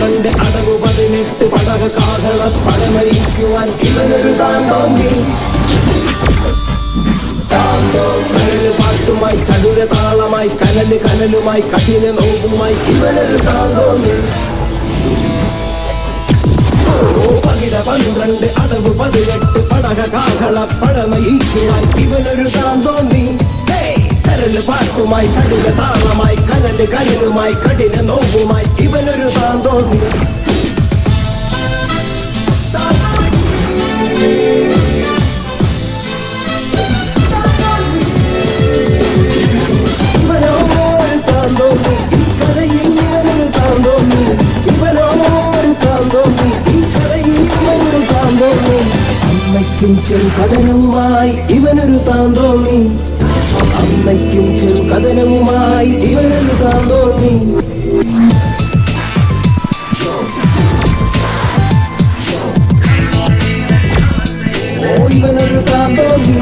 പന്ത്രണ്ട് അടവ് പതിനെട്ട് പടക കാഹള പടമരിക്കുവാൻ ഇവനൊരു താന്തോന്നി കനല് പാട്ടുമായി ചടുര താളമായി കനല് കനലുമായി കഠിന നോവുമായി ഇവനൊരു താന്തോന്നി ഓ പകിട പന്ത്രണ്ട് അടവ് പതിനെട്ട് പടക കാഹള പടമയിക്കുവാൻ ഇവനൊരു താന്തോന്നി കരല് പാട്ടുമായി ചടുല താളമായി കനല് കനലുമായി കഠിന നോവുമായി ഇവനൊരു താന്തോന്നി ഇവനോ ഒരു താന്തോന്നി ഈ കഥയിൽ ഇവനൊരു താന്തോന്നി ഇവനോ ഒരു താന്തോന്നി ഈ കഥയിൽ ഇവനൊരു താന്തോന്നി അമ്മയ്ക്കും ചെറു കഥനവുമായി ഇവനൊരു താന്തോന്നി അമ്മയ്ക്കും ചെറു കഥനവുമായി ഇവനൊരു താന്തോന്നി ഓ ഇവനൊരു താന്തോന്നി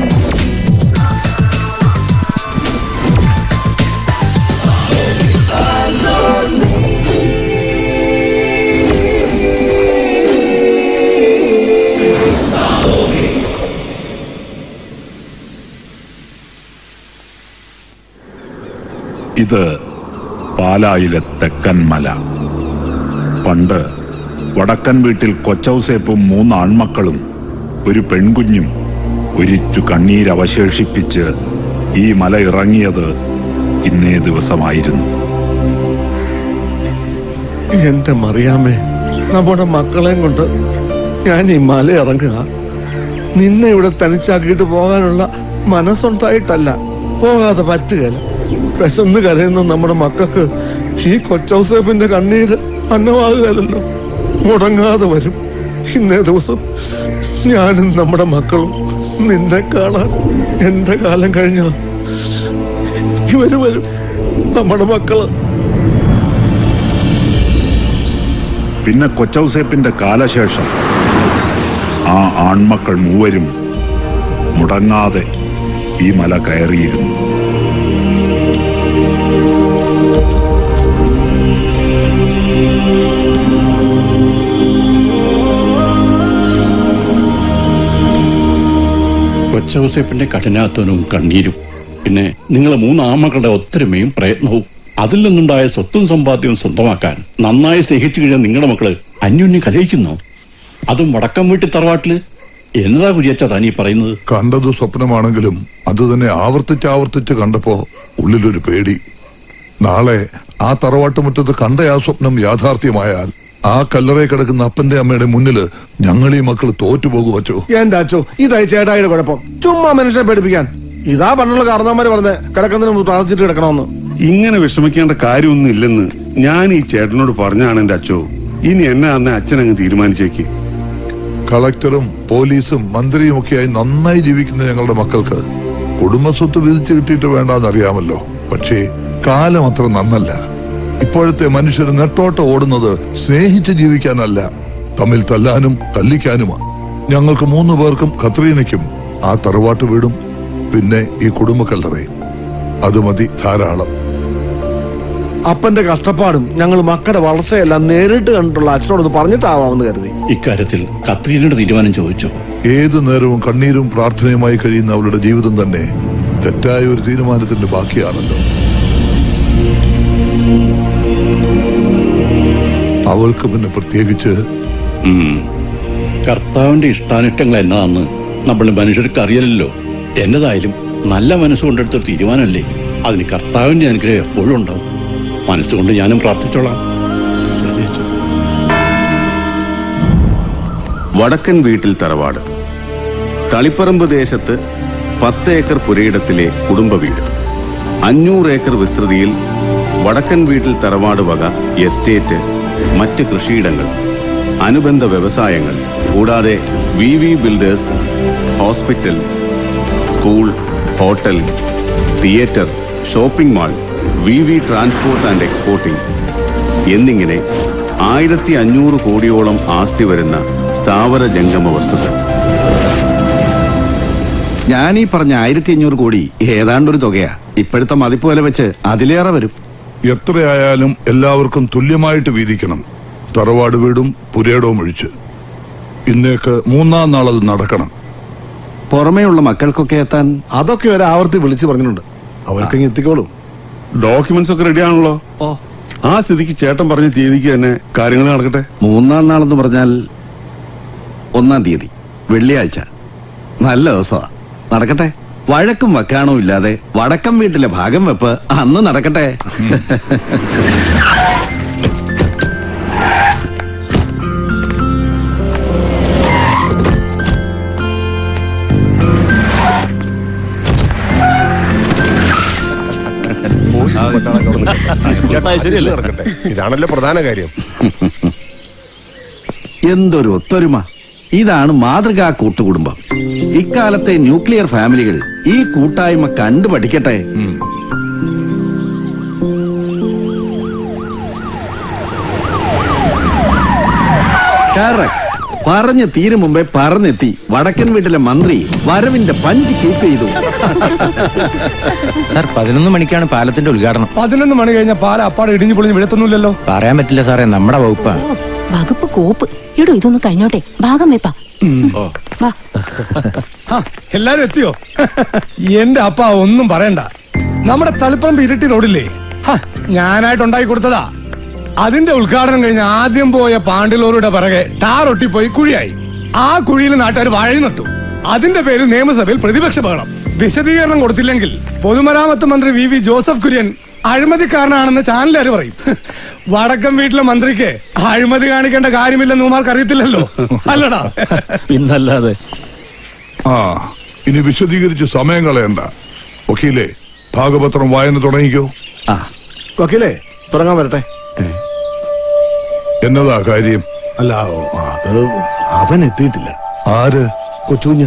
ഇത് പാലായിലെ തെക്കൻ മല പണ്ട് വടക്കൻ വീട്ടിൽ കൊച്ചൗസേപ്പും മൂന്ന് ആൺമക്കളും ഒരു പെൺകുഞ്ഞും ഒരിറ്റു കണ്ണീരവശേഷിപ്പിച്ച് ഈ മല ഇറങ്ങിയത് ഇന്നേ ദിവസമായിരുന്നു എന്റെ മറിയാമേ നമ്മുടെ മക്കളെയും കൊണ്ട് ഞാൻ ഈ മല ഇറങ്ങുക നിന്നെ ഇവിടെ തനിച്ചാക്കിയിട്ട് പോകാനുള്ള മനസ്സുണ്ടായിട്ടല്ല പോകാതെ പറ്റുകയില്ല വിശന്ന് കരയുന്ന നമ്മുടെ മക്കൾക്ക് ഈ കൊച്ചൗസേപ്പിന്റെ കണ്ണീര് അന്നമാകുകയല്ലോ മുടങ്ങാതെ വരും ഇന്നേ ദിവസം ഞാനും നമ്മുടെ മക്കളും നിന്നെ കാണാൻ എന്റെ കാലം കഴിഞ്ഞ ഇവര് വരും നമ്മുടെ മക്കള് പിന്നെ കൊച്ചൗസേപ്പിന്റെ കാലശേഷം ആ ആൺമക്കൾ മൂവരും മുടങ്ങാതെ ഈ മല കയറിയിരുന്നു കൊച്ചൗസേപ്പിന്റെ കഠിനാധ്വാനവും കണ്ണീരും പിന്നെ നിങ്ങളെ മൂന്ന് ആമക്കളുടെ ഒത്തൊരുമയും പ്രയത്നവും അതിൽ നിന്നുണ്ടായ സ്വത്തും സമ്പാദ്യവും സ്വന്തമാക്കാൻ നന്നായി സ്നേഹിച്ചു കഴിഞ്ഞാൽ നിങ്ങളുടെ മക്കള് അന്യോന്യം കലയിക്കുന്നു അതും വടക്കം വീട്ടിൽ തറവാട്ടില് എന്നതാ കുര്യച്ച താനീ പറയുന്നത് കണ്ടത് സ്വപ്നമാണെങ്കിലും അത് തന്നെ ആവർത്തിച്ച് ആവർത്തിച്ച് കണ്ടപ്പോ ഉള്ളിലൊരു പേടി നാളെ ആ തറവാട്ടുമുറ്റത്ത് കണ്ട ആ സ്വപ്നം യാഥാർത്ഥ്യമായാൽ ആ കല്ലറയിൽ കിടക്കുന്ന അപ്പന്റെ അമ്മയുടെ മുന്നില് ഞങ്ങൾ ഈ മക്കൾ തോറ്റുപോകുവച്ചോ എന്റെ അച്ചോ ഇതായി ചേട്ടായിയുടെ കുഴപ്പം ചുമ്മാ മനുഷ്യനെ പേടിപ്പിക്കാൻ ഇതാ പണ്ടുള്ള കാരണവന്മാര് പറഞ്ഞത് കിടക്കുന്നതിന് മുമ്പ് പ്രാർത്ഥിച്ചിട്ട് കിടക്കണമെന്ന് ഇങ്ങനെ വിഷമിക്കേണ്ട കാര്യമൊന്നും ഇല്ലെന്ന് ഞാൻ ഈ ചേട്ടനോട് പറഞ്ഞാണ് എന്റെ അച്ഛോ ഇനി എന്നെ അന്ന് അച്ഛനങ്ങ് തീരുമാനിച്ചേക്ക് കളക്ടറും പോലീസും മന്ത്രിയും ഒക്കെയായി നന്നായി ജീവിക്കുന്ന ഞങ്ങളുടെ മക്കൾക്ക് കുടുംബസ്വത്ത് വിധിച്ചു കിട്ടിയിട്ട് വേണ്ടാന്നറിയാമല്ലോ പക്ഷേ കാലം അത്ര നന്നല്ല ഇപ്പോഴത്തെ മനുഷ്യർ നെട്ടോട്ട് ഓടുന്നത് സ്നേഹിച്ച് ജീവിക്കാനല്ല തമ്മിൽ തല്ലാനും തല്ലിക്കാനുമാ ഞങ്ങൾക്ക് മൂന്ന് പേർക്കും കത്രീനയ്ക്കും ആ തറവാട്ട് വീടും പിന്നെ ഈ കുടുംബക്കല്ലറയും അത് മതി ധാരാളം അപ്പന്റെ കഷ്ടപ്പാടും ഞങ്ങൾ മക്കളുടെ വളർച്ചയെല്ലാം നേരിട്ട് കണ്ടിട്ടുള്ള അച്ഛനോട് പറഞ്ഞിട്ടാവാമെന്ന് കരുതി ഇക്കാര്യത്തിൽ കത്രീനയുടെ തീരുമാനം ചോദിച്ചു ഏതു നേരവും കണ്ണീരും പ്രാർത്ഥനയുമായി കഴിയുന്ന അവളുടെ ജീവിതം തന്നെ തെറ്റായ ഒരു തീരുമാനത്തിന്റെ ബാക്കിയാണല്ലോ അവൾക്ക് പിന്നെ പ്രത്യേകിച്ച് ഉം. കർത്താവിന്റെ ഇഷ്ടാനിഷ്ടങ്ങൾ എന്നതാന്ന് നമ്മൾ മനുഷ്യർക്ക് അറിയില്ലല്ലോ എന്നതായാലും നല്ല മനസ്സുകൊണ്ടെടുത്തൊരു തീരുമാനമല്ലേ അതിന് കർത്താവിന്റെ അനുഗ്രഹം എപ്പോഴും ഉണ്ടാവും മനസ്സുകൊണ്ട് ഞാനും പ്രാർത്ഥിച്ചോളാം വടക്കൻ വീട്ടിൽ തറവാട് തളിപ്പറമ്പ് ദേശത്ത് പത്ത് ഏക്കർ പുരയിടത്തിലെ കുടുംബ വീട് അഞ്ഞൂറ് ഏക്കർ വിസ്തൃതിയിൽ വടക്കൻ വീട്ടിൽ തറവാട് വക എസ്റ്റേറ്റ് മറ്റ് കൃഷിയിടങ്ങൾ അനുബന്ധ വ്യവസായങ്ങൾ കൂടാതെ V V builders hospital school hotel theatre shopping mall V V transport and exporting എന്നിങ്ങനെ ആയിരത്തി അഞ്ഞൂറ് കോടിയോളം ആസ്തി വരുന്ന സ്ഥാവര ജംഗമ വസ്തുക്കൾ ഞാൻ ഈ പറഞ്ഞ ആയിരത്തി അഞ്ഞൂറ് കോടി ഏതാണ്ടൊരു തുകയാ ഇപ്പോഴത്തെ മതിപ്പ് വില വെച്ച് അതിലേറെ വരും എത്രയായാലും എല്ലാവർക്കും തുല്യമായിട്ട് വീതിക്കണം തറവാട് വീടും പുരയിടവും ഒഴിച്ച് ഇന്നേക്ക് മൂന്നാം നാളത് നടക്കണം പുറമേയുള്ള മക്കൾക്കൊക്കെ എത്താൻ അതൊക്കെ ഒരു ആവർത്തി വിളിച്ചു പറഞ്ഞിട്ടുണ്ട് അവർക്ക് എത്തിക്കോളും ഡോക്യുമെന്റ്സ് ഒക്കെ റെഡി ആണല്ലോ ആ സ്ഥിതിക്ക് ചേട്ടൻ പറഞ്ഞ തീയതിക്ക് തന്നെ കാര്യങ്ങൾ നടക്കട്ടെ മൂന്നാം നാളെന്ന് പറഞ്ഞാൽ ഒന്നാം തീയതി വെള്ളിയാഴ്ച നല്ല ദിവസമാ നടക്കട്ടെ വഴക്കും വക്കാണോ ഇല്ലാതെ വടക്കം വീട്ടിലെ ഭാഗം വെപ്പ് അന്ന് നടക്കട്ടെ ഇതാണല്ലോ പ്രധാന കാര്യം എന്തൊരു ഒത്തൊരുമ ഇതാണ് മാതൃകാ കൂട്ടുകുടുംബം ഇക്കാലത്തെ ന്യൂക്ലിയർ ഫാമിലികൾ ഈ കൂട്ടായ്മ കണ്ടു പഠിക്കട്ടെ കറക്റ്റ് പറഞ്ഞു തീരും മുമ്പേ പറഞ്ഞെത്തി വടക്കൻ വീട്ടിലെ മന്ത്രി വരവിന്റെ പഞ്ച് കീപ്പ് ചെയ്തു സാർ പതിനൊന്ന് മണിക്കാണ് പാലത്തിന്റെ ഉദ്ഘാടനം പതിനൊന്ന് മണി കഴിഞ്ഞ പാല അപ്പാടെ ഇടിഞ്ഞു പൊളിഞ്ഞ് വീഴത്തൊന്നുമില്ലല്ലോ പറയാൻ പറ്റില്ല സാറേ നമ്മുടെ വകുപ്പാണ് വകുപ്പ് കോപ്പ് ഇടോ ഇതൊന്ന് കഴിഞ്ഞോട്ടെ ഭാഗം വെപ്പാ വാ എല്ലാരും എത്തിയോ എന്റെ അപ്പ ഒന്നും പറയണ്ട നമ്മുടെ തളിപ്പറമ്പ് ഇരട്ടി റോഡില്ലേ ഹ, ഞാനായിട്ട് ഉണ്ടാക്കി കൊടുത്തതാ അതിന്റെ ഉദ്ഘാടനം കഴിഞ്ഞ് ആദ്യം പോയ പാണ്ടിലോറിയുടെ പിറകെ ടാർ ഒട്ടിപ്പോയി കുഴിയായി ആ കുഴിയിൽ നാട്ടുകാർ വാഴ നട്ടു അതിന്റെ പേരിൽ നിയമസഭയിൽ പ്രതിപക്ഷ ബഹളം വിശദീകരണം കൊടുത്തില്ലെങ്കിൽ പൊതുമരാമത്ത് മന്ത്രി വി വി ജോസഫ് കുര്യൻ അഴിമതിക്കാരനാണെന്ന് ചാനലുകാർ പറയും വടക്കം വീട്ടിലെ മന്ത്രിക്ക് അഴിമതി കാണിക്കേണ്ട കാര്യമില്ലെന്ന് ഉമാർക്ക് അറിയത്തില്ലല്ലോ അല്ലടാ പിന്നല്ലാതെ ആ ഇനി വിശദീകരിച്ച് സമയം കളയണ്ട വക്കീലേ ഭാഗപത്രം വായന തുടങ്ങിക്കോ ആ വക്കീലേ തുടങ്ങാൻ വരട്ടെ എന്നതാ കാര്യം അല്ല അത് അവൻ എത്തിയിട്ടില്ല ആര് കൊച്ചുകുഞ്ഞ്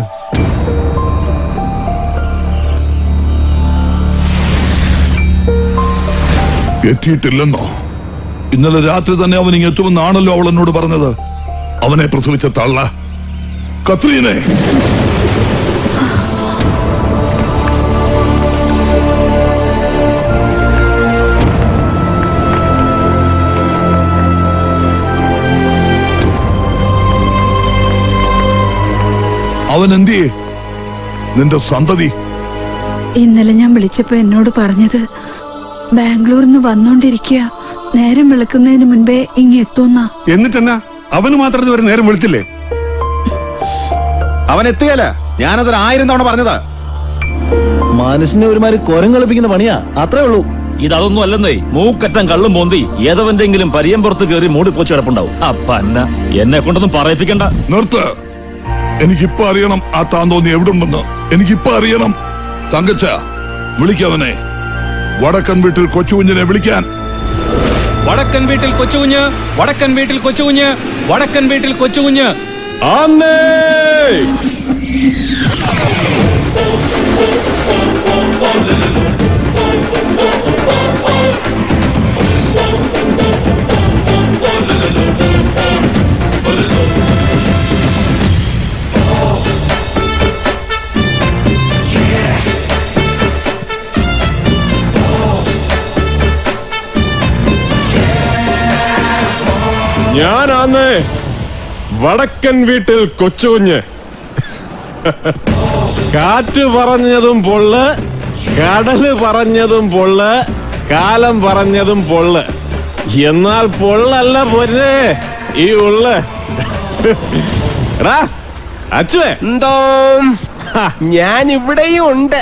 എത്തിയിട്ടില്ലെന്നോ ഇന്നലെ രാത്രി തന്നെ അവൻ ഇങ്ങ് എത്തുമെന്നാണല്ലോ അവൾ എന്നോട് പറഞ്ഞത് അവനെ പ്രസവിച്ച തള്ള കത്രീനെ അവൻ എന്തിയേ നിന്റെ സന്തതി ഇന്നലെ ഞാൻ വിളിച്ചപ്പോ എന്നോട് പറഞ്ഞത് ബാംഗ്ലൂരിൽ നിന്ന് വന്നോണ്ടിരിക്കുക നേരം വെളുക്കുന്നതിന് മുൻപേ ഇങ്ങ് എത്തുന്ന എന്നിട്ടെന്നാ അവന് മാത്രം ഇതുവരെ നേരം വെളുത്തില്ലേ അവൻ എത്തിയല്ല ഞാനതൊരു ആയിരം തവണ പറഞ്ഞതാ മനുഷ്യനെ ഒരുമാതിരി കൊരം കളിപ്പിക്കുന്ന പണിയാ അത്രേ ഉള്ളൂ ഇതൊന്നും അല്ലെന്നേ മൂക്കറ്റം കള്ളും പോന്തി ഏതവന്റെങ്കിലും പരിയം പുറത്ത് കയറി മൂടിപ്പോച്ച് കിടപ്പുണ്ടാവും അപ്പന്ന എന്നെ കൊണ്ടൊന്നും പറയിപ്പിക്കണ്ട നിർത്ത് എനിക്കിപ്പോ അറിയണം ആ താന്തോന്നി എവിടുണ്ടെന്ന് എനിക്കിപ്പോ അറിയണം തങ്കച്ച വിളിക്കവനെ വടക്കൻ വീട്ടിൽ കൊച്ചുകുഞ്ഞിനെ വിളിക്കാൻ വടക്കൻ വീട്ടിൽ കൊച്ചുകുഞ്ഞ് വടക്കൻ വീട്ടിൽ കൊച്ചുകുഞ്ഞ് വടക്കൻ വീട്ടിൽ കൊച്ചുകുഞ്ഞ് ആന്നേ ഞാനാന്ന് വടക്കൻ വീട്ടിൽ കൊച്ചുകുഞ്ഞ് കാറ്റ് പറഞ്ഞതും പൊള്ള് കടല് പറഞ്ഞതും പൊള്ള് കാലം പറഞ്ഞതും പൊള്ള് എന്നാൽ പൊള്ളല്ല പൊന്നെ ഈ ഉള്ള് എടാ, അച്ചുവേ എന്തോ ഞാൻ ഇവിടെയും ഉണ്ട്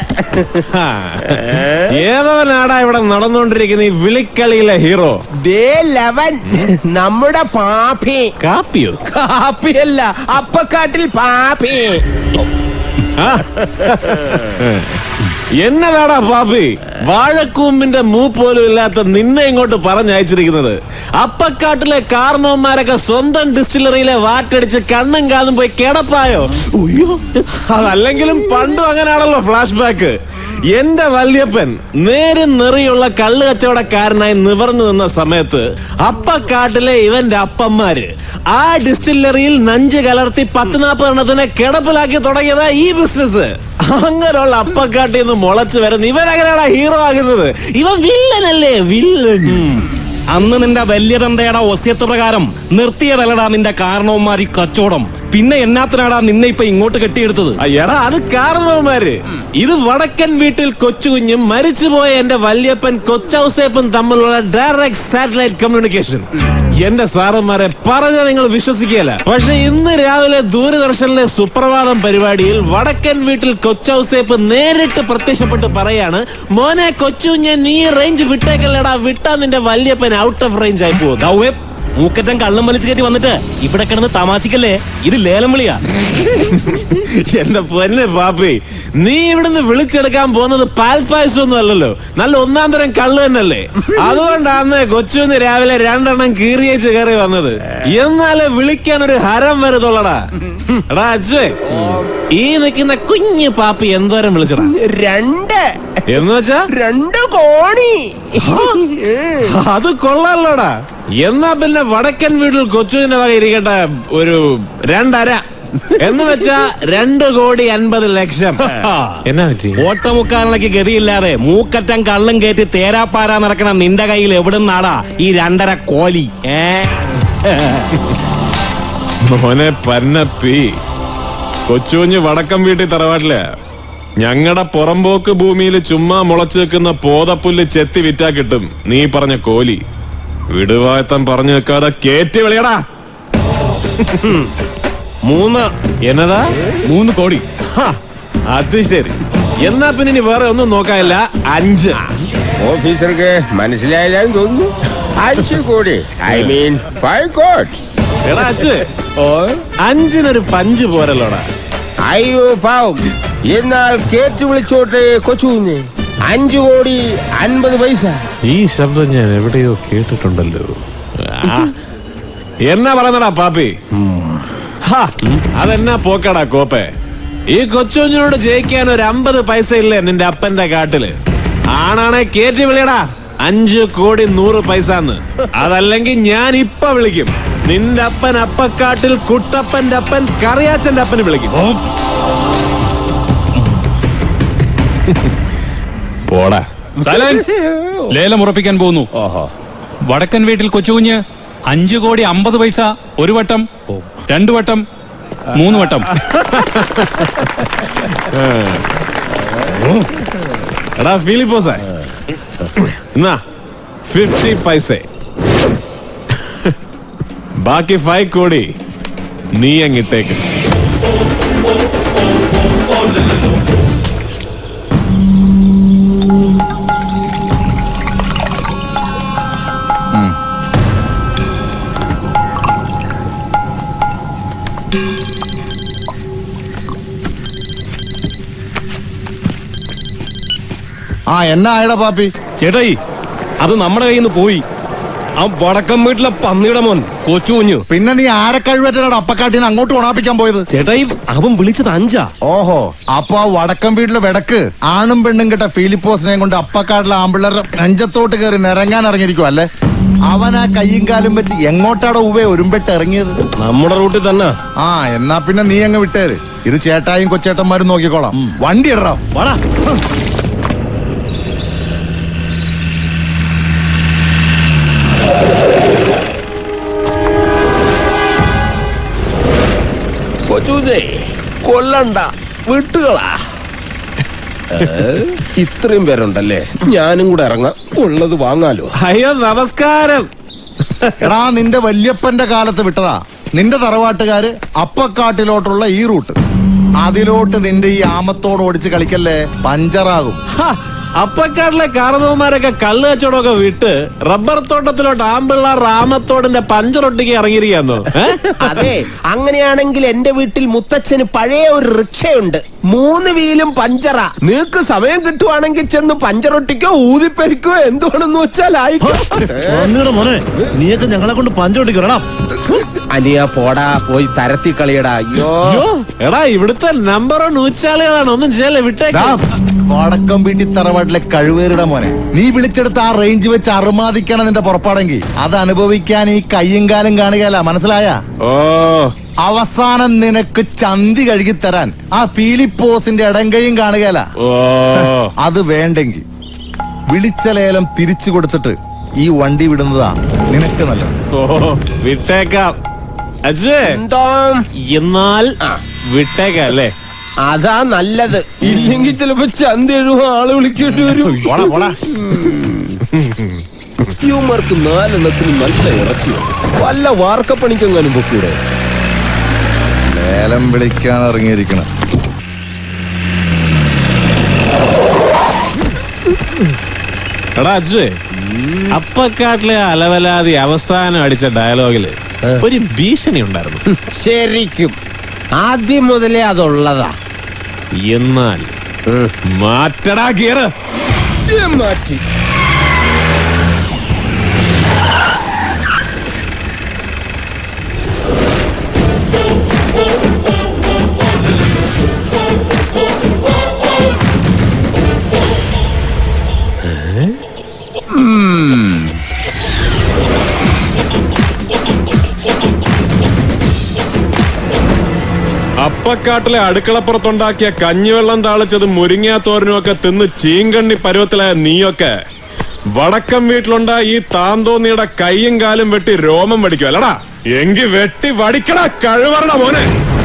ഏതവനാടാ ഇവിടെ നടന്നുകൊണ്ടിരിക്കുന്ന ഈ വിളിക്കളിയിലെ ഹീറോ ദേ ലവൻ നമ്മുടെ പാപ്പി കാപ്പിയോ കാപ്പിയല്ല അപ്പക്കാട്ടിൽ പാപ്പി എന്നതാടാ പാപ്പി വാഴക്കൂമ്പിന്റെ മൂ പോലും ഇല്ലാത്ത നിന്നെ ഇങ്ങോട്ട് പറഞ്ഞയച്ചിരിക്കുന്നത് അപ്പക്കാട്ടിലെ കാർന്നവന്മാരൊക്കെ സ്വന്തം ഡിസ്റ്റിലറിയിലെ വാറ്റടിച്ച് കണ്ണും കാതും പോയി കിടപ്പായോ ഉയ്യോ അതല്ലെങ്കിലും പണ്ടും അങ്ങനെയാണല്ലോ ഫ്ലാഷ് ബാക്ക് എന്റെ വല്യപ്പൻ നേരും നെറിയുള്ള കള്ളു കച്ചവടക്കാരനായി നിവർന്നു നിന്ന സമയത്ത് അപ്പക്കാട്ടിലെ ഇവന്റെ അപ്പന്മാര് ആ ഡിസ്റ്റിലറിയിൽ നഞ്ച് കലർത്തി പത്ത് നാൽപ്പത് എണ്ണത്തിനെ കിടപ്പിലാക്കി തുടങ്ങിയതാ ഈ ബിസിനസ് അങ്ങനെയുള്ള അപ്പക്കാട്ടിൽ നിന്ന് മുളച്ചു വരുന്ന ഇവൻ എങ്ങനെയാണ് ഹീറോ ആകുന്നത് ഇവൻ വില്ലനല്ലേ വില്ലൻ അന്ന് നിന്റെ വലിയ തന്തയുടെ ഒസ്യത്ത് പ്രകാരം നിർത്തിയതല്ലടാ നിന്റെ കാരണവന്മാർ ഈ കച്ചവടം പിന്നെ എന്നാത്തിനാടാ നിന്നെ ഇപ്പൊ ഇങ്ങോട്ട് കെട്ടിയെടുത്തത് എടാ അത് കാരണവന്മാര് ഇത് വടക്കൻ വീട്ടിൽ കൊച്ചുകുഞ്ഞും മരിച്ചുപോയ എന്റെ വല്യപ്പൻ കൊച്ചൗസേപ്പൻ തമ്മിലുള്ള ഡയറക്ട് സാറ്റലൈറ്റ് കമ്മ്യൂണിക്കേഷൻ എന്റെ സാറന്മാരെ പറഞ്ഞ നിങ്ങൾ വിശ്വസിക്കുകയല്ല പക്ഷെ ഇന്ന് രാവിലെ ദൂരദർശനിലെ സുപ്രഭാതം പരിപാടിയിൽ വടക്കൻ വീട്ടിൽ കൊച്ചൗസേപ്പ് നേരിട്ട് പ്രത്യക്ഷപ്പെട്ട് പറയാണ് മോനെ കൊച്ചുഞ്ഞെ നീ റേഞ്ച് വിട്ടേക്കല്ലടാ വിട്ടാ നിന്റെ വല്യപ്പൻ ഔട്ട് ഓഫ് റേഞ്ച് ആയി പോകും മൂക്കറ്റം കള്ളം വലിച്ചു കയറ്റി വന്നിട്ട് ഇവിടെ കിടന്ന് തമാശിക്കല്ലേ ഇത് ലേലം വിളിയാ എന്റെ പൊന്നെ പാപ്പി നീ ഇവിടുന്ന് വിളിച്ചെടുക്കാൻ പോകുന്നത് പാൽപ്പായസം ഒന്നും അല്ലല്ലോ നല്ല ഒന്നാം തരം കള്ള് തന്നെയല്ലേ അതുകൊണ്ടാണ് കൊച്ചുന്ന് രാവിലെ രണ്ടെണ്ണം കീറിയേച്ച് കയറി വന്നത് എന്നാലേ വിളിക്കാൻ ഒരു ഹരം വരുതുള്ളടാ എടാ അച്ഛേ ഈ നിൽക്കുന്ന കുഞ്ഞു പാപ്പി എന്തോരം വിളിച്ചടാ രണ്ട് എന്ന് വെച്ചാ രണ്ട് കോണി അത് കൊള്ളാലോടാ എന്നാ പിന്നെ വടക്കൻ വീട്ടിൽ കൊച്ചുവിന്റെ വക ഇരിക്കട്ടെ ഒരു രണ്ടര എന്ന് വെച്ചാ രണ്ട് കോടി അൻപത് ലക്ഷം എന്നാ പറ്റി ഓട്ടമുക്കാരനക്ക് ഗതിയില്ലാതെ മൂക്കറ്റം കള്ളം കയറ്റി തേരാപ്പാരാ നടക്കണ നിന്റെ കയ്യിൽ എവിടുന്നാടാ ഈ രണ്ടര കോലി ഏ മോനെ പന്നപ്പി കൊച്ചുകുഞ്ഞ് വടക്കം വീട്ടിൽ തറവാട്ടില്ല ഞങ്ങളുടെ പുറമ്പോക്ക് ഭൂമിയിൽ ചുമ്മാ മുളച്ചു വെക്കുന്ന പോതപ്പുല്ല് ചെത്തി വിറ്റാ കിട്ടും നീ പറഞ്ഞ കോലി വിടുവായത്തം പറഞ്ഞു വെക്കാതെ കേറ്റി വിളിയടാ മൂന്ന് എന്നതാ മൂന്ന് കോടി അത് ശരി എന്നാ പിന്നെ ഇനി വേറെ ഒന്നും നോക്കാനില്ല അഞ്ച് ഓഫീസർക്ക് മനസ്സിലായില്ലാന്ന് തോന്നുന്നു അഞ്ച് കോടി ഐ മീൻ ഫൈവ് കോട്സ് എടാ അച്ഛേ അഞ്ചിനൊരു പഞ്ച് പോരല്ലോടാ അയ്യോ പാവം എന്നാൽ കേട്ട് വിളിച്ചോട്ടെ കൊച്ചുകുഞ്ഞ് അഞ്ചു കോടി അൻപത് പൈസ ഈ ശബ്ദം ഞാൻ എവിടെയോ കേട്ടിട്ടുണ്ടല്ലോ ആ, എന്നാ പറയുന്നടാ പാപ്പി ഹാ, അതെന്നാ പോക്കടാ കോപ്പെ ഈ കൊച്ചുഞ്ഞിനോട് ജയിക്കാൻ ഒരു അമ്പത് പൈസ ഇല്ലേ നിന്റെ അപ്പന്റെ കാട്ടില് ആണാണെ കേറ്റി വിളിയടാ അഞ്ചു കോടി നൂറ് പൈസന്ന് അതല്ലെങ്കിൽ ഞാൻ ഇപ്പൊ വിളിക്കും നിന്റെ അപ്പൻ അപ്പക്കാട്ടിൽ കുട്ടപ്പന്റെ അപ്പൻ കറിയാച്ചന്റെ അപ്പന് വിളിക്കും പോടാ സൈലൻസ് ലേലം ഉറപ്പിക്കാൻ പോകുന്നു വടക്കൻ വീട്ടിൽ കൊച്ചുകുഞ്ഞ് അഞ്ചു കോടി അമ്പത് പൈസ ഒരു വട്ടം രണ്ടു വട്ടം മൂന്ന് വട്ടം എടാ ഫിലിപ്പോസേ എന്നാ ഫിഫ്റ്റി പൈസ ബാക്കി ഫൈവ് കോടി നീ അങ്ങിട്ടേക്ക് ആ എന്നാ ആയടാ പാപ്പി ചേട്ടായി അത് നമ്മുടെ കയ്യിൽ നിന്ന് പോയി ആ വടക്കം വീട്ടിലെ പന്നിയുടെ മോൻ കൊച്ചു കുഞ്ഞു പിന്നെ നീ ആരെ കഴിവേറ്റാണ് അപ്പക്കാട്ടിന്ന് അങ്ങോട്ട് ഉണാപ്പിക്കാൻ പോയത് ചേട്ടായി അവൻ വിളിച്ചത് അഞ്ചാ ഓഹോ അപ്പൊ ആ വടക്കം വീട്ടിലെ വിടക്ക് ആണും പെണ്ണും കിട്ട ഫിലിപ്പോസിനെയും കൊണ്ട് അപ്പക്കാട്ടിലെ ആമ്പിള്ളേരുടെ നെഞ്ചത്തോട്ട് കയറി നിറങ്ങാൻ ഇറങ്ങിയിരിക്കും അല്ലേ അവൻ ആ കയ്യും കാലും വെച്ച് എങ്ങോട്ടാടോ ഉവേ ഒരുമ്പെട്ട് ഇറങ്ങിയത് നമ്മുടെ റൂട്ടിൽ തന്നെ ആ എന്നാ പിന്നെ നീ അങ്ങ് വിട്ടേര് ഇത് ചേട്ടായും കൊച്ചേട്ടന്മാരും നോക്കിക്കോളാം വണ്ടി ഇടറാം വാടാ കൊച്ചുതേ കൊല്ലണ്ട വിട്ടുകളാ ഇത്രയും പേരുണ്ടല്ലേ ഞാനും കൂടെ ഇറങ്ങാം ഉള്ളത് വാങ്ങാലോ അയ്യോ നമസ്കാരം എടാ നിന്റെ വല്യപ്പന്റെ കാലത്ത് വിട്ടതാ നിന്റെ തറവാട്ടുകാര് അപ്പക്കാട്ടിലോട്ടുള്ള ഈ റൂട്ട് അതിലോട്ട് നിന്റെ ഈ ആമത്തോട് ഓടിച്ച് കളിക്കല്ലേ പഞ്ചറാകും അപ്പക്കാട്ടിലെ കാർന്നവന്മാരൊക്കെ കള്ള് കച്ചവടമൊക്കെ വിട്ട് റബ്ബർ തോട്ടത്തിലോട്ട് ആമ്പിള്ള രാമത്തോടിന്റെ പഞ്ചറൊട്ടിക്ക് ഇറങ്ങിയിരിക്കാന്നോ അതെ അങ്ങനെയാണെങ്കിൽ എന്റെ വീട്ടിൽ മുത്തച്ഛന് പഴയ ഒരു റിക്ഷയുണ്ട് മൂന്ന് വീലും പഞ്ചറ നിനക്ക് സമയം കിട്ടുവാണെങ്കിൽ ചെന്ന് പഞ്ചറൊട്ടിക്കോ ഊതിപ്പെരിക്കോ എന്തുവാണെന്ന് വെച്ചാൽ ആയിക്കോ മോനെ നീയൊക്കെ ഞങ്ങളെ കൊണ്ട് പഞ്ചോട്ടിക്കണം അനിയ പോടാ പോയി തരത്തി കളിയടാ അയ്യോ എടാ ഇവിടുത്തെ നമ്പറോ നൂറ്റാളികളാണ് ഒന്നും ചെയ്യല്ലേ വിട്ടേക്ക് വടക്കം വീട്ടി തറവാട്ടിലെ കഴിവേറിയുടെ മോനെ നീ വിളിച്ചെടുത്ത് ആ റേഞ്ച് വെച്ച് അറുമാദിക്കണം നിന്റെ പുറപ്പാടെങ്കിൽ അത് അനുഭവിക്കാൻ ഈ കയ്യും കാലും കാണുകയല്ല മനസ്സിലായ ഓ അവസാനം നിനക്ക് ചന്തി കഴുകി തരാൻ ആ ഫീലിപ്പോസിന്റെ ഇടങ്കയും കാണുകയല്ല ഓ അത് വേണ്ടെങ്കിൽ വിളിച്ച ലേലം തിരിച്ചു കൊടുത്തിട്ട് ഈ വണ്ടി വിടുന്നതാ നിനക്ക് നല്ലത് ഓ വിട്ടേക്കാം അജേ എന്തോ എന്നാൽ വിട്ടേക്കാം അല്ലേ അതാ നല്ലത് ഇല്ലെങ്കിൽ ചിലപ്പോ ചന്ത എഴുപ ആള് വിളിക്കേണ്ടി വരും പോടാ പോടാ യുവമാർക്ക് നാലെണ്ണത്തിന് നല്ല ഇറച്ചി വല്ല വാർക്കപ്പണിക്കെങ്ങാനും പൊക്കൂടെ ലേലം വിളിക്കാൻ ഇറങ്ങിയിരിക്കണം എടാ അജുവേ അപ്പക്കാട്ടിലെ അലവലാതി അവസാനം അടിച്ച ഡയലോഗില് ഒരു ഭീഷണി ഉണ്ടായിരുന്നു ശരിക്കും ആദ്യം മുതലേ അതുള്ളതാ എന്നാൽ മാറ്റടാ ഗിയറ് മാറ്റി അപ്പക്കാട്ടിലെ അടുക്കളപ്പുറത്തുണ്ടാക്കിയ കഞ്ഞിവെള്ളം താളിച്ചതും മുരിങ്ങാത്തോരനും ഒക്കെ തിന്ന് ചീങ്കണ്ണി പരുവത്തിലായ നീയൊക്കെ വടക്കം വീട്ടിലുണ്ടായ ഈ താന്തോന്നിയുടെ കൈയും കാലും വെട്ടി രോമം വടിക്കും അല്ലടാ എങ്കി വെട്ടി വടിക്കട കഴിവറട മോനെ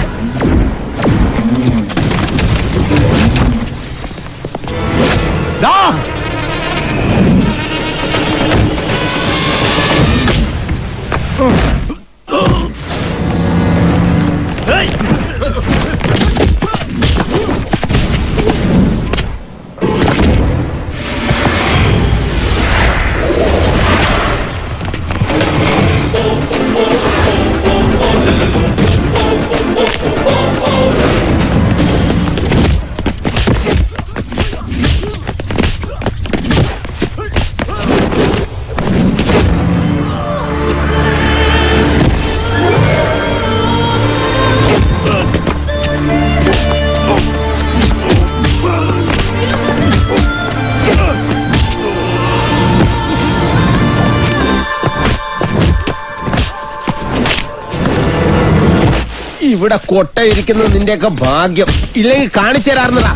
ഇവിടെ കൊട്ടയിരിക്കുന്നത് നിന്റെയൊക്കെ ഭാഗ്യം ഇല്ലെങ്കിൽ കാണിച്ചു തരാറുന്നതാ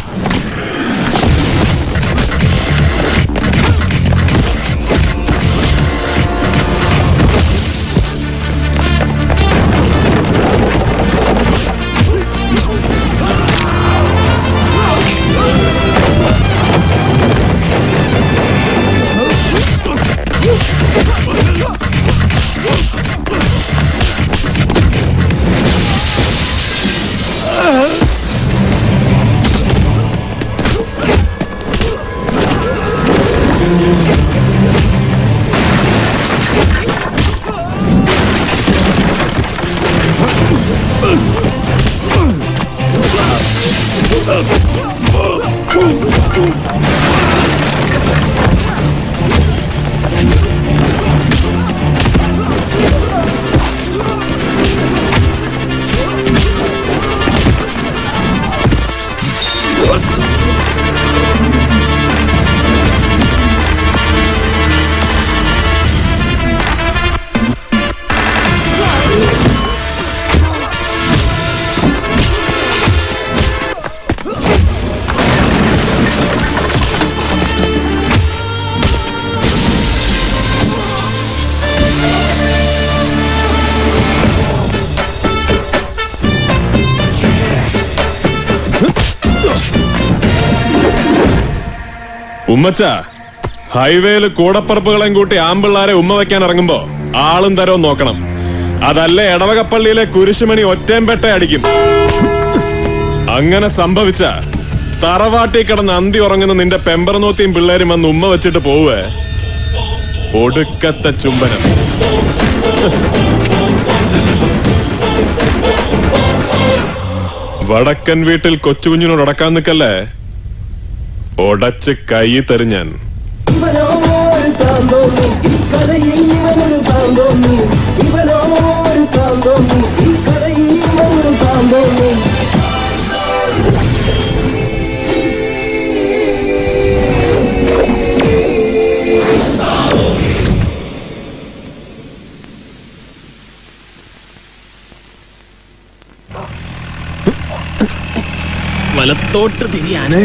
ഉമ്മച്ച ഹൈവേയിൽ കൂടപ്പറപ്പുകളെയും കൂട്ടി ആമ്പിള്ളാരെ ഉമ്മ വെക്കാൻ ഇറങ്ങുമ്പോ ആളും തരവും നോക്കണം അതല്ലേ എടവകപ്പള്ളിയിലെ കുരിശുമണി ഒറ്റേമ്പെട്ട അടിക്കും അങ്ങനെ സംഭവിച്ച തറവാട്ടി കിടന്ന് അന്തി ഉറങ്ങുന്ന നിന്റെ പെമ്പറനോത്തിയും പിള്ളേരും വന്ന് ഉമ്മ വെച്ചിട്ട് പോവേ ഒടുക്കത്തെ ചുംബനം വടക്കൻ വീട്ടിൽ കൊച്ചുകുഞ്ഞിനോട് അടക്കാൻ നിക്കല്ലേ ഒടച്ച് കൈ തെറിഞ്ഞാൻ ഇവനോ ഒരു താന്തോന്നി ഈ കഥയിൽ ഇവനൊരു താന്തോന്നി ഇവനോ ഒരു താന്തോന്നി ഈ കഥയിൽ ഇവനൊരു താന്തോന്നി വലത്തോട്ട് തിരിയാനേ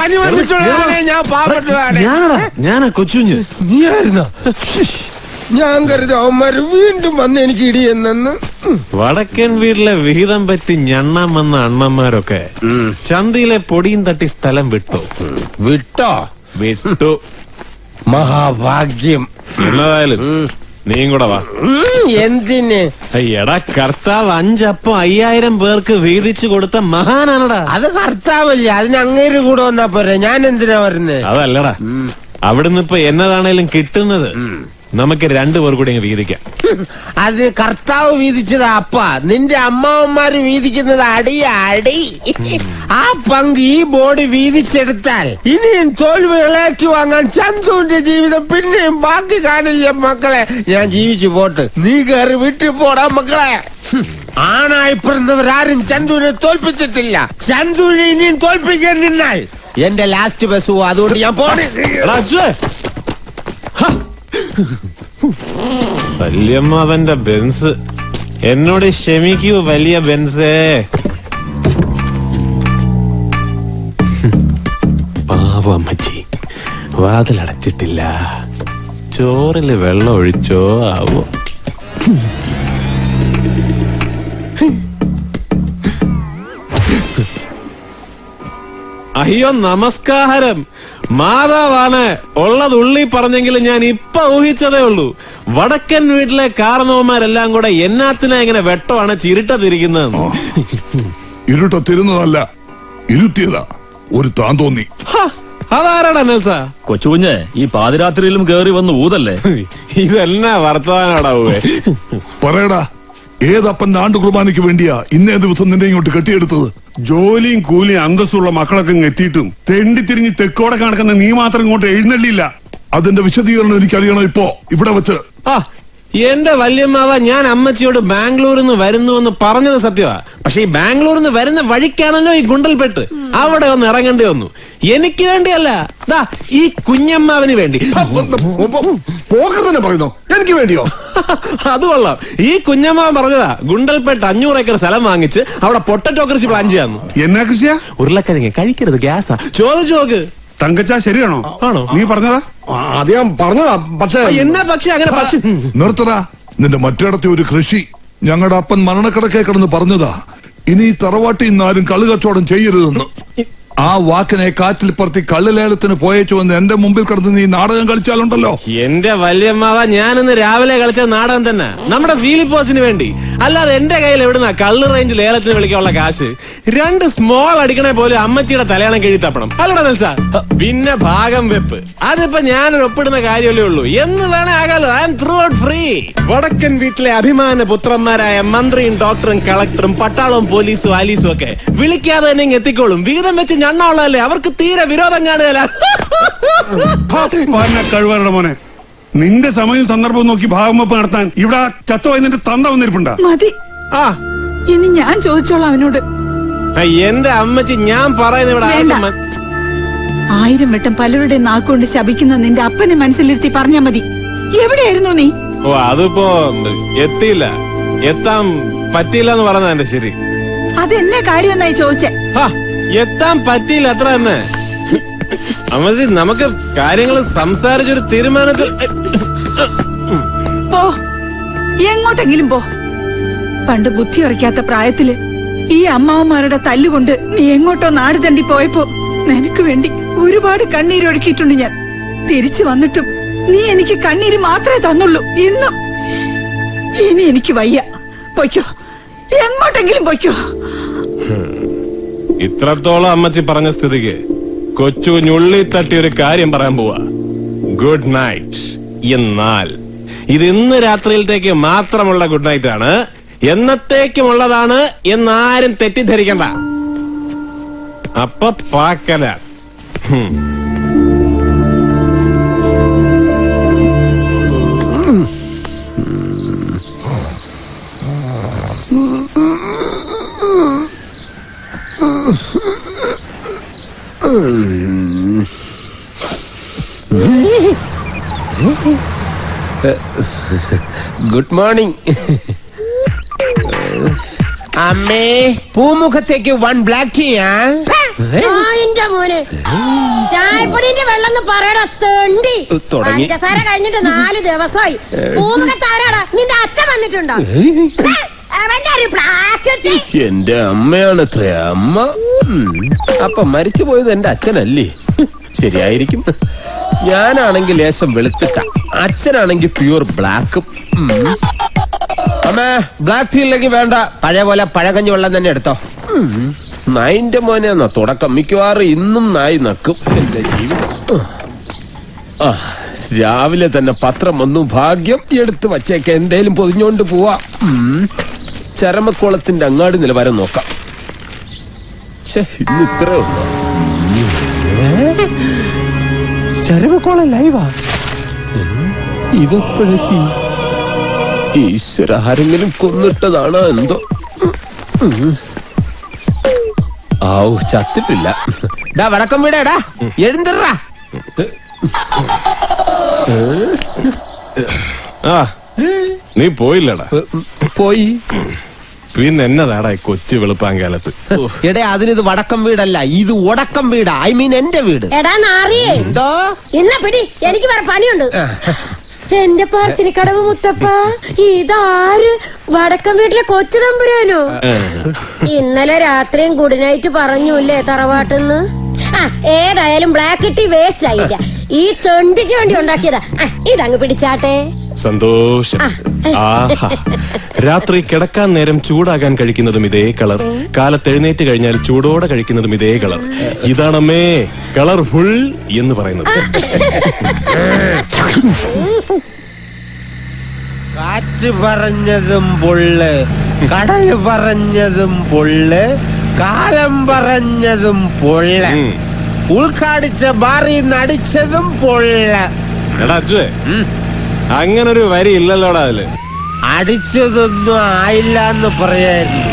പനി വന്നിട്ടുള്ളതാണ് ഞാൻ പാവപ്പെട്ടതാണ് ഞാനടാ ഞാനാ കൊച്ചുഞ്ഞ് നീയായിരുന്ന ഞാൻ കരുതി അവന്മാര് വീണ്ടും വന്ന് എനിക്ക് ഇടിയെന്നു വടക്കൻ വീട്ടിലെ വിഹിതം പറ്റി ഞണ്ണാൻ വന്ന അണ്ണന്മാരൊക്കെ ചന്തയിലെ പൊടിയും തട്ടി സ്ഥലം വിട്ടു വിട്ടോ വിട്ടു മഹാഭാഗ്യം എന്നതായാലും നീയും കൂടെ വാ ഉം, എന്തിന് എടാ കർത്താവ് അഞ്ചപ്പം അയ്യായിരം പേർക്ക് വീതിച്ചു കൊടുത്ത മഹാനാണടാ അത് കർത്താവല്ലേ അതിന് അങ്ങേര് കൂടെ വന്നാ പോരെ ഞാൻ എന്തിനാ വരുന്നത് അതല്ലടാ അവിടുന്ന് ഇപ്പൊ എന്നതാണേലും കിട്ടുന്നത് നമുക്ക് രണ്ടുപേർ കൂടി അങ്ങ് വീതിക്കാം അത് കർത്താവ് വീതിച്ചത് അപ്പ നിന്റെ അമ്മാവന്മാര് വീതിക്കുന്നത് അടിയ അടി ആ പങ്ക് ഈ ബോഡി വീതിച്ചെടുത്താൽ ഇനിയും തോൽവി ഇളക്കി വാങ്ങാൻ ചന്തുവിന്റെ ജീവിതം പിന്നെയും ബാക്കി കാണില്ല മക്കളെ ഞാൻ ജീവിച്ചു പോട്ട് നീ കയറി വീട്ടിൽ പോടാ മക്കളെ ഹും. ആണായി പിറന്നവരാരും ചന്തുവിനെ തോൽപ്പിച്ചിട്ടില്ല ചന്തുവിനെ ഇനിയും തോൽപ്പിക്കാൻ നിന്നാൽ എന്റെ ലാസ്റ്റ് ബസ് പോവും അതുകൊണ്ട് ഞാൻ പോണേ എടാ, അച്ചുവേ. ഹ. വല്യമ്മ അവന്റെ ബെൻസ് എന്നോട് ക്ഷമിക്കൂ വലിയ ബെൻസേ പാവം അമ്മച്ചി വാതിലടച്ചിട്ടില്ല ചോറില് വെള്ളം ഒഴിച്ചോ ആവോ അയ്യോ നമസ്കാരം മാതാവാണ് ഉള്ളത് ഉള്ളി പറഞ്ഞെങ്കിലും ഞാൻ ഇപ്പൊ ഊഹിച്ചതേ ഉള്ളൂ വടക്കൻ വീട്ടിലെ കാരണവന്മാരെല്ലാം കൂടെ എന്നാത്തിനാ ഇങ്ങനെ വെട്ടമാണ് ചിരിട്ടതിരിക്കുന്നത് ഇരുട്ടത്തിരുന്നതല്ല ഇരുത്തിയതാ ഒരു താൻ തോന്നി അതാരാടാ നെൽസ കൊച്ചുകുഞ്ഞ് ഈ പാതിരാത്രിയിലും കേറി വന്ന് ഊതല്ലേ ഇതെന്നാ വർത്തമാനാടാ ഊവേ പറയടാ ഏതപ്പന്റെ ആണ്ടു കുർബാനയ്ക്ക് വേണ്ടിയാ ഇന്നേ ദിവസം നിന്നെ ഇങ്ങോട്ട് കെട്ടിയെടുത്തത് ജോലിയും കൂലിയും അന്തസ്സുള്ള മക്കളൊക്കെ ഇങ്ങ് എത്തിയിട്ടും തെണ്ടി തിരിഞ്ഞ് തെക്കോടെ കണക്കുന്ന നീ മാത്രം ഇങ്ങോട്ട് എഴുന്നള്ളിയില്ല അതിന്റെ വിശദീകരണം എനിക്കറിയണം ഇപ്പോ ഇവിടെ വെച്ച് ആ എന്റെ വല്യമ്മാവ ഞാൻ അമ്മച്ചിയോട് ബാംഗ്ലൂരിൽ നിന്ന് വരുന്നു എന്ന് പറഞ്ഞത് സത്യമാ പക്ഷെ ഈ ബാംഗ്ലൂരിൽ നിന്ന് വരുന്ന വഴിക്കാണല്ലോ ഈ ഗുണ്ടൽപെട്ട് അവിടെ ഒന്ന് ഇറങ്ങേണ്ടി വന്നു എനിക്ക് വേണ്ടിയല്ല ദാ ഈ കുഞ്ഞമ്മാവിന് വേണ്ടി പോക്കർ പറയുന്നോ എനിക്ക് വേണ്ടിയോ അത് കൊള്ളാം ഈ കുഞ്ഞമ്മാവൻ പറഞ്ഞതാ ഗുണ്ടൽപെട്ട് അഞ്ഞൂറ് ഏക്കർ സ്ഥലം വാങ്ങിച്ച് അവിടെ പൊട്ടറ്റോ കൃഷി പ്ലാൻ ചെയ്യാന്ന് എന്നാ കൃഷിയാ ഉരുളക്കിഴങ്ങ് കഴിക്കരുത് ഗ്യാസാ ചോദിച്ചു നോക്ക് തങ്കച്ച ശരിയാണോ ആണോ നീ പറഞ്ഞതാ അത് ഞാൻ പറഞ്ഞതാ പക്ഷേ എന്നാ പക്ഷെ അങ്ങനെ പക്ഷെ നിർത്തടാ നിന്റെ മറ്റിടത്തെ ഒരു കൃഷി ഞങ്ങളുടെ അപ്പൻ മരണക്കിടക്കെ കിടന്ന് പറഞ്ഞതാ ഇനി ഈ തറവാട്ടിൽ നിന്നാരും കള്ളു കച്ചവടം ചെയ്യരുതെന്ന് ആ വാക്കിനെ കാറ്റിൽ പറത്തി കള്ളുലേലത്തിന് പോയേച്ചു വന്ന് എന്റെ മുമ്പിൽ കിടന്ന് നീ നാടകം കളിച്ചാലുണ്ടല്ലോ എന്റെ വല്യമ്മാവ ഞാനിന്ന് രാവിലെ കളിച്ച നാടകം തന്നെ നമ്മുടെ ഫീലിപ്പോസിന് വേണ്ടി അല്ലാതെ എന്റെ കയ്യിൽ എവിടുന്ന കള്ള് റേഞ്ച് ലേലത്തിന് വിളിക്കാനുള്ള കാശ് രണ്ട് സ്മോൾ അടിക്കണേ പോലും അമ്മച്ചിയുടെ തലയാണം കിഴി തപ്പണം അല്ലടാ നെൽസ പിന്നെ ഭാഗം വെപ്പ് അതിപ്പോ ഞാനൊരു ഒപ്പിടുന്ന കാര്യമല്ലേ ഉള്ളൂ എന്ന് വേണേ ആകാലോ I'm through out free വടക്കൻ വീട്ടിലെ അഭിമാന പുത്രന്മാരായ മന്ത്രിയും ഡോക്ടറും കളക്ടറും പട്ടാളവും പോലീസും ആലീസും ഒക്കെ വിളിക്കാതെ തന്നെ ഇങ്ങ് എത്തിക്കോളും വിഹിതം വെച്ച് ഞണ്ണുള്ളതല്ലേ അവർക്ക് തീരെ വിരോധം കാണുകയല്ല കഴിവരുടെ മോനെ നിന്റെ സമയവും സന്ദർഭവും നോക്കി ഭാഗംവെപ്പ് നടത്താൻ ഇവിടെ ചത്തുപോയി നിന്റെ തന്ത വന്നിരിപ്പുണ്ടാ മതി ആ ഇനി ഞാൻ ചോദിച്ചോളാം അവനോട് ആ, എന്റെ അമ്മച്ചി ഞാൻ പറയുന്ന ഇവിടെ ആർക്കും വേണ്ട. മ- ആയിരം വട്ടം പലരുടെ നാക്കുകൊണ്ട് ശപിക്കുന്ന നിന്റെ അപ്പനെ മനസ്സിലിരുത്തി പറഞ്ഞാ മതി എവിടെയായിരുന്നു നീ ഓ അതിപ്പോ എത്തിയില്ല എത്താൻ പറ്റിയില്ല എന്ന് പറഞ്ഞ എന്റെ ശരി അതെന്നെ കാര്യമെന്നായി ചോദിച്ചേ ഹാ, എത്താൻ പറ്റിയില്ല അത്ര തന്നെ അമ്മച്ചി നമുക്ക് കാര്യങ്ങൾ സംസാരിച്ചൊരു തീരുമാനത്തിൽ പോ എങ്ങോട്ടെങ്കിലും പോ പണ്ട് ബുദ്ധി ഉറയ്ക്കാത്ത പ്രായത്തില് ഈ അമ്മാവന്മാരുടെ തല്ലുകൊണ്ട് നീ എങ്ങോട്ടോ നാട് തണ്ടി പോയപ്പോ നിനക്ക് വേണ്ടി ഒരുപാട് കണ്ണീരൊഴുക്കിയിട്ടുണ്ട് ഞാൻ തിരിച്ചു വന്നിട്ടും നീ എനിക്ക് കണ്ണീര് മാത്രമേ തന്നുള്ളൂ ഇന്നും ഇനി എനിക്ക് വയ്യ പൊയ്ക്കോ എങ്ങോട്ടെങ്കിലും പൊയ്ക്കോ ഇത്രത്തോളം അമ്മച്ചി പറഞ്ഞ സ്ഥിതിക്ക് കൊച്ചു ഞുള്ളി തട്ടി ഒരു കാര്യം പറയാൻ പോവാ ഗുഡ് നൈറ്റ് എന്നാൽ ഇത് ഇന്ന് രാത്രിയിലത്തേക്ക് മാത്രമുള്ള ഗുഡ് നൈറ്റ് ആണ് എന്നത്തേക്കുമുള്ളതാണ് എന്നാരും തെറ്റിദ്ധരിക്കണ്ട അപ്പൊ പാക്കല ഹും. ഗുഡ് മോർണിംഗ് അമ്മേ പൂമുഖത്തേക്ക് വൺ ബ്ലാക്ക് ടീ ആ എന്റെ മോനെ ചായപ്പൊടിന്റെ വെള്ളം എന്ന് പറയടാ തെണ്ടി തുടങ്ങി. പഞ്ചസാര കഴിഞ്ഞിട്ട് നാല് ദിവസമായി പൂമുഖത്താരാടാ നിന്റെ അച്ഛൻ വന്നിട്ടുണ്ടോ അവന്റെ ഒരു പ്ലാസ്റ്റിക് എന്റെ അമ്മയാണ് അത്ര അമ്മ ഉം. അപ്പൊ മരിച്ചു പോയത് എന്റെ അച്ഛനല്ലേ ശരിയായിരിക്കും ഞാനാണെങ്കിൽ ലേശം വെളുത്തിട്ട അച്ഛനാണെങ്കിൽ പ്യൂർ ബ്ലാക്കും അമ്മേ ബ്ലാക്ക് ടീ ഇല്ലെങ്കിൽ വേണ്ട പഴയ പോലെ പഴകഞ്ഞി വെള്ളം തന്നെ എടുത്തോ ഉം. നായിന്റെ മോനെ എന്നാ തുടക്കം മിക്കവാറും ഇന്നും നായി നക്കും എന്റെ ജീവിതം ആ, രാവിലെ തന്നെ പത്രം വന്നു ഭാഗ്യം എടുത്തു വച്ചേക്ക എന്തേലും പൊതിഞ്ഞോണ്ട് പോവാ ഉം. ചരമക്കുളത്തിന്റെ അങ്ങാടി നിലവാരം നോക്കാം ഛെ, ഇന്ന് ഇത്രേ ഉള്ളൂ ചരമക്കോളം ലൈവാ ഇതെപ്പോഴെത്തി ഈശ്വര ആരെങ്കിലും കൊന്നിട്ടതാണോ എന്തോ ഉം. ഔ ചത്തിട്ടില്ല ഡാ വടക്കം വീടേടാ എഴുന്തറാ ആ നീ പോയില്ലടാ പോയി പിന്നെ എന്നതാടാ ഈ കൊച്ചു വെളുപ്പാങ്കാലത്ത് എടേ അതിനിത് വടക്കം വീടല്ല ഇത് ഒടക്കം വീടാ ഐ മീൻ എന്റെ വീട് എടാ നാറിയേ എന്തോ ഇന്ന പിടി എനിക്ക് വേറെ പണിയുണ്ട് എന്റെ പാർച്ചിനിക്കടവ് മുത്തപ്പ ഇതാര് വടക്കം വീട്ടിലെ കൊച്ചു തമ്പുരാനോ ഇന്നലെ രാത്രിയും ഗുഡ് നൈറ്റ് പറഞ്ഞുല്ലേ തറവാട്ടെന്ന് ആ ഏതായാലും ബ്ലാക്ക് ടീ വേസ്റ്റ് ആയില്ല ഈ തൊണ്ടിക്ക് വേണ്ടി ഉണ്ടാക്കിയതാ ആ, ഇതങ്ങ് പിടിച്ചാട്ടെ സന്തോഷം ആഹാ രാത്രി കിടക്കാൻ നേരം ചൂടാകാൻ കഴിക്കുന്നതും ഇതേ കളർ കാലത്ത് എഴുന്നേറ്റ് കഴിഞ്ഞാൽ ചൂടോടെ കഴിക്കുന്നതും ഇതേ കളർ ഇതാണമ്മേ കളർഫുൾ എന്ന് പറയുന്നത് കാറ്റ് പറഞ്ഞതും പൊള്ള് കടൽ പറഞ്ഞതും പൊള്ള് കാലം പറഞ്ഞതും പൊള്ള് ഉൾക്കാടിച്ച ബാറി നടിച്ചതും പൊള്ള് എടാ അച്ചുവേ അങ്ങനൊരു വരി ഇല്ലല്ലോടാ അതില് അടിച്ചതൊന്നും ആയില്ല എന്ന് പറയായിരുന്നു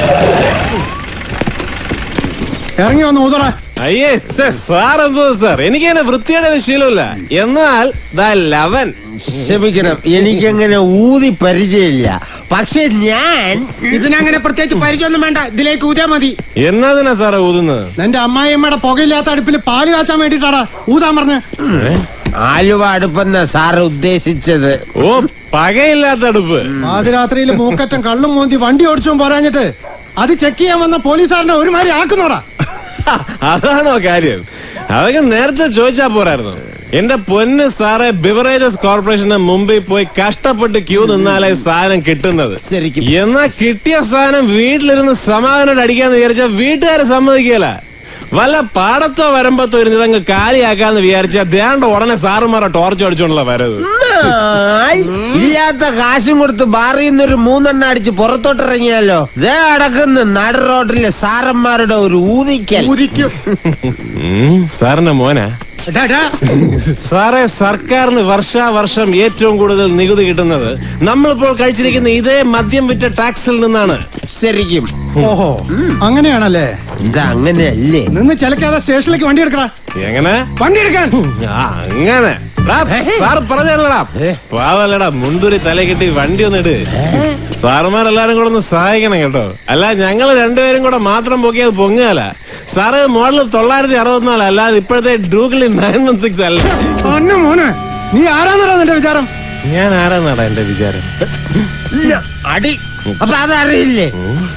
ഇറങ്ങി വന്ന് ഊതറ അയ്യേ സാർ എന്തോ സാർ എനിക്ക് അങ്ങനെ വൃത്തിയുടെ ശീലമില്ല എന്നാൽ ദാ ലവൻ ക്ഷമിക്കണം എനിക്കങ്ങനെ ഊതി പരിചയമില്ല പക്ഷെ ഞാൻ ഇതിനങ്ങനെ പ്രത്യേകിച്ച് പരിചയമൊന്നും വേണ്ട ഇതിലേക്ക് ഊതാ മതി എന്നതിനാ സാറേ ഊതുന്നത് നിന്റെ അമ്മായിയമ്മയുടെ പുകയില്ലാത്ത അടുപ്പിൽ പാല് കാച്ചാൻ വേണ്ടിട്ടാടാ ഊതാൻ പറഞ്ഞ് ആലുവ അടുപ്പെന്ന സാറ് ഉദ്ദേശിച്ചത് ഓ പകയില്ലാത്ത അടുപ്പ് പാതിരാത്രിയിൽ മൂക്കറ്റം കള്ളും മോന്തി വണ്ടി ഓടിച്ചും പോരാഞ്ഞിട്ട് അത് ചെക്ക് ചെയ്യാൻ വന്ന പോലീസുകാരനെ ഒരുമാതിരി ആക്കുന്നോടാ അതാണോ കാര്യം അതൊക്കെ നേരത്തെ ചോദിച്ചാ പോരായിരുന്നു എന്റെ പൊന്ന് സാറേ ബിവറേജസ് കോർപ്പറേഷന് മുമ്പിൽ പോയി കഷ്ടപ്പെട്ട് ക്യൂ നിന്നാലേ സാധനം കിട്ടുന്നത് എന്നാ കിട്ടിയ സാധനം വീട്ടിലിരുന്ന് സമാധാനം അടിക്കാന്ന് വിചാരിച്ചാ വീട്ടുകാരെ സമ്മതിക്കല വല്ല പാടത്തോ വരമ്പത്തോ ഇരുന്ന് ഇതങ്ങ് കാലിയാക്കാന്ന് വിചാരിച്ചാ ദേണ്ട ഉടനെ സാറുമാരെ ടോർച്ച് അടിച്ചോണ്ടുള്ള വരവ് ആയ്. ഇല്ലാത്ത കാശും കൊടുത്ത് ബാറിൽ നിന്നൊരു മൂന്നെണ്ണ അടിച്ച് പുറത്തോട്ടിറങ്ങിയാലോ ദേ അടക്കുന്ന നട റോഡിലെ സാറന്മാരുടെ ഒരു ഊതിക്കൽ ഉം, സാറിന്റെ മോനാ സാറേ സർക്കാരിന് വർഷാവർഷം ഏറ്റവും കൂടുതൽ നികുതി കിട്ടുന്നത് നമ്മളിപ്പോൾ കഴിച്ചിരിക്കുന്ന ഇതേ മദ്യം വിറ്റ ടാക്സിൽ നിന്നാണ് ശരിക്കും ഓഹോ അങ്ങനെയാണല്ലേ എന്താ അങ്ങനെയല്ലേ നിന്ന് ചിലക്കാതെ സ്റ്റേഷനിലേക്ക് വണ്ടി എടുക്കടാ എങ്ങനെ വണ്ടി എടുക്കാൻ ആ, അങ്ങനെ ടാ, സാർ പറഞ്ഞല്ലടാ പാവല്ലടാ മുണ്ടുരി തല കെട്ടി വണ്ടി ഒന്ന് ഇട് സാറുമാരെല്ലാരും കൂടെ ഒന്ന് സഹായിക്കണം കേട്ടോ അല്ല ഞങ്ങൾ രണ്ടുപേരും കൂടെ മാത്രം പൊക്കിയത് പൊങ്ങുകയല്ല സാറ് മോഡൽ തൊള്ളായിരത്തി അറുപത്തിനാല് അല്ലാതെ ഇപ്പോഴത്തെ ഡ്രൂഗിലി നയൻ വൺ സിക്സ് അല്ല അന്ന മോനെ നീ ആരാന്നടാ നിന്റെ വിചാരം ഞാൻ ആരാന്നാടാ എന്റെ വിചാരം അടി അപ്പൊ അതറിയില്ലേ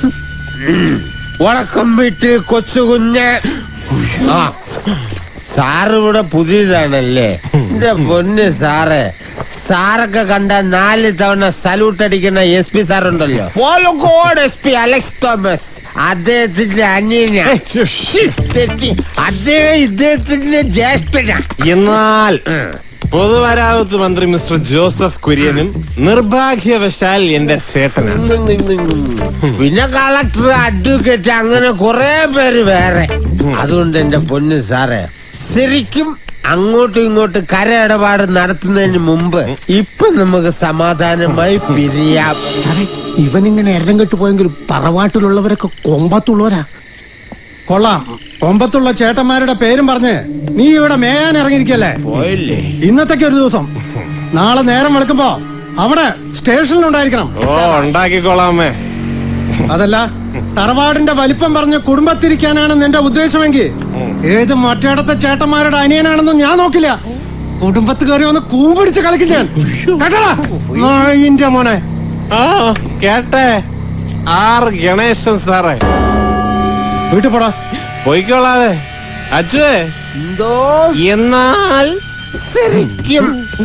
ഉറക്കം വീട്ടിൽ കൊച്ചുകുഞ്ഞ് ആ സാറ് ഇവിടെ പുതിയതാണല്ലേ എന്റെ പൊന്ന് സാറ് സാറൊക്കെ കണ്ട നാല് തവണ സല്യൂട്ട് അടിക്കുന്ന എസ് പി സാറുണ്ടല്ലോ പോലക്കോട് എസ് പി അലക്സ് തോമസ് അദ്ദേഹത്തിന്റെ അനിയന തെറ്റി അദ്ദേഹം ഇദ്ദേഹത്തിന്റെ ജ്യേഷ്ഠന എന്നാൽ പൊതുമരാമത്ത് മന്ത്രി മിസ്റ്റർ ജോസഫ് കുര്യനും നിർഭാഗ്യവശാൽ എന്റെ ചേട്ടനാണ് പിന്നെ കളക്ടർ അഡ്വക്കേറ്റ് അങ്ങനെ കുറെ പേര് വേറെ അതുകൊണ്ട് എന്റെ പൊന്ന് സാറേ ശരിക്കും അങ്ങോട്ടും ഇങ്ങോട്ടും കര ഇടപാട് നടത്തുന്നതിന് മുമ്പ് ഇപ്പൊ നമുക്ക് സമാധാനമായി പിരിയാം ഇവനിങ്ങനെ എരം കെട്ട് പോയെങ്കിലും തറവാട്ടിലുള്ളവരൊക്കെ കൊമ്പത്തുള്ളവരാ കൊള്ളാം കൊമ്പത്തുള്ള ചേട്ടന്മാരുടെ പേരും പറഞ്ഞ് നീ ഇവിടെ മേയാൻ ഇറങ്ങിയിരിക്കല്ലേ പോയില്ലേ ഇന്നത്തേക്ക് ഒരു ദിവസം നാളെ നേരം വെളുക്കുമ്പോ അവിടെ സ്റ്റേഷനിലുണ്ടായിരിക്കണം ഓ ഉണ്ടാക്കിക്കോളാമേ അതല്ല തറവാടിന്റെ വലിപ്പം പറഞ്ഞ് കുടുംബത്തിരിക്കാനാണ് നിന്റെ ഉദ്ദേശമെങ്കിൽ ഏത് മറ്റേടത്തെ ചേട്ടന്മാരുടെ അനിയനാണെന്നും ഞാൻ നോക്കില്ല കുടുംബത്ത് കയറി ഒന്ന് കൂപിടിച്ച് കളിക്കും ഞാൻ കേട്ടോടാ നായിന്റെ മോനെ ആ കേട്ടെ ആർ ഗണേശൻ സാറേ വീട്ടിൽ പോടാ പോയിക്കോളാതെ അച്ഛേ എന്തോ എന്നാൽ ശരിക്കും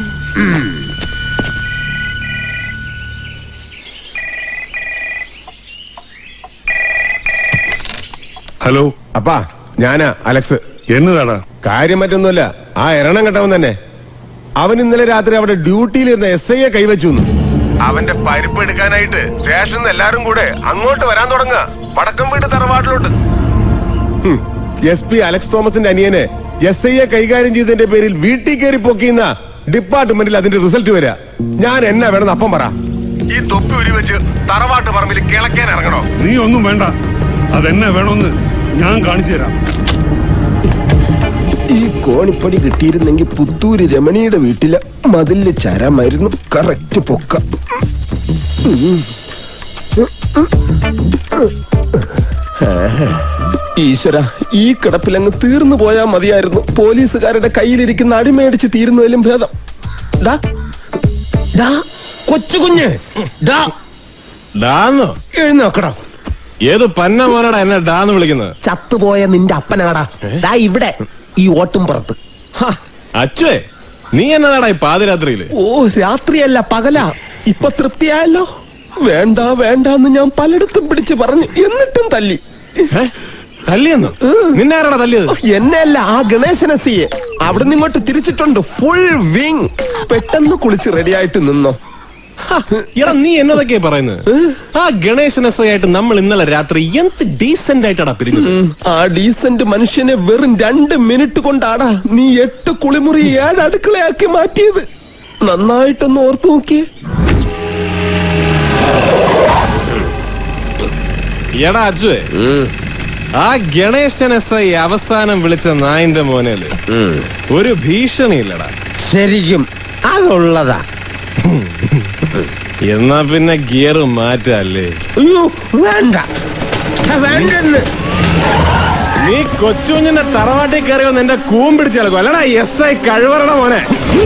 ഹലോ അപ്പാ ഞാനാ അലക്സ് എന്നതാടാ കാര്യം മറ്റൊന്നുമല്ല ആ എരണം കെട്ടവൻ തന്നെ അവൻ ഇന്നലെ രാത്രി അവിടെ ഡ്യൂട്ടിയിലിരുന്ന എസ് ഐയെ കൈവച്ചു അവന്റെ പരിപ്പ് എടുക്കാനായിട്ട് സ്റ്റേഷനിൽ എല്ലാരും കൂടെ അങ്ങോട്ട് വരാൻ തുടങ്ങുക വടക്കം വീട് തറവാട്ടിലോട്ട് എസ് പി അലക്സ് തോമസിന്റെ അനിയനെ എസ് ഐയെ കൈകാര്യം ചെയ്തതിന്റെ പേരിൽ വീട്ടിൽ കയറി പൊക്കിയുന്ന ഡിപ്പാർട്ട്മെന്റിൽ അതിന്റെ റിസൾട്ട് വരിക ഞാൻ എന്നാ വേണമെന്ന് അപ്പം പറ ഈ തൊപ്പി ഉരി വെച്ച് തറവാട്ട് പറമ്പിൽ കിളക്കാൻ ഇറങ്ങണോ നീ ഒന്നും വേണ്ട അതെന്നെ വേണമെന്ന് ഞാൻ കാണിച്ചു തരാം ഈ കോണിപ്പടി കിട്ടിയിരുന്നെങ്കിൽ പുത്തൂര് രമണിയുടെ വീട്ടിലെ മതില് ചരമായിരുന്നു കറക്റ്റ് പൊക്ക ഈശ്വര ഈ കിടപ്പിലങ്ങ് തീർന്നു പോയാ മതിയായിരുന്നു പോലീസുകാരുടെ കയ്യിലിരിക്കുന്ന അടിമേടിച്ച് തീരുന്നതിലും ഭേദം ഡാ ഡാ കൊച്ചു കുഞ്ഞ് ഡാ ഡാന്നോ എഴുന്നോക്കടാ ഏത് പന്ന മോനടാ എന്നെ ഡാന്ന് വിളിക്കുന്നത് ചത്തുപോയ നിന്റെ അപ്പനാടാ ദാ ഇവിടെ ഈ ഓട്ടും പുറത്ത് അച്ഛേ നീ എന്നതാടാ ഈ പാതിരാത്രിയില് ഓ രാത്രിയല്ല പകലാ ഇപ്പൊ തൃപ്തിയായല്ലോ വേണ്ട വേണ്ടെന്ന് ഞാൻ പലയിടത്തും പിടിച്ചു പറഞ്ഞു എന്നിട്ടും തല്ലി തല്ലിയെന്നോ നിന്നെ ആരാടാ തല്ലിയത് എന്നെ അല്ല ആ ഗണേശനെ സിയെ അവിടെ നിന്ന് ഇങ്ങോട്ട് തിരിച്ചിട്ടുണ്ട് ഫുൾ വിങ് പെട്ടെന്ന് കുളിച്ച് റെഡിയായിട്ട് നിന്നോ എടാ നീ എന്നതൊക്കെയാ പറയുന്നത് ആ ഗണേശൻ എസ് ആയിട്ട് നമ്മൾ ഇന്നലെ രാത്രി എന്ത് ഡീസെന്റ് ആയിട്ടാടാ പിരിഞ്ഞത് ഉം, ആ ഡീസന്റ് മനുഷ്യനെ വെറും രണ്ട് മിനിറ്റ് കൊണ്ടാടാ നീ എട്ട് കുളിമുറി ഏഴ് അടുക്കളയാക്കി മാറ്റിയത് നന്നായിട്ടൊന്ന് ഓർത്തു നോക്കിയേ എടാ അജുവേ ആ ഗണേശൻ എസ് ഐ അവസാനം വിളിച്ച നായിന്റെ മോനേല് ഒരു ഭീഷണിയില്ലടാ ശരിക്കും അതുള്ളതാ എന്നാ പിന്നെ ഗിയർ മാറ്റല്ലേ അയ്യോ വേണ്ട വേണ്ടെന്ന് നീ കൊച്ചുകുഞ്ഞിന്റെ തറവാട്ടിൽ കയറി വന്ന് എന്റെ കൂമ്പിടിച്ച് കിടക്കും അല്ലടാ എസ് ഐ കഴിവറണ മോനെ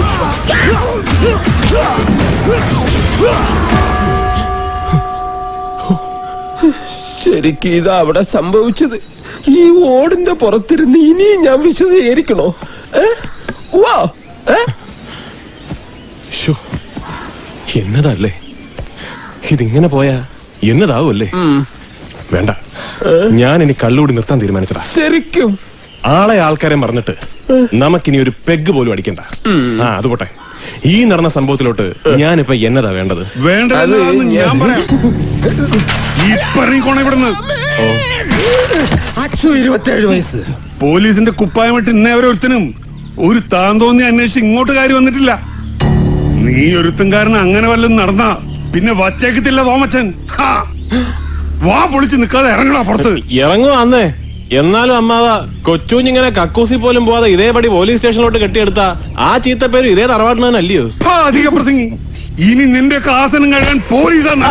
ശരിക്കും ഇതാ അവിടെ സംഭവിച്ചത് ഈ ഓടിന്റെ പുറത്തിരുന്ന് ഇനിയും ഞാൻ വിശദീകരിക്കണോ ഏ? ഉവ്വ. ഏ? ശ്ശോ, എന്നതല്ലേ ഇതിങ്ങനെ പോയാ എന്നതാവല്ലേ വേണ്ട ഞാൻ ഇനി കള്ളുകൂടി നിർത്താൻ തീരുമാനിച്ചതാ ശരിക്കും ആളെ ആൾക്കാരെ മറന്നിട്ട് നമുക്കിനി ഒരു പെഗ് പോലും അടിക്കണ്ട ആ അത് പോട്ടെ ഈ നടന്ന സംഭവത്തിലോട്ട് ഞാനിപ്പോ എന്നതാ വേണ്ടത് വേണ്ടതെന്ന് ഞാൻ പറയാം ഇപ്പൊ ഇറങ്ങിക്കോണം ഇവിടുന്ന് അച്ചു ഇരുപത്തേഴ് വയസ്സ് പോലീസിന്റെ കുപ്പായമിട്ട് ഇന്നേ വരെ ഒരുത്തനും ഒരു താൻ തോന്നി അന്വേഷിച്ച് ഇങ്ങോട്ട് കാര്യം വന്നിട്ടില്ല നീ ഒരുത്തൻകാരൻ അങ്ങനെ വല്ലതും നടന്ന പിന്നെ വച്ചേക്കത്തില്ല തോമച്ചൻ ഹാ. വാ പൊളിച്ച് നിൽക്കാതെ ഇറങ്ങടാ പുറത്ത് ഇറങ്ങുക അന്നേ എന്നാലും അമ്മാവ കൊച്ചുഞ്ഞിങ്ങനെ കക്കൂസി പോലും പോവാതെ ഇതേപടി പോലീസ് സ്റ്റേഷനിലോട്ട് കെട്ടിയെടുത്ത ആ ചീത്തപ്പേര് ഇതേ തറവാട്ടിന് തന്നെ അല്ലയോ ഹാ, അധിക പ്രസംഗി ഇനി നിന്റെ ആസനം കഴുകാൻ പോലീസാണ്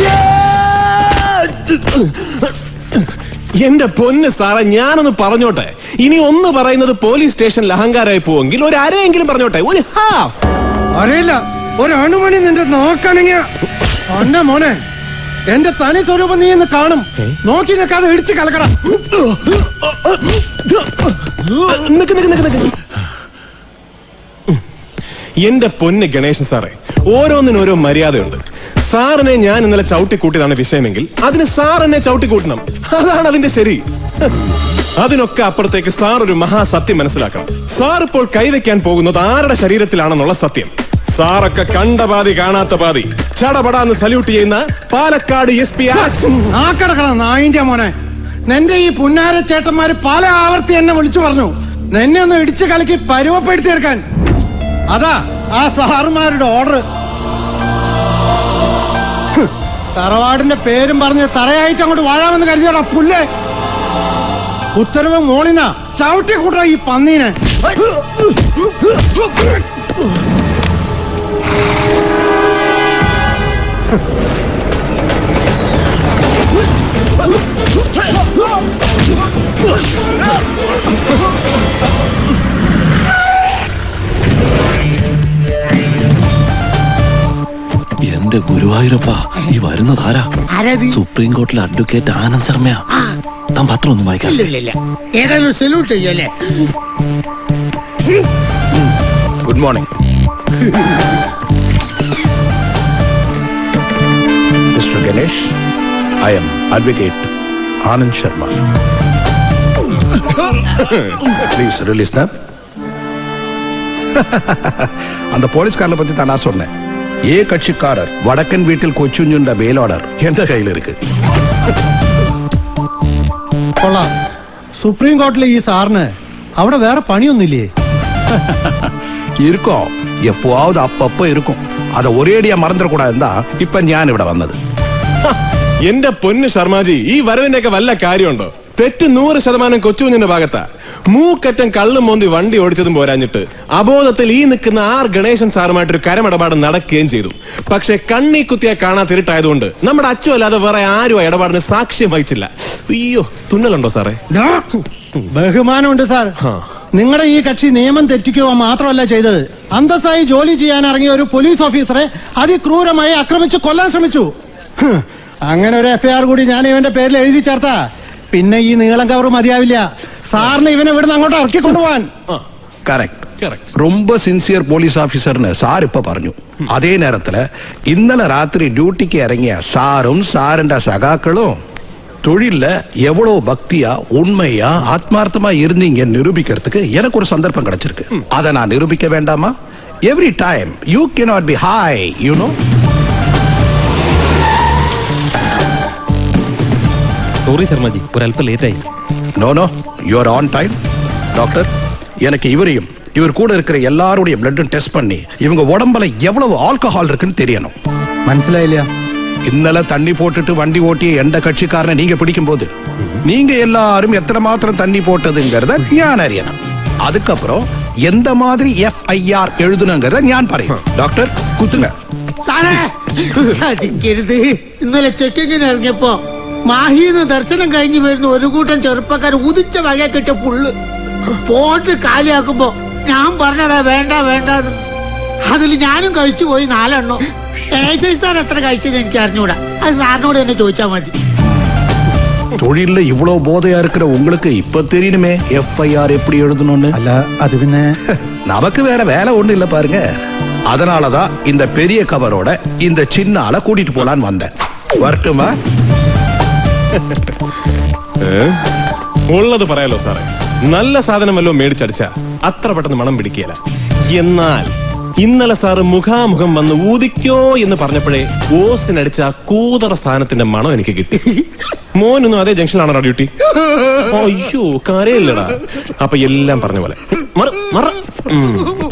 എന്റെ പൊന്ന് സാറേ ഞാനൊന്ന് പറഞ്ഞോട്ടെ ഇനി ഒന്ന് പറയുന്നത് പോലീസ് സ്റ്റേഷനിൽ അഹങ്കാരമായി പോവെങ്കിൽ ഒരു അരയെങ്കിലും പറഞ്ഞോട്ടെ ഒരു ഹാഫ് അറിയില്ല ഒരു അണുമണി നിന്റെ നോക്കണെങ്കിൽ അന്ന മോനെ എന്റെ തനി സ്വരൂപം നീ ഇന്ന് കാണും നോക്കി നിൽക്കാതെ ഇടിച്ച് കലക്കട നിക്ക് നിക്ക് നിക്ക് നിക്ക്. എന്റെ പൊന്ന് ഗണേശൻ സാറേ ഓരോന്നിനും ഓരോ മര്യാദയുണ്ട് സാറിനെ ഞാൻ ഇന്നലെ ചവിട്ടി കൂട്ടിയതാണ് വിഷയമെങ്കിൽ അതിന് സാർ എന്നെ ചവിട്ടി കൂട്ടണം അതാണ് അതിന്റെ ശരി അതിനൊക്കെ അപ്പുറത്തേക്ക് സാർ ഒരു മഹാസത്യം മനസ്സിലാക്കണം സാർ ഇപ്പോൾ കൈവയ്ക്കാൻ പോകുന്നത് ആരുടെ ശരീരത്തിലാണെന്നുള്ള സത്യം സാറൊക്കെ കണ്ട പാതി കാണാത്ത പാതി ചടപടാന്ന് സല്യൂട്ട് ചെയ്യുന്ന പാലക്കാട് എസ് പി ആ കിടക്കണ നായിന്റെ മോനെ നിന്റെ ഈ പുന്നാര ചേട്ടന്മാര് പല ആവർത്തി എന്നെ വിളിച്ചു പറഞ്ഞു നിന്നെ ഒന്ന് ഇടിച്ചു കലക്കി പരുവപ്പെടുത്തി എടുക്കാൻ അതാ ആ സാറുമാരുടെ ഓർഡർ തറവാടിന്റെ പേരും പറഞ്ഞ് തറയായിട്ട് അങ്ങോട്ട് വാഴാമെന്ന് കരുതിയടാ പുല്ലേ ഉത്തരവ് മോളിന ചവിട്ടി കൂട്ടാ ഈ പന്നീനെ എന്റെ ഗുരുവായൂരപ്പ ഈ വരുന്നതാരാ ആരാത് സുപ്രീം കോർട്ടിലെ അഡ്വക്കേറ്റ് ആനന്ദ് ശർമ്മയാ താൻ പത്രം ഒന്നും വായിക്കാം ഇല്ല ഇല്ല ഇല്ല ഏതായാലും സല്യൂട്ട് ചെയ്യല്ലേ good morning mister Ganesh I'm advocate Anand Sharma please release தான் அந்த போலீஸ்காரனை பத்தி தான் நான் சொன்னேன் ஏ கட்சிக்காரர் வடக்கன் வீட்டில் கொச்சுஞ்சுண்ட பெயில் ஆர்டர் எந்த கையில் இருக்கு കൊള്ളാം സുപ്രീം കോർട്ടിലെ ഈ സാറിന് അവിടെ വേറെ പണിയൊന്നുമില്ലേ இருக்கும் எப்போவாவது அப்பப்ப இருக்கும் அதை ஒரேடியா மறந்துடக்கூடாதுன்னு தான் இப்ப ஞான் ഇവിടെ വന്നത് എന്റെ പൊന്ന് ശർമാജി ഈ വരവിന്റെ ഒക്കെ വല്ല കാര്യമുണ്ടോ തെറ്റ് നൂറ് ശതമാനം കൊച്ചുകുഞ്ഞിന്റെ ഭാഗത്താ മൂക്കറ്റം കള്ളും മോന്തി വണ്ടി ഓടിച്ചതും പോരാഞ്ഞിട്ട് അബോധത്തിൽ ഈ നിൽക്കുന്ന ആർ ഗണേശൻ സാറുമായിട്ടൊരു കരമിടപാട് നടക്കുകയും ചെയ്തു പക്ഷെ കണ്ണി കുത്തിയ കാണാത്ത ഇരുട്ടായതുകൊണ്ട് നമ്മുടെ അച്ചു അല്ലാതെ വേറെ ആരും ആ ഇടപാടിന് സാക്ഷ്യം വഹിച്ചില്ല അയ്യോ തുന്നലുണ്ടോ സാറേ ബഹുമാനമുണ്ട് സാർ നിങ്ങളുടെ ഈ കക്ഷി നിയമം തെറ്റിക്കുക മാത്രമല്ല ചെയ്തത് അന്തസ്സായി ജോലി ചെയ്യാൻ ഇറങ്ങിയ ഒരു പോലീസ് ഓഫീസറെ അതിക്രൂരമായി ആക്രമിച്ച് കൊല്ലാൻ ശ്രമിച്ചു ഹ്, അങ്ങനെ ഒരു എഫ്ഐആർ കൂടി ഞാൻ ഇവന്റെ പേരിൽ എഴുതി ചേർത്താ പിന്നെ ഈ നീളം കവർ മതിയാവില്ല സാറിന് ഇവനെ ഇവിടുന്ന് അങ്ങോട്ട് ഇറക്കി കൊണ്ടുപോവാൻ കറക്റ്റ് ரொம்ப സിൻസിയർ പോലീസ് ഓഫീസറിന് സാർ ഇപ്പൊ പറഞ്ഞു അതേ നേരത്തില് ഇന്നലെ രാത്രി ഡ്യൂട്ടിക്ക് ഇറങ്ങിയ സാറും സാറിന്റെ സഖാക്കളും தொழில்ல எவ்வளவு பக்தியா உண்மையா ஆத்மார்த்தமா இருந்தீங்க நிரூபிக்கிறதுக்கு எனக்கு ஒரு சந்தர்ப்பம் கிடைச்சிருக்கு அதை நான் நிரூபிக்க வேண்டாமா every time you cannot be hi you know sorry ശർമ്മജി ഒരല്പം ലേറ്റായി no no you are on time doctor எனக்கு இவரையும் இவர் கூட இருக்கிற எல்லாருடைய பிளட்டும் டெஸ்ட் பண்ணி இவங்க உடம்புல எவ்வளவு ஆல்கஹால் இருக்குன்னு தெரியணும் മനസ്സിലായില്ല ഇന്നലെ തണ്ണി പോട്ടിട്ട് വണ്ടി ഓട്ടിയ എന്റെ കക്ഷിക്കാരനെ നീங்க പിടിക്കുம்போது நீங்க எல்லாரும் எத்தனை மாத்திரம் தண்ணி போட்டதுங்கிறத ഞാൻ അറിയണം அதுக்கப்புறம் எந்த மாதிரி எஃப்ஐஆர் எழுதணுங்கிறத ഞാൻ പറയും ഡോക്ടർ കുത്തുங்க സാറേ അതിക്കരുത് ഇന്നലെ ചെക്കിങ്ങിന് ഇറങ്ങിയപ്പോ മാഹിന്ന് ദർശനം കഴിഞ്ഞു വരുന്ന ഒരു കൂട്ടം ചെറുപ്പക്കാർ ഉദിച്ച വക കിട്ടിയ പുള്ള് പോട്ട് കാലിയാക്കുമ്പോ ഞാൻ പറഞ്ഞതാ വേണ്ട വേണ്ട അതിൽ ഞാനും കഴിച്ചു പോയി നാലെണ്ണോ ഏശൈ സാർ എത്ര കഴിച്ചത് എനിക്ക് അറിഞ്ഞൂടാ അത് സാറിനോട് തന്നെ ചോദിച്ചാൽ മതി தொழில்ல இவ்வளவு போதையா இருக்கிற உங்களுக்கு இப்ப தெரியணுமே எஃப்ஐஆர் எப்படி எழுதணும்னு അല്ല അത് പിന്നെ நமக்கு வேற வேலை ஒண்ணு இல்ல பாருங்க அதனாலதான் இந்த பெரிய கவரோட இந்த சின்ன ஆளை கூட்டிட்டு போலான்னு வந்தேன் வரட்டுமா ഏ? ഉള്ളത് പറയാലോ സാറേ നല്ല സാധനം വല്ലതും മേടിച്ചടിച്ച അത്ര പെട്ടെന്ന് മണം പിടിക്കുകയില്ല എന്നാൽ ഇന്നലെ സാറ് മുഖാമുഖം വന്ന് ഊതിക്കോ എന്ന് പറഞ്ഞപ്പോഴേ ഓസിനടിച്ച ആ കൂതറ സാധനത്തിന്റെ മണം എനിക്ക് കിട്ടി മോനൊന്നും അതേ ജംഗ്ഷനിലാണോ ഡ്യൂട്ടി അയ്യോ കരയില്ലടാ അപ്പൊ എല്ലാം പറഞ്ഞ പോലെ മറ മറ ഉം.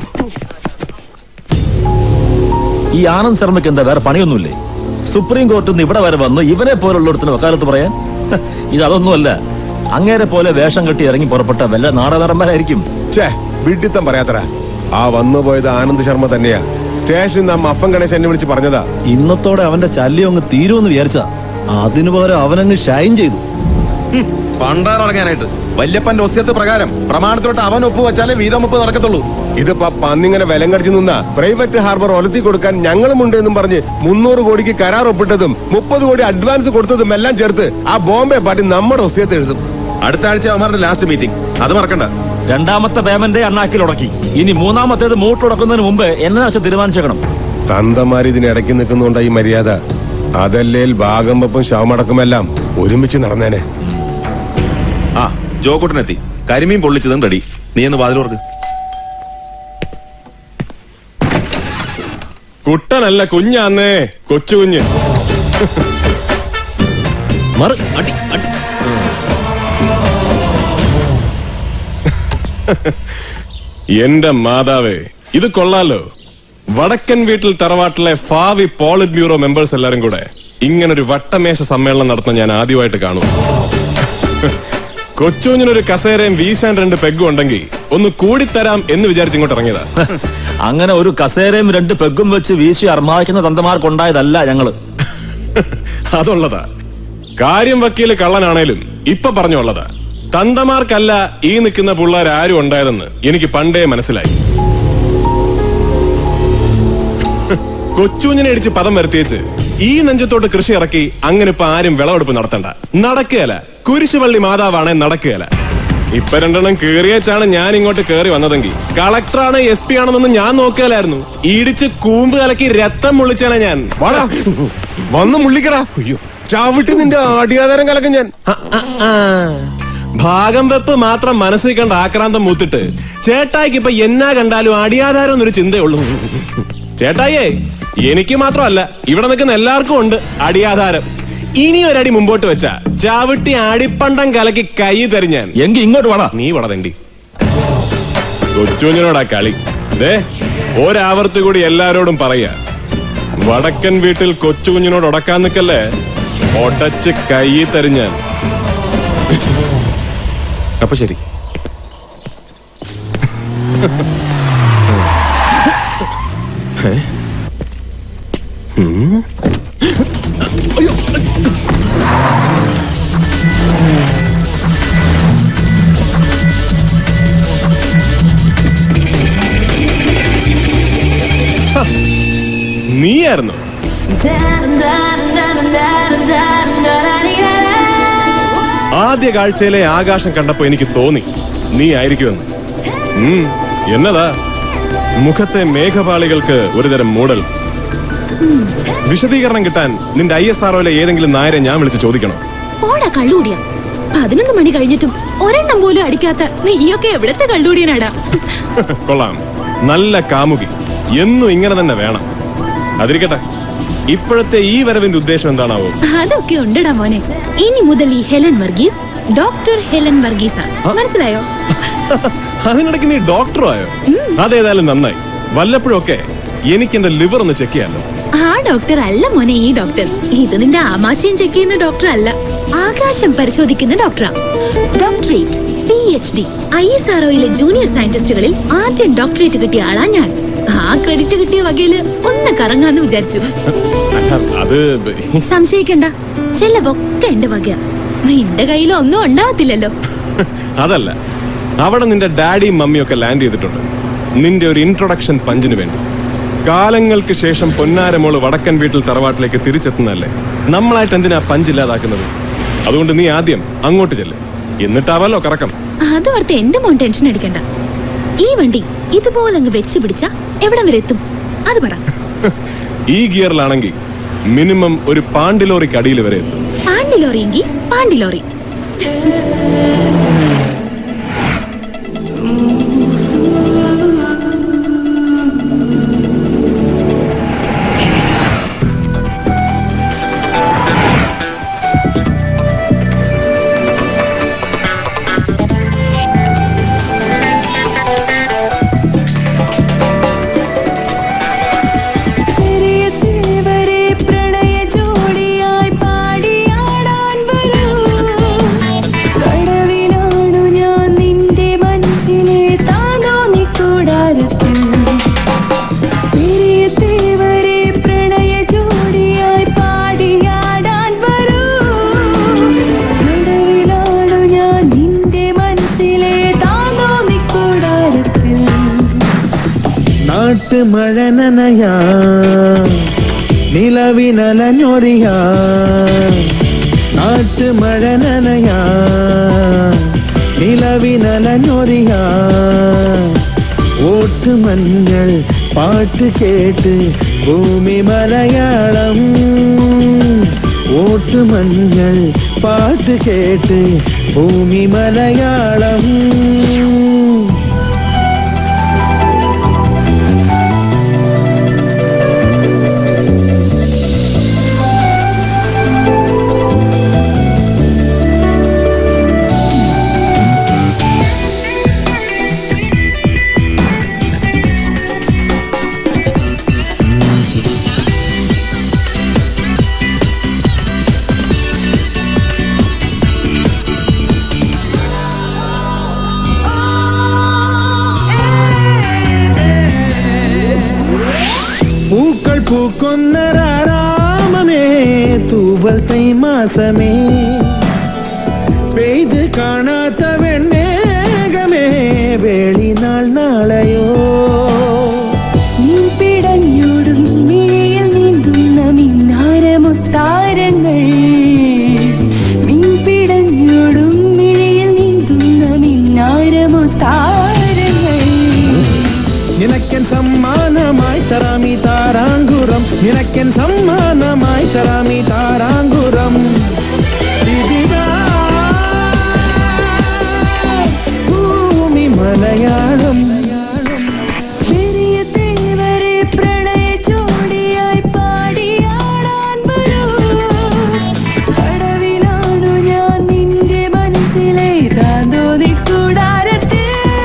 ഈ ആനന്ദ് ശർമ്മയ്ക്ക് എന്താ വേറെ പണിയൊന്നുമില്ലേ സുപ്രീം കോർട്ടിൽ നിന്ന് ഇവിടെ വരെ വന്ന് ഇവനെ പോലുള്ളടത്തിന് വക്കാലത്ത് പറയാൻ ഹ, ഇത് അതൊന്നുമല്ല അങ്ങേരെ പോലെ വേഷം കെട്ടി ഇറങ്ങി പുറപ്പെട്ട വല്ല നാടകനടന്മാരായിരിക്കും ഛേ വിഡിത്തം പറയാത്തറ ആ വന്നു പോയത് ആനന്ദ് ശർമ്മ തന്നെയാ സ്റ്റേഷനിൽ നിന്ന് ആ മഫൻ ഗണേശ് എന്നെ വിളിച്ച് പറഞ്ഞതാ ഇന്നത്തോടെ അവന്റെ ശല്യം അങ്ങ് തീരുമെന്ന് വിചാരിച്ചാ അതിനു പകരം അവനങ്ങ് ഷൈൻ ചെയ്തു പണ്ടാറടങ്ങാനായിട്ട് വല്യപ്പന്റെ ഒസ്യത്ത് പ്രകാരം പ്രമാണത്തിലോട്ട് അവൻ ഒപ്പ് വെച്ചാലേ വീതമൊപ്പ് നടക്കത്തുള്ളൂ ഇതിപ്പോ പന്നിങ്ങനെ വിലം കടിച്ചു നിന്ന പ്രൈവറ്റ് ഹാർബർ ഒലത്തി കൊടുക്കാൻ ഞങ്ങളുമുണ്ട് എന്നും പറഞ്ഞ് മുന്നൂറ് കോടിക്ക് കരാർ ഒപ്പിട്ടതും മുപ്പത് കോടി അഡ്വാൻസ് കൊടുത്തതും എല്ലാം ചേർത്ത് ആ ബോംബെ പാർട്ടി നമ്മുടെ ഒസ്യത്ത് എഴുതും അടുത്ത ആഴ്ച അവന്മാരുടെ ലാസ്റ്റ് മീറ്റിംഗ് അത് മറക്കണ്ട രണ്ടാമത്തെ പേയ്മെന്റ് അണ്ണാക്കിൽ ഉടക്കി ഇനി മൂന്നാമത്തേത് മൂട്ടുടക്കുന്നതിന് മുമ്പ് എന്നെ വെച്ച് തീരുമാനിച്ചേക്കണം തന്തമാര് ഇതിന് ഇടയ്ക്ക് നിൽക്കുന്നുണ്ട ഈ മര്യാദ അതല്ലേൽ ഭാഗം വെപ്പും ശവമടക്കുമെല്ലാം ഒരുമിച്ച് നടന്നേനെ ആ ജോക്കുട്ടനെത്തി കരിമീൻ പൊള്ളിച്ചതും റെഡി നീ എന്ന് വാതിലോർക്ക് കുട്ടനല്ല കുഞ്ഞാന്നേ കൊച്ചു കുഞ്ഞ് മറ അടി അടി എന്റെ മാതാവേ ഇത് കൊള്ളാലോ വടക്കൻ വീട്ടിൽ തറവാട്ടിലെ ഫാവി പോളിറ്റ് ബ്യൂറോ മെമ്പേഴ്സ് എല്ലാരും കൂടെ ഇങ്ങനൊരു വട്ടമേശ സമ്മേളനം നടത്തുന്ന ഞാൻ ആദ്യമായിട്ട് കാണും കൊച്ചുഞ്ഞിനൊരു കസേരയും വീശാൻ രണ്ട് പെഗും ഉണ്ടെങ്കിൽ ഒന്ന് കൂടിത്തരാം എന്ന് വിചാരിച്ച് ഇങ്ങോട്ട് ഇറങ്ങിയതാ അങ്ങനെ ഒരു കസേരയും രണ്ട് പെഗും വെച്ച് വീശി അർമാദിക്കുന്ന തന്തമാർക്കുണ്ടായതല്ല ഞങ്ങള് അതുള്ളതാ കാര്യം വക്കീല് കള്ളനാണേലും ഇപ്പൊ പറഞ്ഞുള്ളതാ തന്തമാർക്കല്ല ഈ നിൽക്കുന്ന പിള്ളേർ ആരും ഉണ്ടായതെന്ന് എനിക്ക് പണ്ടേ മനസ്സിലായി കൊച്ചുഞ്ഞിനെ ഇടിച്ച് പദം വരുത്തിയേച്ച് ഈ നെഞ്ചത്തോട്ട് കൃഷി ഇറക്കി അങ്ങനെ ഇപ്പൊ ആരും വിളവെടുപ്പ് നടത്തണ്ട നടക്കുകയല്ല കുരിശുപള്ളി മാതാവാണെ നടക്കുകയല്ല ഇപ്പൊ രണ്ടെണ്ണം കേറിയേച്ചാണ് ഞാൻ ഇങ്ങോട്ട് കേറി വന്നതെങ്കിൽ കളക്ടറാണ് എസ് പി ആണെന്നൊന്നും ഞാൻ നോക്കിയാലായിരുന്നു ഇടിച്ച് കൂമ്പ് കലക്കി രക്തം മുള്ളിച്ചാണ് ഞാൻ വാടാ വന്ന് മുള്ളിക്കടാ അയ്യോ ചവിട്ടി നിന്റെ ആടിയാധാരം കലക്കും ഞാൻ ഭാഗം വെപ്പ് മാത്രം മനസ്സിൽ കണ്ട ആക്രാന്തം മൂത്തിട്ട് ചേട്ടായിക്ക് ഇപ്പൊ എന്നാ കണ്ടാലും അടിയാധാരം എന്നൊരു ചിന്തയുള്ളൂ ചേട്ടായിയേ എനിക്ക് മാത്രമല്ല ഇവിടെ നിൽക്കുന്ന എല്ലാവർക്കും ഉണ്ട് അടിയാധാരം ഇനി ഒരടി മുമ്പോട്ട് വെച്ച ചവിട്ടി അടിപ്പണ്ടം കലക്കി കൈ തരിഞ്ഞാൻ എങ്കി ഇങ്ങോട്ട് വേണ നീ വടതണ്ടി കൊച്ചുഞ്ഞിനോടാ കളി ദേ ഒരാവർത്തി കൂടി എല്ലാരോടും പറയാ വടക്കൻ വീട്ടിൽ കൊച്ചുകുഞ്ഞിനോട് ഉടക്കാൻ നിക്കല്ലേ ഒടച്ച് കൈ തരിഞ്ഞാൻ അപ്പൊ ശരി ഏ? ഉം. ഹ, നീയായിരുന്നു ആദ്യ കാഴ്ചയിലെ ആകാശം കണ്ടപ്പോ എനിക്ക് തോന്നി നീ ആയിരിക്കുമെന്ന് ഉം, എന്നതാ മുഖത്തെ മേഘപാളികൾക്ക് ഒരുതരം മൂടൽ വിശദീകരണം കിട്ടാൻ നിന്റെ ഐ എസ് ആർഒയിലെ ഏതെങ്കിലും നായരെ ഞാൻ വിളിച്ച് ചോദിക്കണോ പോടാ കള്ളുകൂടിയ പതിനൊന്ന് മണി കഴിഞ്ഞിട്ടും ഒരെണ്ണം പോലും അടിക്കാത്ത നീയൊക്കെ എവിടത്തെ കള്ളുകൂടിയനാടാ കൊള്ളാം നല്ല കാമുകി എന്നും ഇങ്ങനെ തന്നെ വേണം അതിരിക്കട്ടെ ഇപ്പോഴത്തെ ഈ വരവിന്റെ ഉദ്ദേശം എന്താണാവോ അതൊക്കെ ഉണ്ടടാ മോനെ ഇനി മുതൽ ഈ ഹെലൻ വർഗീസ് ഡോക്ടർ ഹെലൻ വർഗീസ് ആണ് മനസ്സിലായോ അതിനിടയ്ക്ക് നീ ഡോക്ടറോ ആയോ അതേതായാലും നന്നായി വല്ലപ്പോഴൊക്കെ എനിക്ക് എന്റെ ലിവർ ഒന്ന് ചെക്ക് ചെയ്യാമല്ലോ ആ ഡോക്ടർ അല്ല മോനെ ഈ ഡോക്ടർ ഇത് നിന്റെ ആമാശയം ചെക്ക് ചെയ്യുന്ന ഡോക്ടർ അല്ല ആകാശം പരിശോധിക്കുന്ന ഡോക്ടറാ doctorate P H D I S ആർഒയിലെ ജൂനിയർ സയന്റിസ്റ്റുകളിൽ ആദ്യം ഡോക്ടറേറ്റ് കിട്ടിയ ആളാ ഞാൻ ആ ക്രെഡിറ്റ് കിട്ടിയ വകയില് ഒന്ന് കറങ്ങാന്ന് വിചാരിച്ചു അല്ല, അത് സംശയിക്കണ്ട ചെലവൊക്കെ എന്റെ വകയാ നിന്റെ കയ്യിൽ ഒന്നും ഉണ്ടാവത്തില്ലല്ലോ അതല്ല അവിടെ നിന്റെ ഡാഡിയും മമ്മിയും ഒക്കെ ലാൻഡ് ചെയ്തിട്ടുണ്ട് നിന്റെ ഒരു ഇൻട്രൊഡക്ഷൻ പഞ്ചിന് വേണ്ടി കാലങ്ങൾക്ക് ശേഷം പൊന്നാരമോള് വടക്കൻ വീട്ടിൽ തറവാട്ടിലേക്ക് തിരിച്ചെത്തുന്നതല്ലേ നമ്മളായിട്ട് എന്തിനാ പഞ്ച് ഇല്ലാതാക്കുന്നത് അതുകൊണ്ട് നീ ആദ്യം അങ്ങോട്ട് ചെല്ല് എന്നിട്ടാവല്ലോ കറക്കം അതോർത്ത് എന്റെ മോൻ ടെൻഷൻ അടിക്കണ്ട ഈ വണ്ടി ഇതുപോലെ അങ്ങ് വെച്ച് പിടിച്ച എവിടം വരെ എത്തും അത് പറ ഈ ഗിയറിലാണെങ്കിൽ മിനിമം ഒരു പാണ്ടിലോറിക്ക് അടിയിൽ വരെ എത്തും പാണ്ടി ലോറി എങ്കിൽ പാണ്ടി ലോറി പ്രിയദേവരെ പ്രണയ ജോഡിയായി പാടിയാടാൻ വരൂ കടവിലാണു ഞാൻ നിന്റെ മനസ്സിലെ താനോ നീ കൂടാരത്തിൽ പ്രിയദേവരെ പ്രണയ ജോഡിയായി പാടിയാടാൻ വരൂ കടവിലാണു ഞാൻ നിന്റെ മനസ്സിലെ താനോ നീ കൂടാരത്തിൽ നാട്ടു മഴ നനയാ നിലവിനലഞ്ഞൊറിയാ നാട്ടു മഴ നനയാ നിലവിനലഞ്ഞൊറിയാ ഓട്ട് മഞ്ഞൾ പാട്ട് കേട്ട് ഭൂമി മലയാളം ഓട്ട് മഞ്ഞൾ പാട്ട് കേട്ട് ഭൂമി മലയാളം പൂക്കൾ പൂക്കൊന്നരാമമേ തൂവൽ തൈ മാസമേ പെയ്ത് കാണാത്ത വെൺമേഘമേ വേളി നാൾ നാളെയോ നീ പിടഞ്ഞോടും മിഴി നിനക്കൻ സമ്മാനമായി തരാമി താരാങ്കുരം നിനക്കൻ സമ്മാനമായി തരാമി താരാങ്കുരം ഇതിതാ ഭൂമി മലയാളം ചെറിയ തേവരെ പ്രണയ ജോഡിയായി പാടിയാടാൻ വരൂ കടവിലാണു ഞാൻ നിന്റെ മനസ്സിലെ താന്തോന്നി കൂടാരത്തിൽ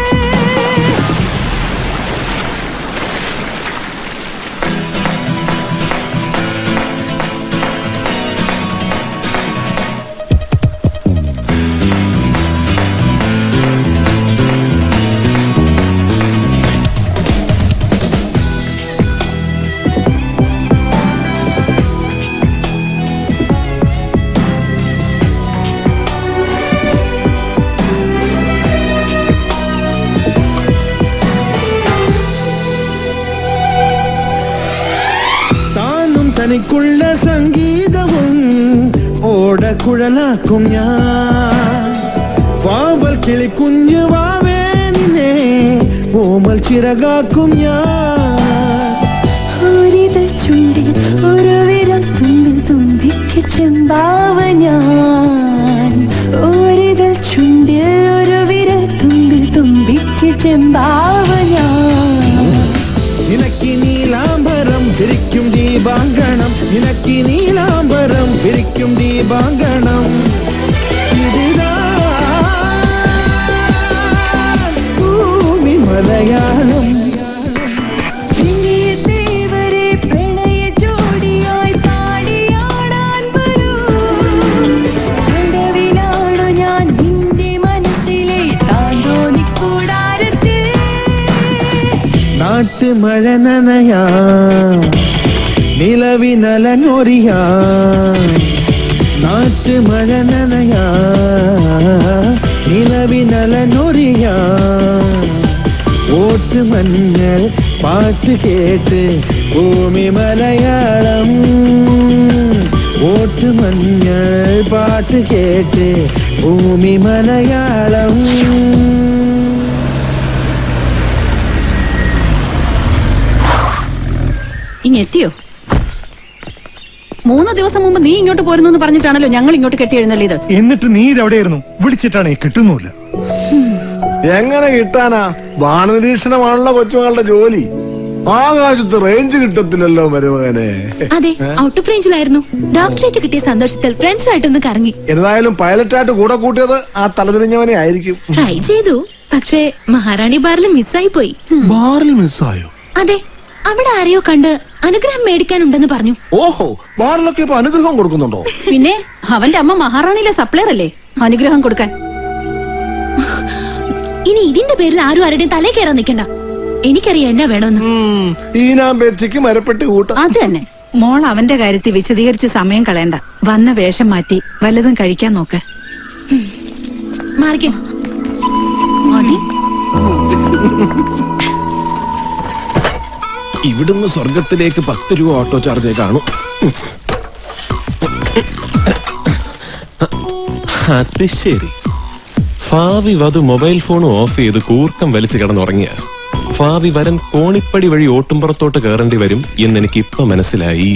താനും തനിക്കുള്ള സംഗീതവും ഓടക്കുഴലാക്കും ഞാൻ വാവൽ കിളിക്കുഞ്ഞ് വാവേ നിന്നെ ഓമൽ ചിറകാക്കും ഞാൻ ഒരിതൾ ചുണ്ടിൽ ഒരു വിരൽ തുമ്പിൽ തുമ്പിക്ക് ചെമ്പാവ ഞാൻ ഒരിതൾ ചുണ്ടിൽ ഒരു വിരൽ തുമ്പിൽ തുമ്പിക്ക് ചെമ്പാവ ഞാൻ നിനക്ക് നീലാംബരം വിരിക്കും ദീപാങ്കണം നിനക്ക് നീലാംബരം വിരിക്കും ദീപാങ്കണം ഇതിതാ ഭൂമി മലയാളം ചെറിയ തേവരെ പ്രണയ ജോഡിയായി പാടിയാടാൻ വരൂ കടവിലാണു ഞാൻ നിന്റെ മനസ്സിലെ താന്തോന്നി കൂടാരത്തിൽ നാട്ടു മഴ നനയാ നിലവിനലഞ്ഞൊരിയാ നാട്ടു മഴ നനയാ നിലവിനലഞ്ഞൊരിയാ ഓട്ട് മഞ്ഞൾ പാട്ട് കേട്ട് ഭൂമി മലയാളം ഓട്ട് മഞ്ഞൾ പാട്ട് കേട്ട് ഭൂമി മലയാളം ഇങ്ങെത്തിയോ മൂന്ന് ദിവസം മുമ്പ് നീ ഇങ്ങോട്ട് പോരുന്നു എന്ന് പറഞ്ഞിട്ടാണല്ലോ ഞങ്ങൾ ഇങ്ങോട്ട് കെട്ടി എഴുന്നള്ളിയത് എന്നിട്ട് നീ ഇതെവിടെയായിരുന്നു വിളിച്ചിട്ടാണ് കിട്ടുന്നുമില്ല എങ്ങനെ കിട്ടാനാ വാനനിരീക്ഷണമാണല്ലോ കൊച്ചുമകളുടെ ജോലി ആകാശത്ത് റേഞ്ച് കിട്ടത്തില്ലല്ലോ മരുമകനെ അതെ ഔട്ട് ഓഫ് റേഞ്ചിലായിരുന്നു ഡോക്ടറേറ്റ് കിട്ടിയ സന്തോഷത്തിൽ ഫ്രണ്ട്സുമായിട്ടൊന്ന് കറങ്ങി എന്തായാലും പൈലറ്റായിട്ട് കൂടെ കൂട്ടിയത് ആ തലതിരിഞ്ഞവനെ ആയിരിക്കും ട്രൈ ചെയ്തു പക്ഷേ മഹാറാണി ബാറിൽ മിസ്സായി പോയി ബാറിൽ മിസ്സായോ അതെ അവിടെ ആരെയോ കണ്ട് അനുഗ്രഹം മേടിക്കാനുണ്ടെന്ന് പറഞ്ഞു ഓഹോ ബാറിലൊക്കെ ഇപ്പൊ അനുഗ്രഹം കൊടുക്കുന്നുണ്ടോ പിന്നെ അവന്റെ അമ്മ മഹാറാണിയിലെ സപ്ലയർ അല്ലേ അനുഗ്രഹം കൊടുക്കാൻ ഇനി ഇതിന്റെ പേരിൽ ആരും ആരുടെയും തലേ കയറാൻ നിൽക്കണ്ട എനിക്കറിയാം എന്നാ വേണമെന്ന് ഈനാമ്പേച്ചയ്ക്ക് മരപ്പെട്ടി കൂട്ട അത് തന്നെ മോൾ അവന്റെ കാര്യത്തിൽ വിശദീകരിച്ച് സമയം കളയണ്ട വന്ന വേഷം മാറ്റി വല്ലതും കഴിക്കാൻ നോക്ക് മാറിക്കോ ഇവിടുന്ന് സ്വർഗത്തിലേക്ക് പത്ത് രൂപ ഓട്ടോ ചാർജ് കാണും അത് ശരി ഫാവി വധു മൊബൈൽ ഫോൺ ഓഫ് ചെയ്ത് കൂർക്കം വലിച്ചു കിടന്നുറങ്ങിയ ഫാവി വരൻ കോണിപ്പടി വഴി ഓട്ടുംപുറത്തോട്ട് കയറേണ്ടി വരും എന്ന് എനിക്ക് ഇപ്പൊ മനസ്സിലായി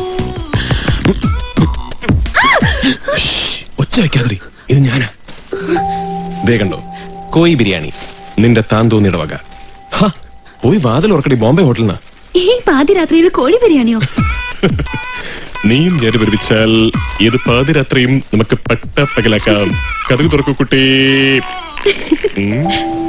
ഒച്ച വെക്കാതിരി ഇത് ഞാനാ ദേ കണ്ടോ കോയി ബിരിയാണി നിന്റെ താന്തോന്നിയുടെ വക ഹ, പോയി വാതിൽ ഉറക്കടി ബോംബെ ഹോട്ടലിനാ ഈ പാതിരാത്രിയിൽ കോഴി ബിരിയാണിയോ നീയും ഞാൻ ഒരുമിച്ചാൽ ഇത് പാതിരാത്രിയും നമുക്ക് പട്ട പകലാക്കാം കഥകു തുറക്കൂ കുട്ടി ഉം.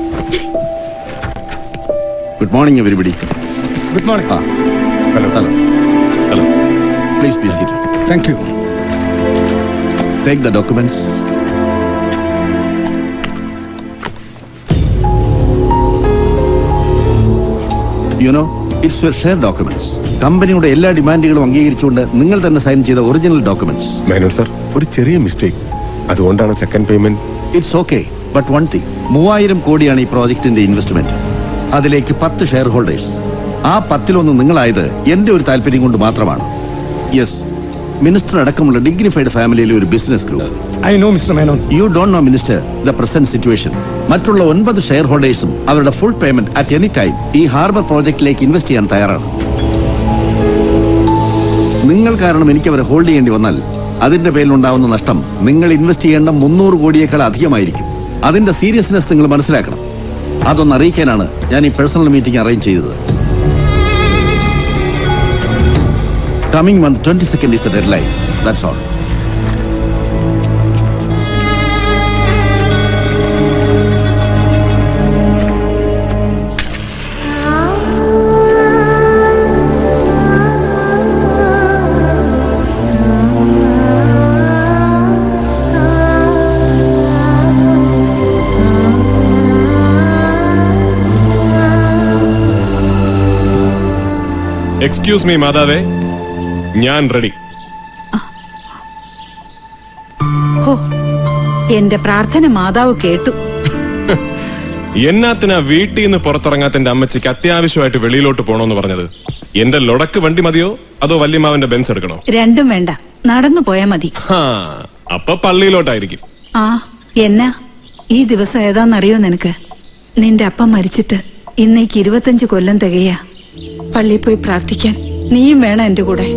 Good morning everybody good morning hello hello hello please be seat thank you take the documents you know it's your share documents കമ്പനിയുടെ എല്ലാ ഡിമാൻഡുകളും അംഗീകരിച്ചുകൊണ്ട് നിങ്ങൾ തന്നെ സൈൻ ചെയ്ത ഒറിജിനൽ ഡോക്യുമെന്റ്സ് മേനോൻ സാർ ഒരു ചെറിയ മിസ്റ്റേക്ക് അതുകൊണ്ടാണ് second payment it's okay but one thing മൂവായിരം കോടിയാണ് ഈ പ്രോജക്റ്റിന്റെ ഇൻവെസ്റ്റ്മെന്റ് അതിലേക്ക് പത്ത് ഷെയർ ഹോൾഡേഴ്സ് ആ പത്തിലൊന്ന് നിങ്ങളായത് എന്റെ ഒരു താല്പര്യം കൊണ്ട് മാത്രമാണ് യെസ് മിനിസ്റ്റർ അടക്കമുള്ള ഡിഗ്നിഫൈഡ് ഫാമിലിയിലെ ഒരു business group I know mister Menon you don't know minister the present situation മറ്റുള്ള ഒൻപത് ഷെയർ ഹോൾഡേഴ്സും അവരുടെ full payment at any time ഈ ഹാർബർ പ്രോജക്റ്റിലേക്ക് ഇൻവെസ്റ്റ് ചെയ്യാൻ തയ്യാറാണ് നിങ്ങൾ കാരണം എനിക്ക് അവരെ ഹോൾഡ് ചെയ്യേണ്ടി വന്നാൽ അതിന്റെ പേരിലുണ്ടാവുന്ന നഷ്ടം നിങ്ങൾ ഇൻവെസ്റ്റ് ചെയ്യേണ്ട മുന്നൂറ് കോടിയേക്കാൾ അധികമായിരിക്കും അതിന്റെ സീരിയസ്നെസ് നിങ്ങൾ മനസ്സിലാക്കണം അതൊന്ന് അറിയിക്കാനാണ് ഞാൻ ഈ പേഴ്സണൽ മീറ്റിംഗ് അറേഞ്ച് ചെയ്തത് coming month twenty second is the deadline that's all excuse me മാതാവേ ഞാൻ റെഡി ഹോ എന്റെ പ്രാർത്ഥന മാതാവ് കേട്ടു എന്നാത്തിനാ വീട്ടിൽ നിന്ന് പുറത്തിറങ്ങാത്ത അമ്മച്ചിക്ക് അത്യാവശ്യമായിട്ട് വെളിയിലോട്ട് പോണോന്ന് പറഞ്ഞത് എന്റെ ലൊടക്ക് വണ്ടി മതിയോ അതോ വല്യമാവന്റെ ബെൻസ് എടുക്കണോ രണ്ടും വേണ്ട നടന്നു പോയാ മതി ഹാ അപ്പൊ പള്ളിയിലോട്ടായിരിക്കും ആ എന്നാ ഈ ദിവസം ഏതാന്നറിയോ നിനക്ക് നിന്റെ അപ്പം മരിച്ചിട്ട് ഇന്നേക്ക് ഇരുപത്തഞ്ച് കൊല്ലം തികയാ പള്ളിയിൽ പോയി പ്രാർത്ഥിക്കാൻ നീയും വേണം എന്റെ കൂടെ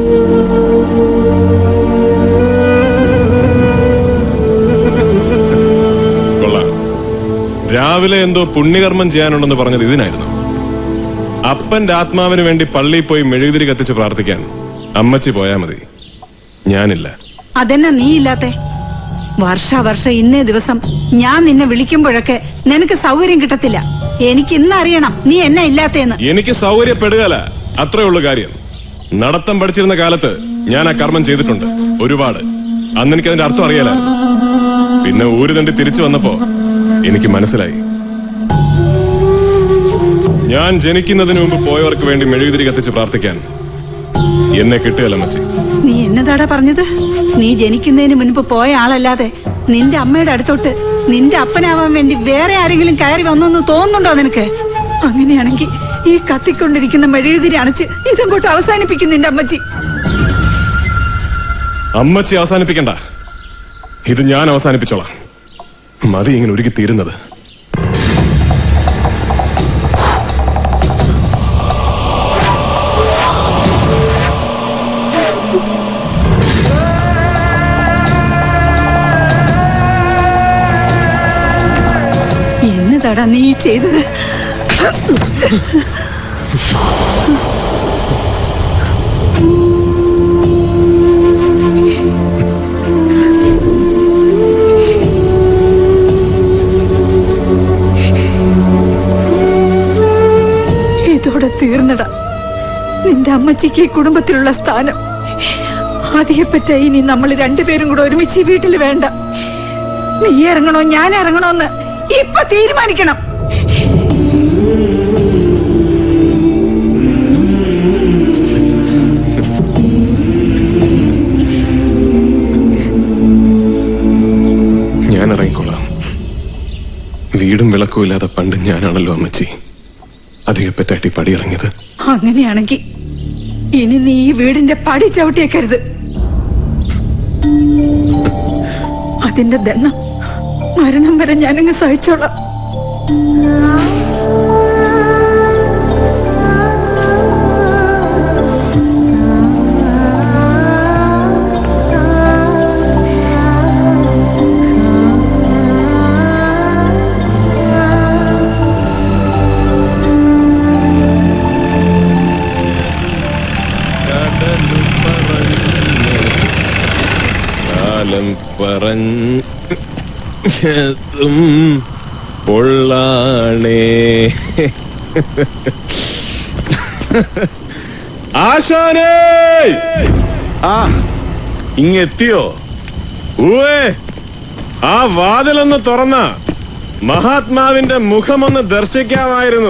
കൊള്ളാം രാവിലെ എന്തോ പുണ്യകർമ്മം ചെയ്യാനുണ്ടെന്ന് പറഞ്ഞത് ഇതിനായിരുന്നു അപ്പന്റെ ആത്മാവിന് വേണ്ടി പള്ളിയിൽ പോയി മെഴുകുതിരി കത്തിച്ച് പ്രാർത്ഥിക്കാൻ അമ്മച്ചി പോയാ മതി ഞാനില്ല അതെന്നാ നീ ഇല്ലാത്തെ വർഷാവർഷം ഇന്നേ ദിവസം ഞാൻ നിന്നെ വിളിക്കുമ്പോഴൊക്കെ നിനക്ക് സൗകര്യം കിട്ടത്തില്ല എനിക്ക് ഇന്ന് അറിയണം നീ എന്നെ ഇല്ലാത്തേന്ന് എനിക്ക് സൗകര്യപ്പെടുകയല്ല അത്രേ ഉള്ളു കാര്യം നടത്തം പഠിച്ചിരുന്ന കാലത്ത് ഞാൻ ആ കർമ്മം ചെയ്തിട്ടുണ്ട് ഒരുപാട് അന്ന് എനിക്ക് അതിന്റെ അർത്ഥം അറിയാല പിന്നെ ഊര് തണ്ടി തിരിച്ചു വന്നപ്പോ എനിക്ക് മനസ്സിലായി ഞാൻ ജനിക്കുന്നതിന് മുമ്പ് പോയവർക്ക് വേണ്ടി മെഴുകുതിരി കത്തിച്ച് പ്രാർത്ഥിക്കാൻ എന്നെ കിട്ടുകയല്ല മച്ചി നീ എന്നതാടാ പറഞ്ഞത് നീ ജനിക്കുന്നതിന് മുൻപ് പോയ ആളല്ലാതെ നിന്റെ അമ്മയുടെ അടുത്തോട്ട് നിന്റെ അപ്പനാവാൻ വേണ്ടി വേറെ ആരെങ്കിലും കയറി വന്നെന്ന് തോന്നുന്നുണ്ടോ നിനക്ക് അങ്ങനെയാണെങ്കിൽ ഈ കത്തിക്കൊണ്ടിരിക്കുന്ന മെഴുകുതിരി അണച്ച് ഇതങ്ങോട്ട് അവസാനിപ്പിക്കും നിന്റെ അമ്മച്ചി അമ്മച്ചി അവസാനിപ്പിക്കണ്ട ഇത് ഞാൻ അവസാനിപ്പിച്ചോളാം മതി ഇങ്ങനെ ഒരുക്കി തീരുന്നത് എന്നതാടാ നീ ചെയ്തത് ഇതോടെ തീർന്നടാ നിന്റെ അമ്മച്ചിക്ക് ഈ കുടുംബത്തിലുള്ള സ്ഥാനം അതിയെപ്പറ്റ ഇനി നമ്മൾ രണ്ടുപേരും കൂടെ ഒരുമിച്ച് ഈ വീട്ടിൽ വേണ്ട നീ ഇറങ്ങണോ ഞാൻ ഇറങ്ങണോന്ന് ഇപ്പൊ തീരുമാനിക്കണം ഞാൻ ഇറങ്ങിക്കൊള്ളാം വീടും വിളക്കും ഇല്ലാതെ പണ്ട് ഞാനാണല്ലോ അമ്മച്ചി അധികപ്പറ്റായിട്ട് ഈ പടി ഇറങ്ങിയത് അങ്ങനെയാണെങ്കിൽ ഇനി നീ ഈ വീടിന്റെ പടി ചവിട്ടിയേക്കരുത് അതിന്റെ ദണ്ണം മരണം വരെ ഞാനങ്ങ് സഹിച്ചോളാം കാലം പറഞ്ഞും പൊള്ളാണേ ആശാനേ ആ ഇങ്ങെത്തിയോ ഊവേ ആ വാതിലൊന്ന് തുറന്ന മഹാത്മാവിന്റെ മുഖമൊന്ന് ദർശിക്കാമായിരുന്നു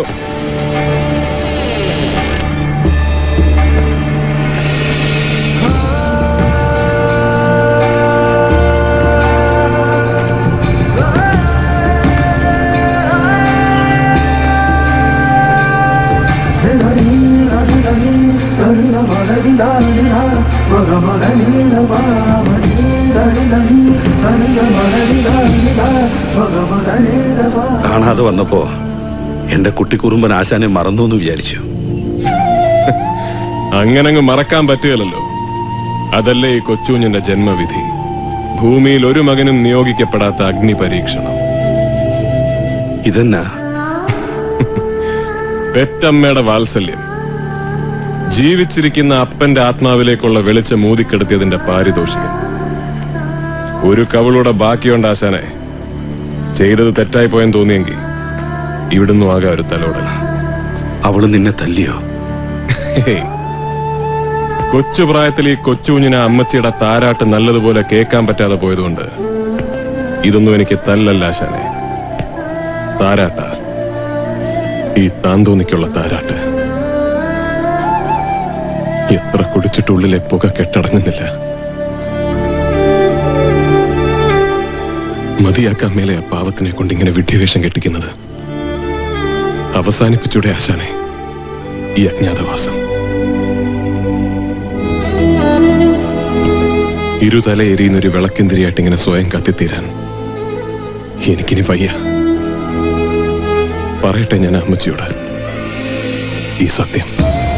Da da da da da da da da da da da da da da കാണാതെ വന്നപ്പോ എന്റെ കുട്ടിക്കുറുമ്പൻ ആശാനെ മറന്നു എന്ന് വിചാരിച്ചു അങ്ങനങ്ങ് മറക്കാൻ പറ്റുകയല്ലോ അതല്ലേ ഈ കൊച്ചുഞ്ഞിന്റെ ജന്മവിധി ഭൂമിയിൽ ഒരു മകനും നിയോഗിക്കപ്പെടാത്ത അഗ്നി പരീക്ഷണം ഇതെന്നാ പെറ്റമ്മയുടെ വാത്സല്യം ജീവിച്ചിരിക്കുന്ന അപ്പന്റെ ആത്മാവിലേക്കുള്ള വെളിച്ചം മൂതിക്കെടുത്തിയതിന്റെ പാരിതോഷികം ഒരു കവിളുടെ ബാക്കിയുണ്ട് ആശാനെ ചെയ്തത് തെറ്റായി പോയെന്ന് തോന്നിയെങ്കിൽ ഇവിടുന്ന് ആകെ ഒരു തലോടൽ അവള് നിന്നെ തല്ലിയോ ഹേയ്. കൊച്ചു പ്രായത്തിൽ ഈ കൊച്ചുകുഞ്ഞിനെ അമ്മച്ചിയുടെ താരാട്ട് നല്ലതുപോലെ കേൾക്കാൻ പറ്റാതെ പോയതുകൊണ്ട് ഇതൊന്നും എനിക്ക് തല്ലല്ല ആശാനെ താരാട്ട ഈ താന്തോന്നിക്കുള്ള താരാട്ട് എത്ര കുടിച്ചിട്ടുള്ളിലെ പുക കെട്ടടങ്ങുന്നില്ല മതിയാക്കാൻ മേലെ ആ പാവത്തിനെ കൊണ്ട് ഇങ്ങനെ വിഡ്ഢിവേഷം കെട്ടിക്കുന്നത് അവസാനിപ്പിച്ചൂടെ ആശാനെ ഈ അജ്ഞാതവാസം ഇരുതല എരിയുന്നൊരു വിളക്കിന്തിരിയായിട്ട് ഇങ്ങനെ സ്വയം കത്തിത്തീരാൻ എനിക്കിനി വയ്യ പറയട്ടെ ഞാൻ അമ്മച്ചിയോട് ഈ സത്യം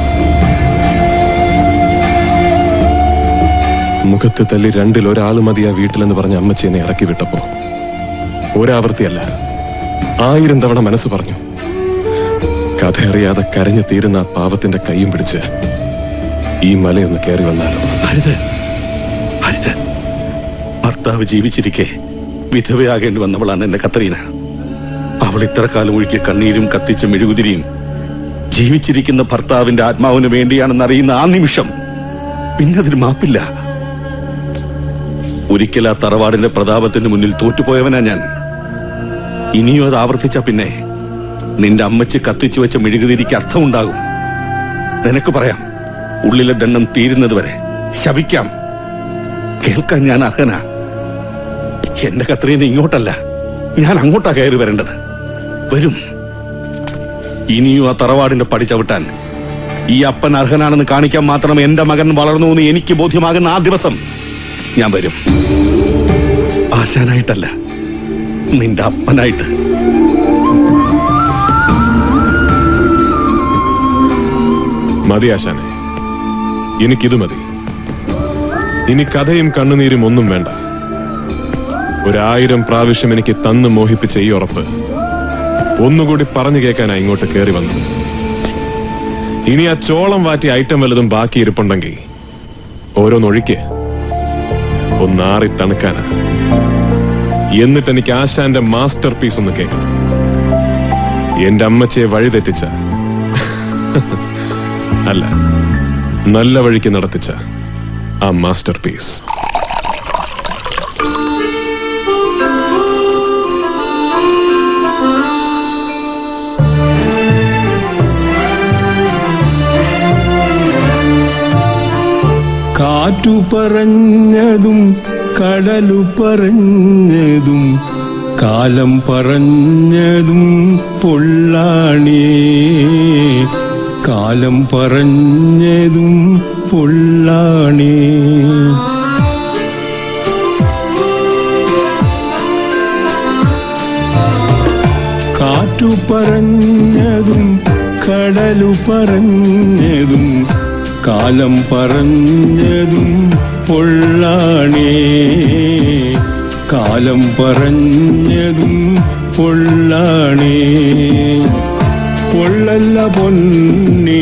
മുഖത്ത് തല്ലി രണ്ടിൽ ഒരാൾ മതി ആ വീട്ടിലെന്ന് പറഞ്ഞ അമ്മച്ചി എന്നെ ഇറക്കി വിട്ടപ്പോ ഒരാവർത്തിയല്ല ആയിരം തവണ മനസ്സ് പറഞ്ഞു കഥ അറിയാതെ കരഞ്ഞു തീരുന്ന ആ പാവത്തിന്റെ കൈയും പിടിച്ച് ഈ മലയൊന്ന് കയറി വന്നാലോ അരുത് അരുത് ഭർത്താവ് ജീവിച്ചിരിക്കെ വിധവയാകേണ്ടി വന്നവളാണ് എന്റെ കത്രീന അവൾ ഇത്ര കാലം ഒഴുക്കിയ കണ്ണീരും കത്തിച്ച മെഴുകുതിരിയും ജീവിച്ചിരിക്കുന്ന ഭർത്താവിന്റെ ആത്മാവിന് വേണ്ടിയാണെന്ന് അറിയുന്ന ആ നിമിഷം പിന്നെ അതിന് മാപ്പില്ല ഒരിക്കൽ ആ തറവാടിന്റെ പ്രതാപത്തിന് മുന്നിൽ തോറ്റുപോയവനാ ഞാൻ ഇനിയും അത് ആവർത്തിച്ച പിന്നെ നിന്റെ അമ്മച്ച് കത്തിച്ചു വെച്ച മെഴുകുതിരിക്ക് അർത്ഥമുണ്ടാകും നിനക്ക് പറയാം ഉള്ളിലെ ദണ്ണം തീരുന്നത് വരെ ശപിക്കാം കേൾക്കാൻ ഞാൻ അർഹനാ എന്റെ കത്രീനെ ഇങ്ങോട്ടല്ല ഞാൻ അങ്ങോട്ടാ കയറി വരേണ്ടത് വരും ഇനിയും ആ തറവാടിന്റെ പടി ചവിട്ടാൻ ഈ അപ്പൻ അർഹനാണെന്ന് കാണിക്കാൻ മാത്രം എന്റെ മകൻ വളർന്നു എന്ന് എനിക്ക് ബോധ്യമാകുന്ന ആ ദിവസം ഞാൻ വരും ആശാനായിട്ടല്ല നിന്റെ അപ്പനായിട്ട് മതി ആശാനെ എനിക്കിത് മതി ഇനി കഥയും കണ്ണുനീരും ഒന്നും വേണ്ട ഒരായിരം പ്രാവശ്യം എനിക്ക് തന്ന് മോഹിപ്പിച്ച ഈ ഉറപ്പ് ഒന്നുകൂടി പറഞ്ഞു കേൾക്കാനാ ഇങ്ങോട്ട് കയറി വന്നത് ഇനി ആ ചോളം വാറ്റി ഐറ്റം വല്ലതും ബാക്കി ഇരിപ്പുണ്ടെങ്കിൽ ഓരോന്നൊഴിക്ക് ഒന്നാറി തണുക്കാനാ എന്നിട്ട് എനിക്ക് ആശാന്റെ മാസ്റ്റർ പീസ് ഒന്ന് കേൾക്കണം എന്റെ അമ്മച്ചയെ വഴിതെറ്റിച്ച അല്ല നല്ല വഴിക്ക് നടത്തിച്ച ആ മാസ്റ്റർ പീസ് കാറ്റു പറഞ്ഞതും കടലു പറഞ്ഞതും കാലം പറഞ്ഞതും പൊള്ളാണേ കാലം പറഞ്ഞതും പൊള്ളാണേ കാറ്റു പറഞ്ഞതും കടലു പറഞ്ഞതും കാലം പറഞ്ഞതും പൊള്ളാണേ കാലം പറഞ്ഞതും പൊള്ളാണേ പൊള്ളല്ല പൊന്നേ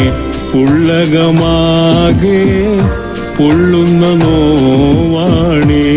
പുള്ളകമാകെ പൊള്ളുന്ന നോവാണേ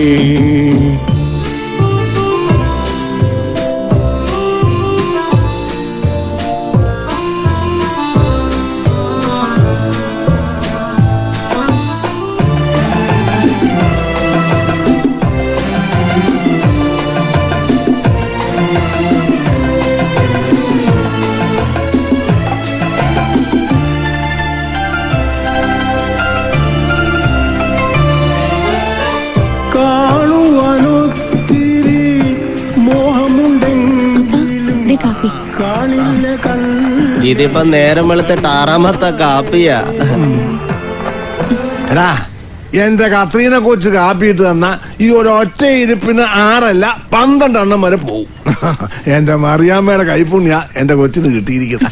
കാണുവാനൊത്തിരി മോഹമുണ്ടെങ്കിലും കാണില്ല കണ്ണ് ഇതിപ്പോ നേരം വെളുത്തിട്ട് ആറാമത്തെ കാപ്പിയാ എടാ എന്റെ കത്രീന കൊച്ച് കാപ്പിയിട്ട് തന്ന ഈ ഒരു ഒറ്റ ഇരിപ്പിന് ആറല്ല പന്ത്രണ്ടെണ്ണം വരെ പോവും എന്റെ മറിയാമ്മയുടെ കൈപ്പുണ്യ എന്റെ കൊച്ചിന് കിട്ടിയിരിക്കുന്നത്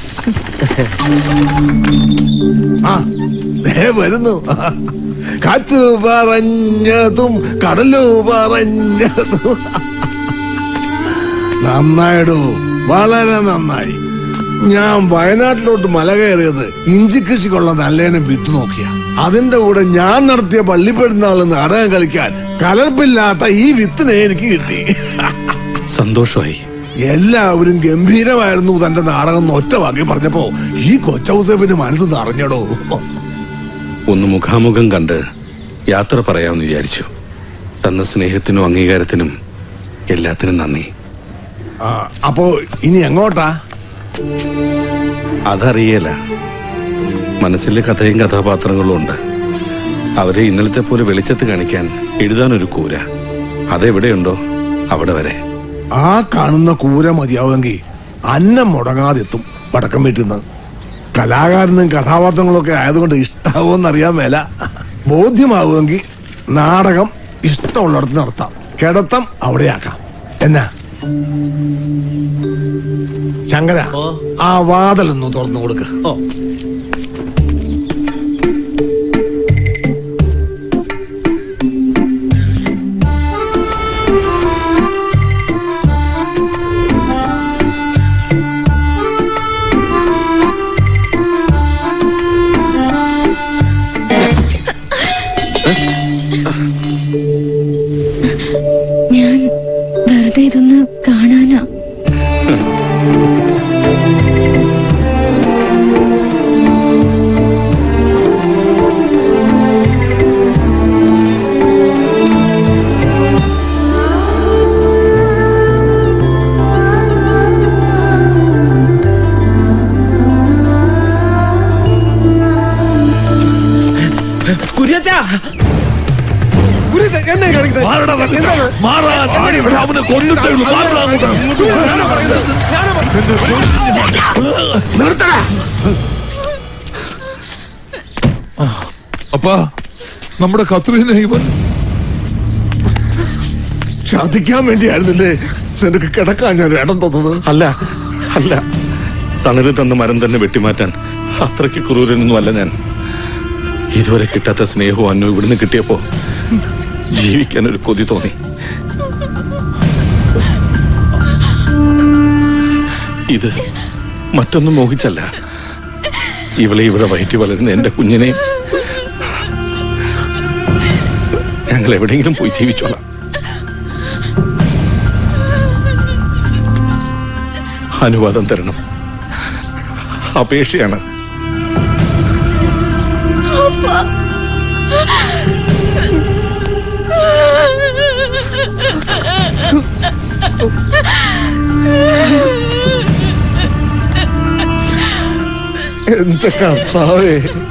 ആ ദേ വരുന്നു കാറ്റ് പറഞ്ഞതും കടലു പറഞ്ഞതും നന്നായിടൂ വളരെ നന്നായി ഞാൻ വയനാട്ടിലോട്ട് മല കയറിയത് ഇഞ്ചി കൃഷിക്കുള്ള നല്ലേനും വിത്ത് നോക്കിയ അതിന്റെ കൂടെ ഞാൻ നടത്തിയ പള്ളിപ്പെരുന്നാൾ നാടകം കളിക്കാൻ കലർപ്പില്ലാത്ത ഈ വിത്തിനെ എനിക്ക് കിട്ടി സന്തോഷമായി എല്ലാവരും ഗംഭീരമായിരുന്നു തന്റെ നാടകം എന്ന് ഒറ്റ വാക്കി പറഞ്ഞപ്പോ ഈ കൊച്ചൗസേപ്പിന്റെ മനസ്സ് നിറഞ്ഞടോ ഒന്ന് മുഖാമുഖം കണ്ട് യാത്ര പറയാമെന്ന് വിചാരിച്ചു തന്ന സ്നേഹത്തിനും അംഗീകാരത്തിനും എല്ലാത്തിനും നന്ദി ആ, അപ്പോ ഇനി എങ്ങോട്ടാ അതറിയല മനസ്സിലെ കഥയും കഥാപാത്രങ്ങളും ഉണ്ട് അവരെ ഇന്നലത്തെ പോലെ വെളിച്ചത്ത് കാണിക്കാൻ എഴുതാനൊരു കൂര അതെവിടെയുണ്ടോ അവിടെ വരെ ആ കാണുന്ന കൂര മതിയാവുമെങ്കിൽ അന്നം മുടങ്ങാതെത്തും വടക്കം വീട്ടിൽ നിന്ന് കലാകാരനും കഥാപാത്രങ്ങളും ഒക്കെ ആയതുകൊണ്ട് ഇഷ്ടാവുമെന്ന് അറിയാൻ മേല ബോധ്യമാവുമെങ്കിൽ നാടകം ഇഷ്ടമുള്ളിടത്ത് നടത്താം കിടത്തം അവിടെയാക്കാം എന്നാ ശങ്കര ആ വാതിലൊന്ന് തുറന്നു കൊടുക്ക ഞാൻ വെറുതെ ഇതൊന്ന് കാണാനാ കുര്യച്ചാ കുര്യച്ച എന്നെ മാറടാ, വക്കത്തെ. മാറാ, ആടി ഇവിടെ അവനെ കൊന്നിട്ടേ ഉള്ളൂ. മാറടാ അങ്ങോട്ട്. നിർത്തടാ അപ്പാ നമ്മുടെ കത്രീനെ ഇവൻ ചതിക്കാൻ വേണ്ടിയായിരുന്നില്ലേ നിനക്ക് കിടക്കാൻ ഞാൻ ഇടം തന്നത് അല്ല അല്ല തണല് തന്ന മരം തന്നെ വെട്ടിമാറ്റാൻ അത്രയ്ക്ക് ക്രൂരനൊന്നും അല്ല ഞാൻ ഇതുവരെ കിട്ടാത്ത സ്നേഹവും അന്നു ഇവിടുന്ന് കിട്ടിയപ്പോ ജീവിക്കാൻ ഒരു കൊതി തോന്നി ഇത് മറ്റൊന്നും മോഹിച്ചല്ല ഇവളെ ഇവിടെ വയറ്റി വളരുന്ന എന്റെ കുഞ്ഞിനെ ഞങ്ങൾ എവിടെയെങ്കിലും പോയി ജീവിച്ചോളാം അനുവാദം തരണം അപേക്ഷയാണ് എന്റെ കർത്താവേ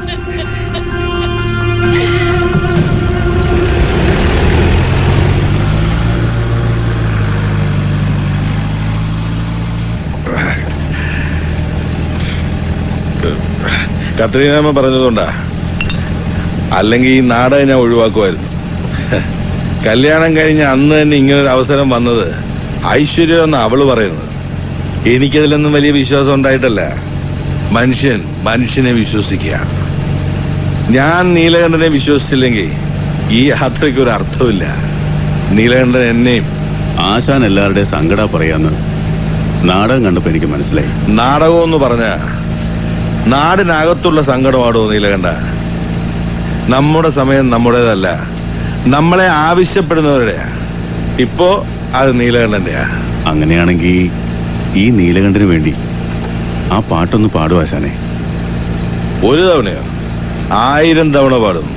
കത്രീനാമ പറഞ്ഞതുകൊണ്ടാ അല്ലെങ്കിൽ ഈ നാടകം ഞാൻ ഒഴിവാക്കുമായിരുന്നു കല്യാണം കഴിഞ്ഞ അന്ന് തന്നെ ഇങ്ങനൊരു അവസരം വന്നത് ഐശ്വര്യം എന്ന് അവള് പറയുന്നത് എനിക്കതിലൊന്നും വലിയ വിശ്വാസം ഉണ്ടായിട്ടല്ല മനുഷ്യൻ മനുഷ്യനെ വിശ്വസിക്കുക ഞാൻ നീലകണ്ഠനെ വിശ്വസിച്ചില്ലെങ്കിൽ ഈ യാത്രയ്ക്ക് ഒരു അർത്ഥമില്ല നീലകണ്ഠൻ എന്നെയും ആശാൻ എല്ലാവരുടെയും സങ്കട പറയാന്ന് നാടകം കണ്ടപ്പോ എനിക്ക് മനസ്സിലായി നാടകം എന്ന് പറഞ്ഞ നാടിനകത്തുള്ള സങ്കടമാടോ നീലകണ്ഠ നമ്മുടെ സമയം നമ്മുടേതല്ല നമ്മളെ ആവശ്യപ്പെടുന്നവരുടെയാ ഇപ്പോ അത് നീലകണ്ഠന്റെയാ അങ്ങനെയാണെങ്കിൽ ഈ നീലകണ്ഠന് വേണ്ടി ആ പാട്ടൊന്ന് പാടും ആശാനെ ഒരു തവണയോ ആയിരം തവണ പാടും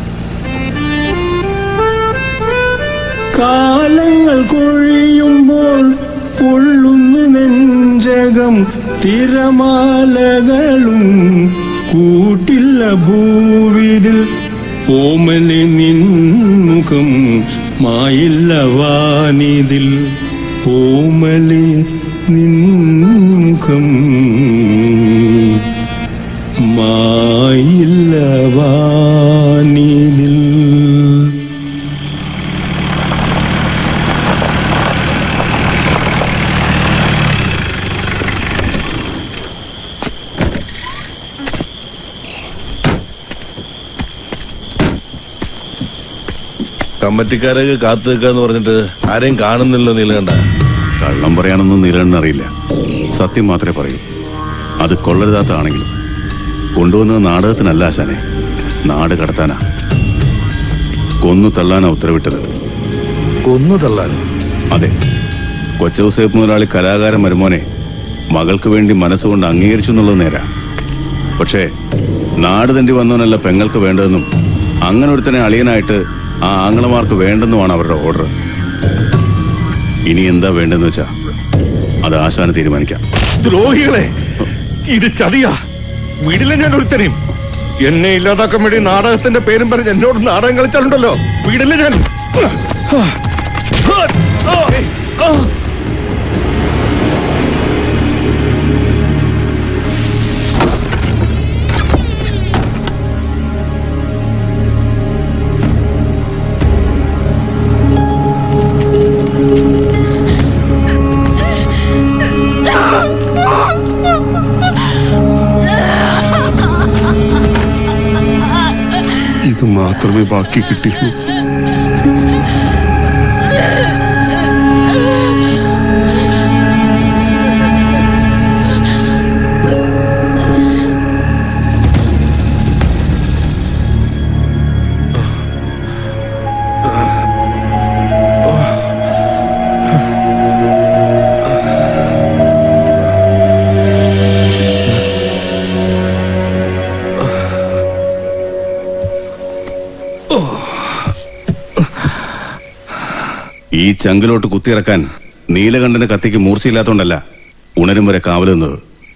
കാലങ്ങൾ കൊഴിയുമ്പോൾ പൊള്ളുന്നു നെഞ്ചകം തിരമാലകളും കൂട്ടില്ല ഭൂവിതിൽ ഓമനെ നിൻമുഖം മായില്ല വാനിതിൽ ഓമലെ നിൻമുഖം മായില്ല വാനിതിൽ കമ്മിറ്റിക്കാരൊക്കെ കാത്തു നിൽക്കാന്ന് പറഞ്ഞിട്ട് ആരെയും കാണുന്നില്ല നീലകണ്ഠ കള്ളം പറയാനൊന്നും നീലണ്ണ അറിയില്ല സത്യം മാത്രമേ പറയൂ അത് കൊള്ളരുതാത്തതാണെങ്കിലും കൊണ്ടുവന്നത് നാടകത്തിനല്ല ആശാനെ നാട് കടത്താനാ കൊന്നു തള്ളാനാ ഉത്തരവിട്ടത് കൊന്നു തള്ളാനോ അതെ കൊച്ചൗസേപ്പ് മുതലാളി കലാകാരൻ മരുമോനെ മകൾക്ക് വേണ്ടി മനസ്സുകൊണ്ട് അംഗീകരിച്ചു എന്നുള്ളത് നേരാ പക്ഷേ നാട് തണ്ടി വന്നവനല്ല പെങ്ങൾക്ക് വേണ്ടതെന്നും അങ്ങനെ ഒരുത്തനെ അളിയനായിട്ട് ആ ആങ്ങളമാർക്ക് വേണ്ടെന്നുമാണ് അവരുടെ ഓർഡർ ഇനി എന്താ വേണ്ടെന്ന് വെച്ചാ അത് ആശാന് തീരുമാനിക്കാം ദ്രോഹികളെ ഇത് ചതിയാ വീടില്ല ഞാൻ ഒരുത്തനെയും എന്നെ ഇല്ലാതാക്കാൻ വേണ്ടി നാടകത്തിന്റെ പേരും പറഞ്ഞ് എന്നോട് നാടകം കളിച്ചാലുണ്ടല്ലോ വീടില്ല ഞാൻ ഇത് മാത്രമേ ബാക്കി കിട്ടിയുള്ളൂ ഈ ചങ്കിലോട്ട് കുത്തിയിറക്കാൻ നീലകണ്ഠന് കത്തിക്ക് മൂർച്ചയില്ലാത്തോണ്ടല്ല ഉണരും വരെ കാവലുന്നത്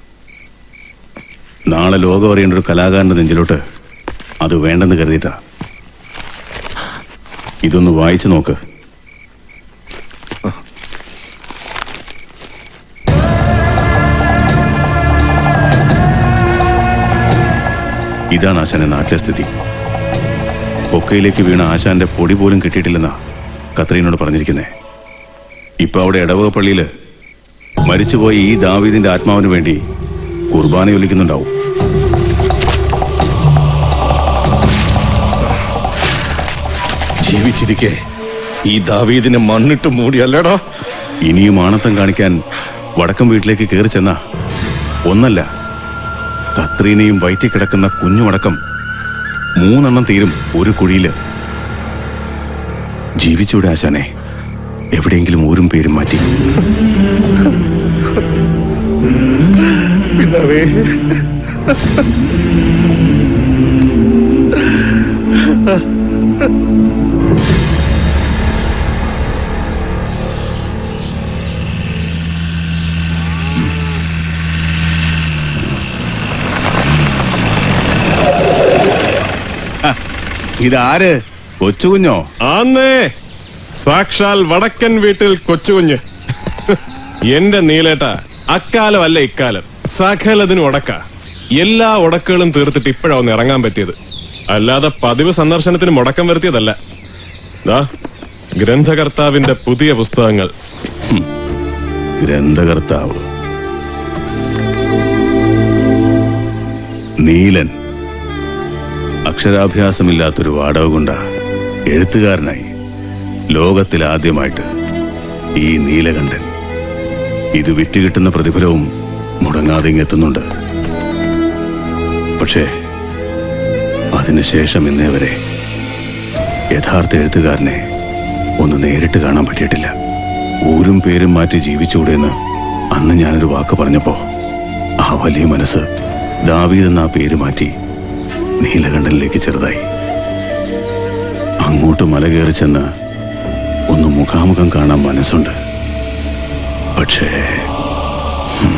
നാളെ ലോകം അറിയേണ്ട ഒരു കലാകാരന്റെ നെഞ്ചിലോട്ട് അത് വേണ്ടെന്ന് കരുതിയിട്ടാ ഇതൊന്ന് വായിച്ചു നോക്ക് ഇതാണ് ആശാന്റെ നാട്ടിലെ സ്ഥിതി പൊക്കയിലേക്ക് വീണ ആശാന്റെ പൊടി പോലും കിട്ടിയിട്ടില്ലെന്നാ കത്രീനോട് പറഞ്ഞിരിക്കുന്നേ ഇപ്പൊ അവിടെ ഇടവക പള്ളിയില് മരിച്ചുപോയ ഈ ദാവീദിന്റെ ആത്മാവിന് വേണ്ടി കുർബാന ചൊല്ലിക്കുന്നുണ്ടാവും ജീവിച്ചിരിക്കെ ഈ ദാവീദിനെ മണ്ണിട്ട് മൂടിയല്ലേടാ ഇനിയും ആണത്തം കാണിക്കാൻ വടക്കം വീട്ടിലേക്ക് കയറി ചെന്ന ഒന്നല്ല കത്രീനയും വയറ്റി കിടക്കുന്ന കുഞ്ഞുമടക്കം മൂന്നെണ്ണം തീരും ഒരു കുഴിയില് ജീവിച്ചൂടെ ആശാനെ എവിടെയെങ്കിലും ഊരും പേരും മാറ്റി പിതാവേ ഇതാര് കൊച്ചുകുഞ്ഞോ ആന്നേ സാക്ഷാൽ വടക്കൻ വീട്ടിൽ കൊച്ചുകുഞ്ഞ് എന്റെ നീലേട്ട അക്കാലം അല്ല ഇക്കാലം സകലതിനും ഉടക്ക എല്ലാ ഉടക്കുകളും തീർത്തിട്ട് ഇപ്പോഴാ ഒന്ന് ഇറങ്ങാൻ പറ്റിയത് അല്ലാതെ പതിവ് സന്ദർശനത്തിന് മുടക്കം വരുത്തിയതല്ല ദാ ഗ്രന്ഥകർത്താവിന്റെ പുതിയ പുസ്തകങ്ങൾ ഗ്രന്ഥകർത്താവ് നീലൻ അക്ഷരാഭ്യാസമില്ലാത്തൊരു വാടക കൊണ്ട എഴുത്തുകാരനായി ലോകത്തിൽ ആദ്യമായിട്ട് ഈ നീലകണ്ഠൻ ഇത് വിറ്റുകിട്ടുന്ന പ്രതിഫലവും മുടങ്ങാതെ ഇങ്ങെത്തുന്നുണ്ട് പക്ഷേ അതിനുശേഷം ഇന്നേ വരെ യഥാർത്ഥ എഴുത്തുകാരനെ ഒന്ന് നേരിട്ട് കാണാൻ പറ്റിയിട്ടില്ല ഊരും പേരും മാറ്റി ജീവിച്ചുകൂടെന്ന് അന്ന് ഞാനൊരു വാക്ക് പറഞ്ഞപ്പോ ആ വലിയ മനസ്സ് ദാവീദ് എന്ന ആ പേര് മാറ്റി നീലകണ്ഠനിലേക്ക് ചെറുതായി അങ്ങോട്ട് മല കയറി ചെന്ന് ഒന്ന് മുഖാമുഖം കാണാൻ മനസ്സുണ്ട് പക്ഷേ ഉം.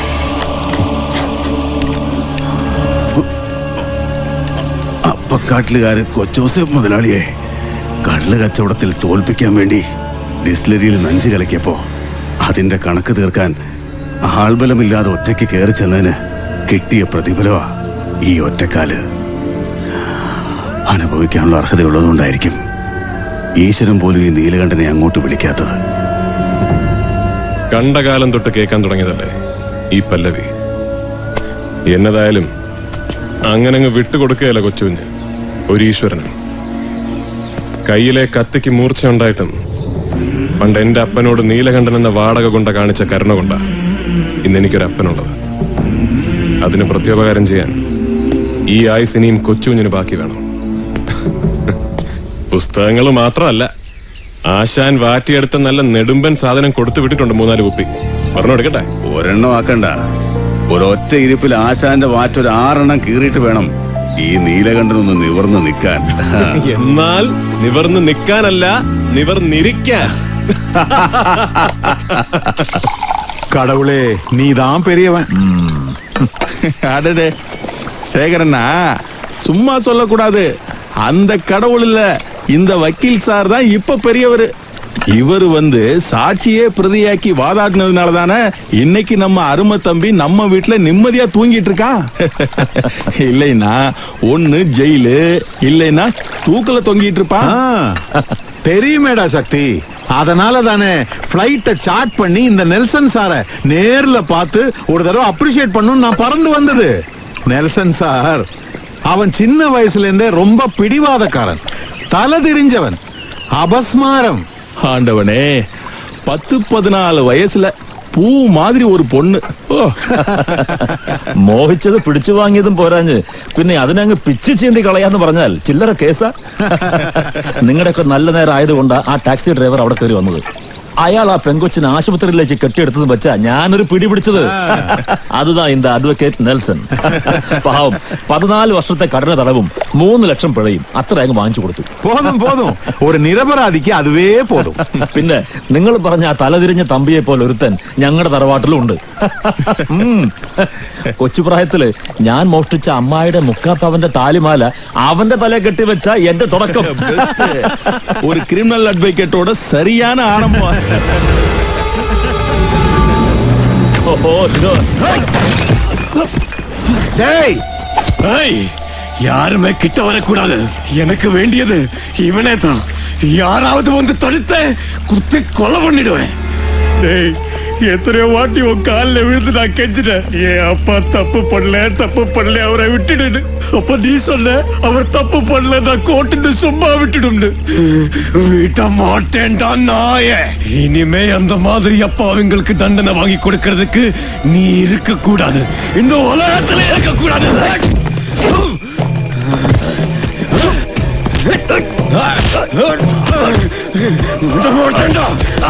അപ്പക്കാട്ടിലുകാരൻ കൊച്ചോസഫ് മുതലാളിയെ കള്ള് കച്ചവടത്തിൽ തോൽപ്പിക്കാൻ വേണ്ടി ഡിസ്ലരിയിൽ നഞ്ച് കലക്കിയപ്പോ അതിന്റെ കണക്ക് തീർക്കാൻ ആൾബലമില്ലാതെ ഒറ്റയ്ക്ക് കയറി ചെന്നതിന് കിട്ടിയ പ്രതിഫലമാ ഈ ഒറ്റക്കാല് അനുഭവിക്കാനുള്ള അർഹതയുള്ളതുകൊണ്ടായിരിക്കും ഈശ്വരൻ പോലും ഈ നീലകണ്ഠനെ അങ്ങോട്ട് വിളിക്കാത്തത് കണ്ട കാലം തൊട്ട് കേൾക്കാൻ തുടങ്ങിയതല്ലേ ഈ പല്ലവി എന്നതായാലും അങ്ങനെ അങ്ങ് വിട്ടുകൊടുക്കുകയല്ല കൊച്ചുകുഞ്ഞ് ഒരു ഈശ്വരനും കയ്യിലെ കത്തിക്ക് മൂർച്ച ഉണ്ടായിട്ടും പണ്ട് എന്റെ അപ്പനോട് നീലകണ്ഠൻ എന്ന വാടക കൊണ്ട കാണിച്ച കരുണ കൊണ്ട ഇന്ന് എനിക്കൊരു അപ്പനുള്ളത് അതിന് പ്രത്യോപകാരം ചെയ്യാൻ ഈ ആയുസ് ഇനിയും കൊച്ചുകുഞ്ഞിന് ബാക്കി വേണം പുസ്തകങ്ങൾ മാത്രമല്ല ആശാൻ വാറ്റിയെടുത്ത നല്ല നെടുമ്പൻ സാധനം കൊടുത്തു വിട്ടിട്ടുണ്ട് മൂന്നാല് കുപ്പി പറഞ്ഞു എടുക്കട്ടെ ഒരെണ്ണം ആക്കണ്ട ഒരൊറ്റ ഇരിപ്പിൽ ആശാന്റെ വാറ്റൊരു ആറെണ്ണം കീറിയിട്ട് വേണം ഈ നീലകണ്ഠനൊന്ന് നിവർന്ന് നിൽക്കാൻ എന്നാൽ നിവർന്ന് നിൽക്കാനല്ല നിവർന്നിരിക്കാൻ கடவுளே நீதான் பெரியவன் அடடே சேகரண்ணா சும்மா சொல்லக்கூடாது அந்த கடவுள் இல்ல இந்த வக்கீல் சார் தான் இப்ப பெரியவர் இவர் வந்து சாட்சியே பிரதியாக்கி வாதாடினதுனால தானே இன்னைக்கு நம்ம அருமை தம்பி நம்ம வீட்டுல நிம்மதியா தூங்கிட்டு இருக்கான் இல்லைன்னா ஒண்ணு ஜெயிலு இல்லைன்னா தூக்கல தொங்கிட்டு இருப்பான் தெரியுமேடா சக்தி அதனால தானே பிளைட்ட சார்ட் பண்ணி இந்த நெல்சன் சார நேர்ல பார்த்து ஒரு தடவை அப்ரிஷியேட் பண்ணணும் நான் பறந்து வந்தது நெல்சன் சார் அவன் சின்ன வயசுல இருந்தே ரொம்ப பிடிவாதக்காரன் தலை தெரிஞ்சவன் அபஸ்மாரம் ஆண்டவனே பத்து பதினாலு வயசுல பூ மாதிரி ஒரு பொண்ணு ഓ മോഹിച്ചത് പിടിച്ചു വാങ്ങിയതും പോരാഞ്ഞ് പിന്നെ അതിനങ്ങ് പിച്ചു ചീന്തി കളയാന്ന് പറഞ്ഞാൽ ചില്ലറ കേസാ നിങ്ങളുടെയൊക്കെ നല്ല നേരം ആയതുകൊണ്ടാ ആ ടാക്സി ഡ്രൈവർ അവിടെ കയറി വന്നത് അയാൾ ആ പെങ്കൊച്ചിനെ ആശുപത്രിയിലേക്ക് കെട്ടിയെടുത്തത് വെച്ചാ ഞാനൊരു പിടി പിടിച്ചത് അതുതാ ഇന്ത അഡ്വക്കേറ്റ് നെൽസൺ പാവം പതിനാല് വർഷത്തെ കഠിന തടവും മൂന്ന് ലക്ഷം പിഴയും അത്ര അങ്ങ് വാങ്ങിച്ചു കൊടുത്തു போதும் போதும் ஒரு நிரபராதிக்கு அதுவே போதும் പിന്നെ നിങ്ങൾ പറഞ്ഞ ആ തലതിരിഞ്ഞ തമ്പിയെ പോലെ ഒരുത്തൻ ഞങ്ങളുടെ തറവാട്ടിലും ഉണ്ട് ഉം. കൊച്ചുപ്രായത്തില് ഞാൻ മോഷ്ടിച്ച അമ്മായിയുടെ മുക്കാപ്പവന്റെ താലിമാല അവന്റെ തല കെട്ടിവെച്ച എന്റെ തുടക്കം ஒரு கிரிமினல் அட்வொகேட்டோட சரியான ஆரம்பம் ஓஹோ, இதோ. டேய் ஏய் யாருமே கிட்ட வரக்கூடாது எனக்கு வேண்டியது இவனே தான் யாராவது வந்து தடுத்த குத்தி கொலை பண்ணிடுவேன் டேய் எத்தனையோ வாட்டி உன் காலில் விழுந்து நான் கெஞ்சிட்டேன் என் அப்பா தப்பு பண்ணல தப்பு பண்ணல அவரை விட்டுடுன்னு அப்ப நீ சொன்ன அவர் தப்பு பண்ணல நான் கோட்டுன்னு சும்மா விட்டுடும்னு விட மாட்டேன்டா நாயே இனிமே அந்த மாதிரி அப்பா அவங்களுக்கு தண்டனை வாங்கி கொடுக்கறதுக்கு நீ இருக்க கூடாது இந்த உலகத்துல இருக்க கூடாது விட மாட்டேன்டா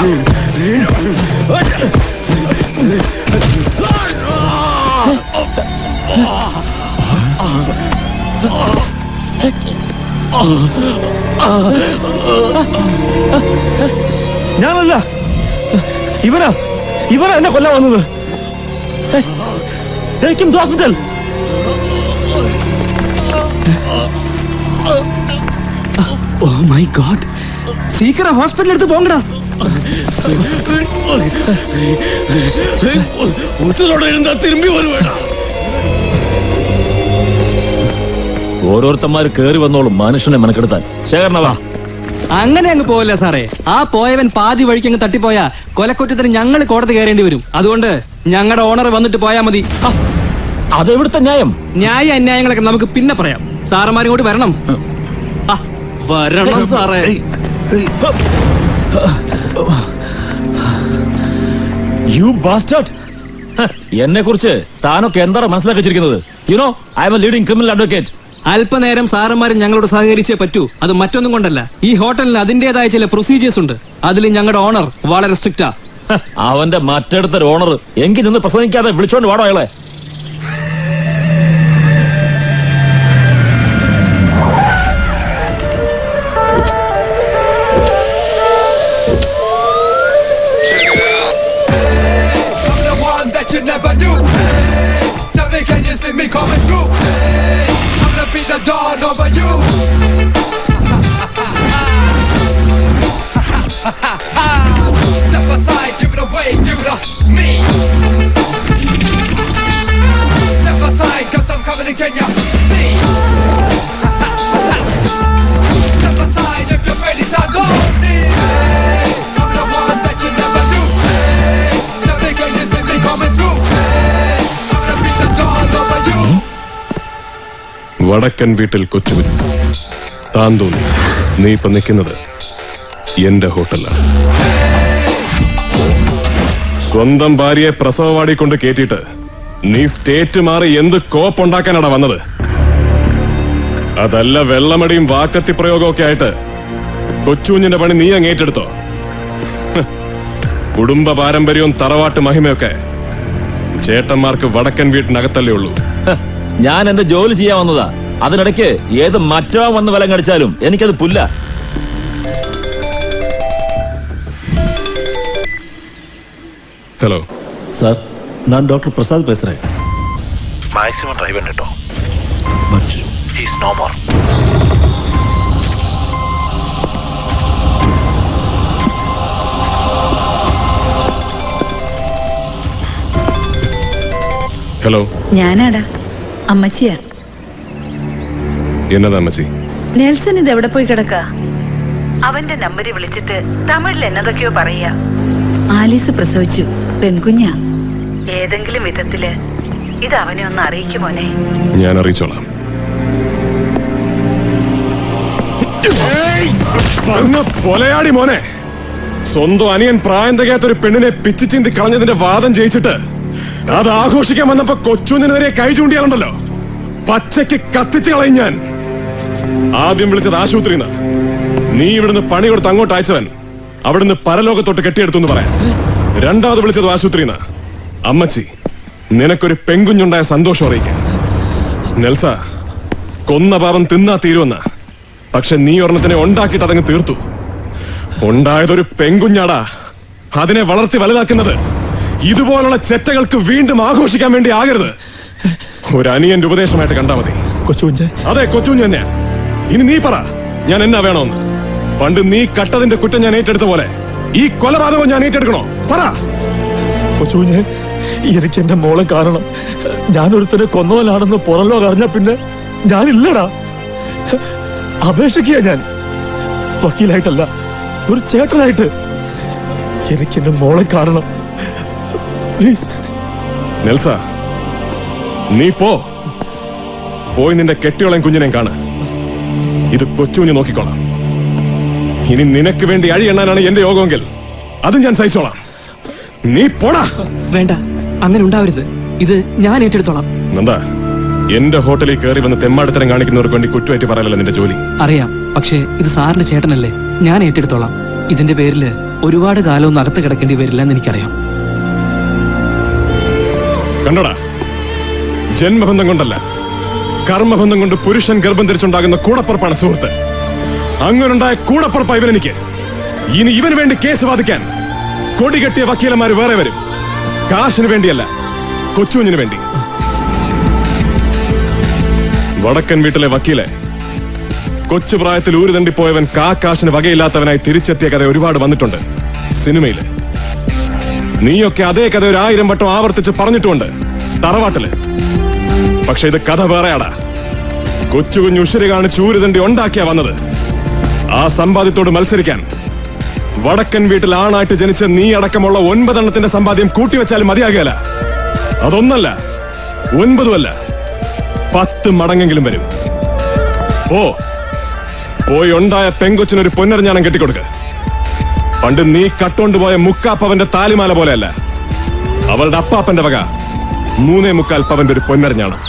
ഞാനല്ല ഇവനാ ഇവനാ എന്നെ കൊല്ലാൻ വന്നത് take him hospital oh my god சீக்கிரம் ஹாஸ்பிடல் எடுத்து போங்கடா உத்தரோட இருந்தா திரும்பி வருவேடா ഓരോരുത്തന്മാര് കേറി വന്നോളും മനുഷ്യനെ മെനക്കെടുത്താൻ ശേഖരണവാ അങ്ങനെ അങ്ങ് പോവല്ല സാറേ ആ പോയവൻ പാതി വഴിക്ക് അങ്ങ് തട്ടിപ്പോയാ കൊലക്കുറ്റത്തിന് ഞങ്ങൾ കോടതി കയറേണ്ടി വരും അതുകൊണ്ട് ഞങ്ങളുടെ ഓണർ വന്നിട്ട് പോയാ മതി അതെവിടുത്തെ ന്യായം ന്യായ അന്യായങ്ങളൊക്കെ നമുക്ക് പിന്നെ പറയാം സാറന്മാരും കൂടി വരണം ആ, വരണം സാറേ യു ബാസ്റ്റേർഡ് എന്നെ കുറിച്ച് താനൊക്കെ എന്താണ് മനസ്സിലാക്കി വെച്ചിരിക്കുന്നത് you know I'm a leading criminal advocate അല്പനേരം സാറന്മാരും ഞങ്ങളോട് സഹകരിച്ചേ പറ്റൂ അത് മറ്റൊന്നും കൊണ്ടല്ല ഈ ഹോട്ടലിന് അതിന്റേതായ ചില പ്രൊസീജിയേഴ്സ് ഉണ്ട് അതിൽ ഞങ്ങളുടെ ഓണർ വളരെ സ്ട്രിക്റ്റാ അവന്റെ മറ്റടുത്തൊരു ഓണർ എങ്കിൽ നിന്ന് പ്രസംഗിക്കാതെ വിളിച്ചോണ്ട് വാടോ അയാളെ I'm the one that you never knew. Hey, tell me, can you see me coming through? Hey, I'm gonna be the dawn over you. Step aside, give it away, give it up me. Step aside, cause I'm coming in Kenya. See? Step aside if you're ready to go. Hey, I'm the one that you never knew. Hey, tell me, can you see me coming through? Hey, I'm gonna be the dawn over you. വടക്കൻ വീട്ടിൽ കൊച്ചുകുഞ്ഞ് താൻ തോന്നി നീ ഇപ്പൊ നിൽക്കുന്നത് എന്റെ ഹോട്ടലിലാണ് സ്വന്തം ഭാര്യയെ പ്രസവവാടി കൊണ്ട് കേറ്റിട്ട് നീ സ്റ്റേറ്റ് മാറി എന്ത് കോപ്പുണ്ടാക്കാനാടാ വന്നത് അതല്ല വെള്ളമടിയും വാക്കത്തി പ്രയോഗവും ഒക്കെ ആയിട്ട് കൊച്ചുകുഞ്ഞിന്റെ പണി നീ അങ്ങ് ഏറ്റെടുത്തോ ഹ്. കുടുംബ പാരമ്പര്യവും തറവാട്ട് മഹിമയൊക്കെ ചേട്ടന്മാർക്ക് വടക്കൻ വീട്ടിനകത്തല്ലേ ഉള്ളൂ ഹ, ഞാൻ എന്റെ ജോലി ചെയ്യാൻ വന്നതാ അതിനിടയ്ക്ക് ഏത് മറ്റോ വന്ന് വിലം കടിച്ചാലും എനിക്കത് പുല്ല ഹലോ சார் நான் டாக்டர் பிரசாத் பேசுறேன் മാക്സിമം ട്രൈ പണിട്ടോ but he's no more hello ഞാനാടാ അമ്മച്ചിയാ എന്നതാ അമ്മച്ചി നെൽസൺ ഇത് എവിടെ പോയി കിടക്ക അവന്റെ നമ്പറിൽ വിളിച്ചിട്ട് തമിഴിൽ എന്നതൊക്കെയോ പറയാ ആലീസ് പ്രസവിച്ചു പെൺകുഞ്ഞാ ഏതെങ്കിലും വിധത്തില് ഇത് അവനെ ഒന്ന് അറിയിക്കുമോനെ ഞാൻ അറിയിച്ചോളാം അങ്ങ് പൊലയാടി മോനെ സ്വന്തം അനിയൻ പ്രായം തികയാത്ത ഒരു പെണ്ണിനെ പിച്ചു ചിന്തി കളഞ്ഞതിന്റെ വാദം ജയിച്ചിട്ട് അത് ആഘോഷിക്കാൻ വന്നപ്പോ കൊച്ചുവിനെതിരെ കൈ ചൂണ്ടിയാലുണ്ടല്ലോ പച്ചയ്ക്ക് കത്തിച്ചു കളയും ഞാൻ ആദ്യം വിളിച്ചത് ആശുപത്രിയിൽ നീ ഇവിടുന്ന് പണി കൊടുത്ത് അങ്ങോട്ട് അയച്ചവൻ അവിടുന്ന് പരലോകത്തോട്ട് കെട്ടിയെടുത്തു എന്ന് പറയാം രണ്ടാമത് വിളിച്ചത് ആശുപത്രിയിൽ അമ്മച്ചി നിനക്കൊരു പെൺകുഞ്ഞുണ്ടായ സന്തോഷം അറിയിക്കാൻ നെൽസ കൊന്ന പാപം തിന്നാ തീരുമെന്ന പക്ഷെ നീ ഒരെണ്ണത്തിനെ ഉണ്ടാക്കിയിട്ട് അതങ്ങ് തീർത്തു ഉണ്ടായതൊരു പെൺകുഞ്ഞാടാ അതിനെ വളർത്തി വലുതാക്കുന്നത് ഇതുപോലുള്ള ചെറ്റകൾക്ക് വീണ്ടും ആഘോഷിക്കാൻ വേണ്ടി ആകരുത് ഒരു അനിയന്റെ ഉപദേശമായിട്ട് കണ്ടാ മതി കൊച്ചുകുഞ്ഞ് അതെ കൊച്ചുകുഞ്ഞ് തന്നെയാ ഇനി നീ പറ ഞാൻ എന്നാ വേണോന്ന് പണ്ട് നീ കട്ടതിന്റെ കുറ്റം ഞാൻ ഏറ്റെടുത്ത പോലെ ഈ കൊലപാതകം ഞാൻ ഏറ്റെടുക്കണോ പറ കൊച്ചുകുഞ്ഞ് എനിക്ക് എന്റെ മോളെ കാണണം ഞാനൊരുത്തനെ കൊന്നവനാണെന്ന് പുറമോ അറിഞ്ഞ പിന്നെ ഞാനില്ലടാ അപേക്ഷിക്കുക ഞാൻ വക്കീലായിട്ടല്ല ഒരു ചേട്ടനായിട്ട് എനിക്ക് എന്റെ മോളെ കാണണം പ്ലീസ് നെൽസ നീ പോ പോയി നിന്റെ കെട്ടിയോളം കുഞ്ഞിനെ കാണ് ഇത് കൊച്ചുകുഞ്ഞ് നോക്കിക്കോളാം ഇനി നിനക്ക് വേണ്ടി അഴി എണ്ണാനാണ് എന്റെ യോഗമെങ്കിൽ അതും ഞാൻ സഹിച്ചോളാം നീ പോടാ വേണ്ട അങ്ങനെ ഉണ്ടാവരുത് ഇത് ഞാൻ ഏറ്റെടുത്തോളാം നന്ദ എന്റെ ഹോട്ടലിൽ കയറി വന്ന് തെമ്മാടിത്തരം കാണിക്കുന്നവർക്ക് വേണ്ടി കുറ്റമായിട്ട് പറയലല്ല നിന്റെ ജോലി അറിയാം പക്ഷേ ഇത് സാറിന്റെ ചേട്ടനല്ലേ ഞാൻ ഏറ്റെടുത്തോളാം ഇതിന്റെ പേരില് ഒരുപാട് കാലമൊന്നും അകത്ത് കിടക്കേണ്ടി വരില്ല എന്ന് എനിക്കറിയാം കണ്ടോടാ ജന്മബന്ധം കൊണ്ടല്ല കർമ്മബന്ധം കൊണ്ട് പുരുഷൻ ഗർഭം ധരിച്ചുണ്ടാകുന്ന കൂടപ്പുറപ്പാണ് സുഹൃത്ത് അങ്ങനുണ്ടായ കൂടപ്പുറപ്പ ഇവനെനിക്ക് ഇനി ഇവന് വേണ്ടി കേസ് വാദിക്കാൻ കൊടി കെട്ടിയ വക്കീലന്മാര് വേറെ വരും കാശിന് വേണ്ടിയല്ല കൊച്ചുകുഞ്ഞിന് വേണ്ടി വടക്കൻ വീട്ടിലെ വക്കീലെ കൊച്ചു പ്രായത്തിൽ ഊരുതണ്ടി പോയവൻ കാ കാശിന് വകയില്ലാത്തവനായി തിരിച്ചെത്തിയ കഥ ഒരുപാട് വന്നിട്ടുണ്ട് സിനിമയില് നീയൊക്കെ അതേ കഥ ഒരു ആയിരം വട്ടം ആവർത്തിച്ച് പറഞ്ഞിട്ടുമുണ്ട് തറവാട്ടില് പക്ഷെ ഇത് കഥ വേറെയാടാ കൊച്ചു കുഞ്ഞു ഉശിരി കാണിച്ച് ഊരുതണ്ടി ഉണ്ടാക്കിയാ വന്നത് ആ സമ്പാദ്യത്തോട് മത്സരിക്കാൻ വടക്കൻ വീട്ടിൽ ആണായിട്ട് ജനിച്ച നീ അടക്കമുള്ള ഒൻപതെണ്ണത്തിന്റെ സമ്പാദ്യം കൂട്ടിവെച്ചാലും മതിയാകുകയല്ല അതൊന്നല്ല ഒൻപതുമല്ല പത്ത് മടങ്ങെങ്കിലും വരും ഓ പോയി ഉണ്ടായ പെങ്കൊച്ചിനൊരു പൊന്നരഞ്ഞാണം കെട്ടിക്കൊടുക്ക പണ്ട് നീ കട്ടോണ്ടുപോയ മുക്കാപ്പവന്റെ താലിമാല പോലെയല്ല അവളുടെ അപ്പാപ്പന്റെ വക മൂന്നേ മുക്കാൽ പവന്റെ ഒരു പൊന്നരഞ്ഞാണം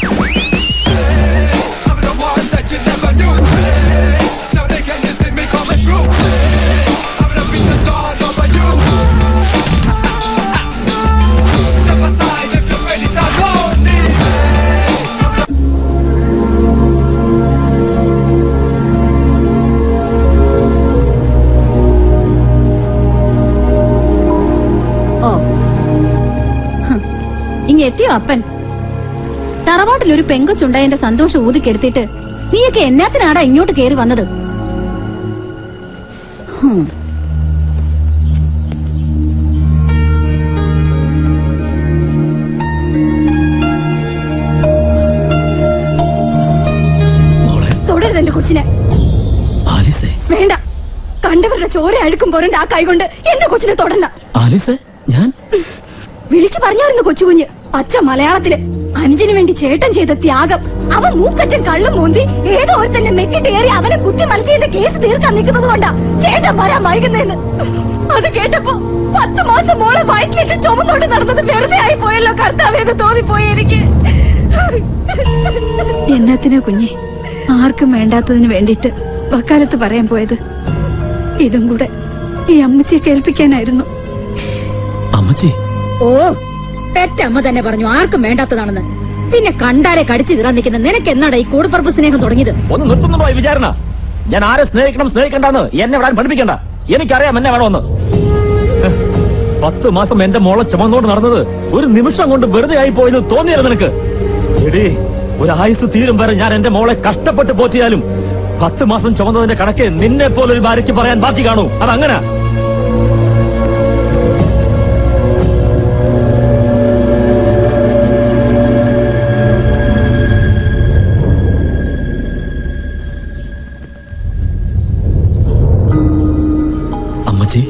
that you never knew. Tell me, can you see me coming through? I'm gonna be the dawn over you. Step aside if you're ready to go. ഓ ഹ്. ഇങ്ങ എത്തിയോ അപ്പൻ തറവാട്ടിൽ ഒരു പെങ്കൊച്ചുണ്ടായതിന്റെ സന്തോഷം ഊതിക്കെടുത്തിട്ട് നീയൊക്കെ എന്നാത്തിനാടാ ഇങ്ങോട്ട് കേറി വന്നത് ഹും. തൊടരുത് എന്റെ കൊച്ചിനെ ആലിസേ വേണ്ട കണ്ടവരുടെ ചോര അഴുക്കും പോരണ്ട ആ കൈകൊണ്ട് എന്റെ കൊച്ചിനെ തൊടണ്ട ആലിസേ ഞാൻ വിളിച്ചു പറഞ്ഞായിരുന്നു കൊച്ചുകുഞ്ഞ് പച്ച മലയാളത്തില് അനുജന് വേണ്ടി ചേട്ടൻ ചെയ്ത ത്യാഗം അവൻ മൂക്കറ്റൻ കള്ളും മൂന്തി ഏതോ ഒരുത്തന്നെ മെക്കിട്ട് ഏറി അവനെ കുത്തി മലക്കിയതിന്റെ കേസ് തീർക്കാൻ നിൽക്കുന്നത് കൊണ്ടാ ചേട്ടൻ വരാൻ വൈകുന്നേന്ന് അത് കേട്ടപ്പോ പത്ത് മാസം മോളെ വയറ്റിലിട്ട് ചുമന്നോണ്ട് നടന്നത് വെറുതെ ആയി പോയല്ലോ കർത്താവേന്ന് തോന്നിപ്പോയി എനിക്ക് എന്നത്തിനാ കുഞ്ഞെ ആർക്കും വേണ്ടാത്തതിന് വേണ്ടിട്ട് വക്കാലത്ത് പറയാൻ പോയത് ഇതും കൂടെ ഈ അമ്മച്ചിയെ കേൾപ്പിക്കാനായിരുന്നു അമ്മച്ചി ഓ പെറ്റമ്മ തന്നെ പറഞ്ഞു ആർക്കും വേണ്ടാത്തതാണെന്ന് പിന്നെ കണ്ടാലെ കടിച്ചു കീറാൻ നിൽക്കുന്ന നിനക്ക് എന്നാടാ ഈ കൂടപ്പറപ്പ് സ്നേഹം തുടങ്ങിയത് ഒന്ന് നിർത്തുന്നുണ്ടോ ഈ വിചാരണ ഞാൻ ആരെ സ്നേഹിക്കണം സ്നേഹിക്കണ്ടെന്ന് എന്നെ ഇവിടെ പഠിപ്പിക്കണ്ട എനിക്കറിയാം എന്നെ വേണമെന്ന് ഹ്, പത്ത് മാസം എന്റെ മോളെ ചുമന്നോണ്ട് നടന്നത് ഒരു നിമിഷം കൊണ്ട് വെറുതെ ആയി പോയത് തോന്നിയത് നിനക്ക് എടീ ഒരു ആയുസ് തീരും വരെ ഞാൻ എന്റെ മോളെ കഷ്ടപ്പെട്ട് പോറ്റിയാലും പത്ത് മാസം ചുമന്നതിന്റെ കണക്ക് നിന്നെ പോലെ ഒരു ഭാര്യയ്ക്ക് പറയാൻ ബാക്കി കാണൂ അതങ്ങനെ അമ്മച്ചി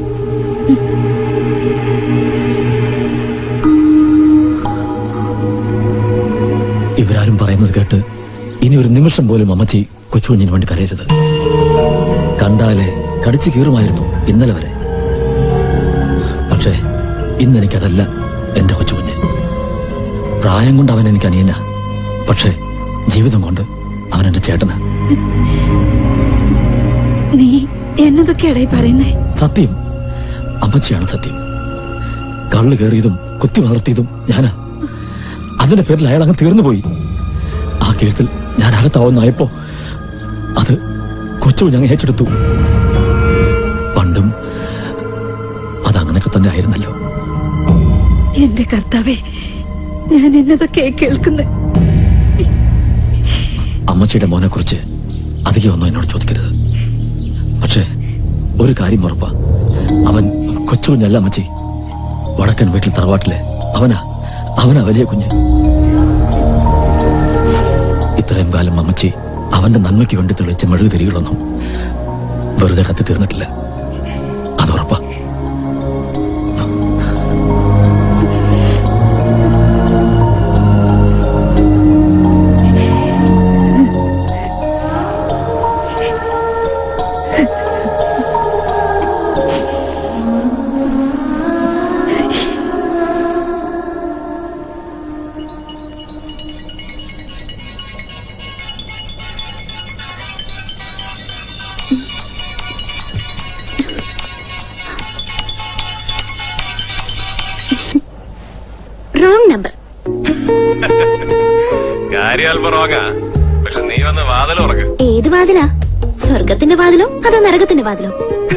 ഇവരാരും പറയുന്നത് കേട്ട് ഇനി ഒരു നിമിഷം പോലും അമ്മച്ചി കൊച്ചുകുഞ്ഞിന് വേണ്ടി കരയരുത് കണ്ടാലെ കടിച്ചു കീറുമായിരുന്നു ഇന്നലെ വരെ പക്ഷേ ഇന്ന് എനിക്കതല്ല എന്റെ കൊച്ചുകുഞ്ഞ് പ്രായം കൊണ്ട് അവൻ എനിക്ക് അനിയന പക്ഷേ ജീവിതം കൊണ്ട് അവൻ എന്റെ ചേട്ടനാ നീ എന്നതൊക്കെയാടായി പറയുന്നേ സത്യം അമ്മച്ചിയാണ് സത്യം കള്ളു കയറിയതും കുത്തി വളർത്തിയതും ഞാനാ അതിന്റെ പേരിൽ അയാൾ അങ്ങ് തീർന്നുപോയി ആ കേസിൽ ഞാൻ അകത്താവുന്നായപ്പോ അത് കൊച്ചു ഞങ്ങൾ ഏറ്റെടുത്തു പണ്ടും അതങ്ങനൊക്കെ തന്നെ ആയിരുന്നല്ലോ എന്റെ കർത്താവേ ഞാൻ എന്നതൊക്കെ കേൾക്കുന്നത് അമ്മച്ചിയുടെ മോനെ കുറിച്ച് അധികം ഒന്നും എന്നോട് ചോദിക്കരുത് പക്ഷേ ഒരു കാര്യം ഉറപ്പാ അവൻ കൊച്ചു കുഞ്ഞല്ല അമ്മച്ചി വടക്കൻ വീട്ടിൽ തറവാട്ടിലെ അവനാ അവനാ വലിയ കുഞ്ഞ് ഇത്രയും കാലം അമ്മച്ചി അവന്റെ നന്മയ്ക്ക് വേണ്ടി തെളിച്ച മെഴുകുതിരികളൊന്നും വെറുതെ കത്തി തീർന്നിട്ടില്ല അത് ഉറപ്പാ റോങ് നമ്പർ കാര്യം അല്പം റോങ്ങാ പക്ഷെ നീ വന്ന് വാതിൽ ഉറക്ക് ഏത് വാതിലാ സ്വർഗത്തിന്റെ വാതിലോ അതോ നരകത്തിന്റെ വാതിലോ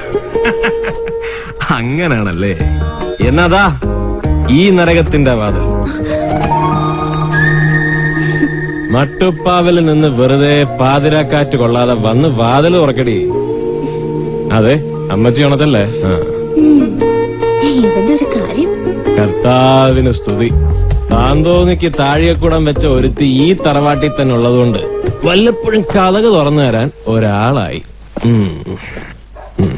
അങ്ങനാണല്ലേ എന്നതാ ഈ നരകത്തിന്റെ വാതിൽ മട്ടുപ്പാവിൽ നിന്ന് വെറുതെ പാതിരാക്കാറ്റ് കൊള്ളാതെ വന്ന് വാതിൽ തുറക്കടി അതെ അമ്മച്ചി ഉണത്തല്ലേ ആ ഇവന്റെ ഒരു കാര്യം കർത്താവിന് സ്തുതി താന്തോന്നിക്ക് താഴികക്കുടം വെച്ച ഒരുത്തി ഈ തറവാട്ടിൽ തന്നെ ഉള്ളതുകൊണ്ട് വല്ലപ്പോഴും കഥക് തുറന്നു തരാൻ ഒരാളായി ഉം. ഉം.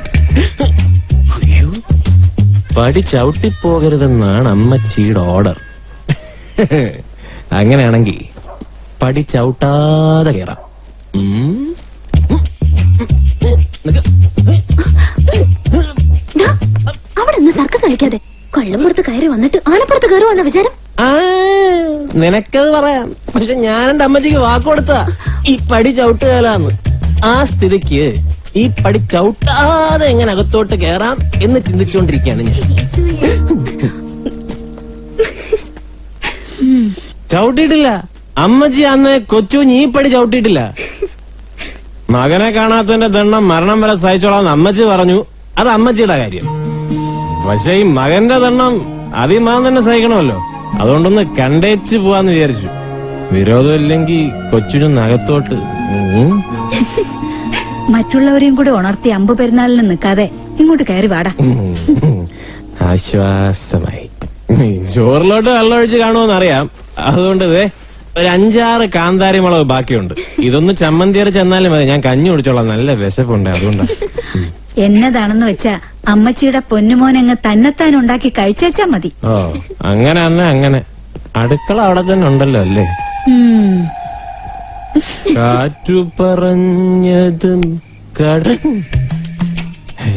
പടി ചവിട്ടിപ്പോകരുതെന്നാണ് അമ്മച്ചിയുടെ ഓർഡർ അങ്ങനെയാണെങ്കിൽ പടി ചവിട്ടാതെ കയറാം ഉം. ദാ, അവിടെ നിന്ന് സർക്കസ് കളിക്കാതെ കൊള്ളംപുറത്ത് കയറി വന്നിട്ട് ആനപ്പുറത്ത് കയറുവാന്ന വിചാരം ആ, നിനക്കത് പറയാം പക്ഷെ ഞാൻ എന്റെ അമ്മച്ചിക്ക് വാക്ക് കൊടുത്ത ഈ പടി ചവിട്ടുകാലാന്ന് ആ സ്ഥിതിക്ക് ഈ പടി ചവിട്ടാതെ എങ്ങനെ അകത്തോട്ട് കയറാം എന്ന് ചിന്തിച്ചുകൊണ്ടിരിക്കുകയാണ് ഞാൻ ചവിട്ടിയിട്ടില്ല അമ്മച്ചി അന്ന് കൊച്ചു ഈ പടി ചവിട്ടിയിട്ടില്ല മകനെ കാണാത്തതിന്റെ ദണ്ണം മരണം വരെ സഹിച്ചോളാം അമ്മച്ചി പറഞ്ഞു അത് അമ്മച്ചിയുടെ കാര്യം പക്ഷെ ഈ മകന്റെ ദണ്ണം ആദ്യം മകൻ തന്നെ സഹിക്കണമല്ലോ അതുകൊണ്ടൊന്ന് കണ്ടേച്ച് പോവാന്ന് വിചാരിച്ചു വിരോധമില്ലെങ്കിൽ കൊച്ചിനും അകത്തോട്ട് ഉം. മറ്റുള്ളവരെയും കൂടെ ഉണർത്തി അമ്പ് പെരുന്നാളിന് നിൽക്കാതെ ഇങ്ങോട്ട് കയറി വാടാ ആശ്വാസമായി ചോറിലോട്ട് വെള്ളമൊഴിച്ച് കാണുമെന്ന് അറിയാം അതുകൊണ്ട് ഇതേ ഒരു അഞ്ചാറ് കാന്താരി മുളക് ബാക്കിയുണ്ട് ഇതൊന്ന് ചമ്മന്തിയറി ചെന്നാലും മതി ഞാൻ കഞ്ഞി കുടിച്ചോളാം നല്ല വിശപ്പുണ്ട് അതുകൊണ്ടാ എന്നതാണെന്ന് വെച്ചാ അമ്മച്ചിയുടെ പൊന്നുമോനങ്ങ് തന്നെത്താൻ ഉണ്ടാക്കി കഴിച്ചേച്ചാ മതി ഓ അങ്ങനെ അന്നെ അങ്ങനെ അടുക്കള അവിടെ തന്നെ ഉണ്ടല്ലോ അല്ലേ ഉം. കാറ്റു പറഞ്ഞതും കട ഏ?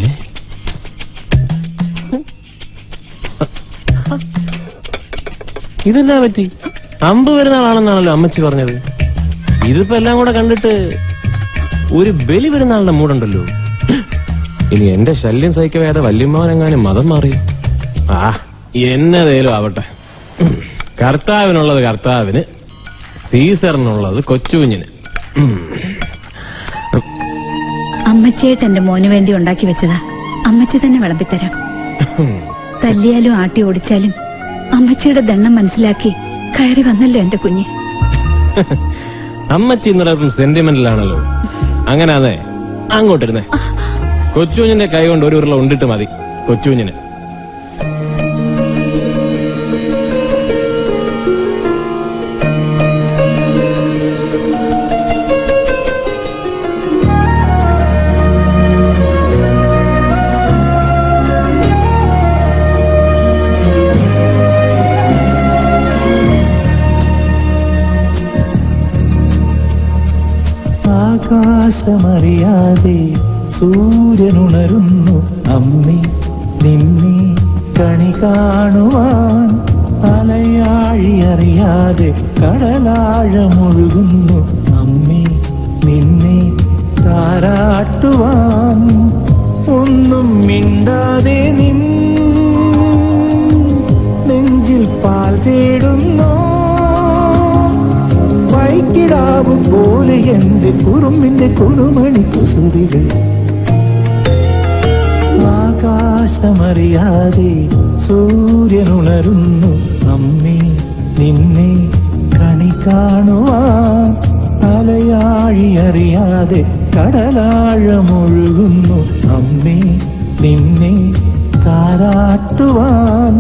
ഇതെന്നാ പറ്റി അമ്പ് വരുന്ന ആളാണെന്നാണല്ലോ അമ്മച്ചി പറഞ്ഞത് ഇതിപ്പോ എല്ലാം കൂടെ കണ്ടിട്ട് ഒരു ബലി വരുന്ന ആളുടെ മൂടുണ്ടല്ലോ ഇനി എന്റെ ശല്യം സഹിക്കവേതെ വല്യമ്മാവനെങ്ങാനും മതം മാറി ആ എന്നതേലും ആവട്ടെ കർത്താവിനുള്ളത് കർത്താവിന് സീസറിനുള്ളത് കൊച്ചുകുഞ്ഞിന് അമ്മച്ചിയായിട്ട് എന്റെ മോന് വേണ്ടി ഉണ്ടാക്കി വെച്ചതാ അമ്മച്ചി തന്നെ വിളമ്പിത്തരാം തല്ലിയാലും ആട്ടി ഓടിച്ചാലും അമ്മച്ചിയുടെ ദണ്ണം മനസ്സിലാക്കി കയറി വന്നല്ലോ എന്റെ കുഞ്ഞ് അമ്മച്ചി ഇന്നലെ സെന്റിമെന്റിലാണല്ലോ അങ്ങനെ അതെ അങ്ങോട്ടിരുന്നേ കൊച്ചുകുഞ്ഞിന്റെ കൈ കൊണ്ട് ഒരു ഉരുള ഉണ്ടിട്ട് മതി കൊച്ചുകുഞ്ഞിന് ആകാശമറിയാതെ സൂര്യനുണരുന്നു അമ്മേ നിന്നെ കണി കാണുവാൻ അലയാഴി അറിയാതെ കടലാഴമൊഴുകുന്നു അമ്മേ നിന്നെ താരാട്ടുവാൻ ഒന്നും മിണ്ടാതെ നിൻ നെഞ്ചിൽ പാൽ തേടുന്നോ വൈക്കിടാവ് പോലെ എന്റെ കുറുമ്പിന്റെ കുറുമണി കുസൃതികൾ ആകാശമറിയാതെ സൂര്യനുണരുന്നു അമ്മേ നിന്നെ കണി കാണുവാൻ അലയാഴി അറിയാതെ കടലാഴമൊഴുകുന്നു അമ്മേ നിന്നെ താരാട്ടുവാൻ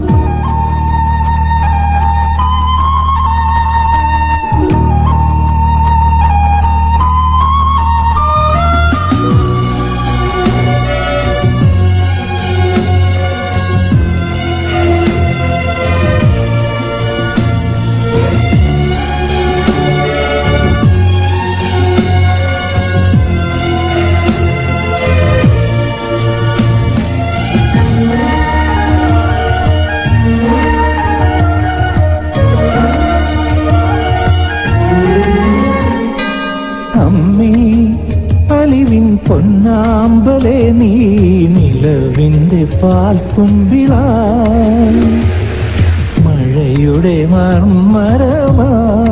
അമ്മേ അലിവിൻ പൊന്നാമ്പലെ നീ നിലവിന്റെ പാൽക്കുമ്പിള മഴയുടെ മർമരമാ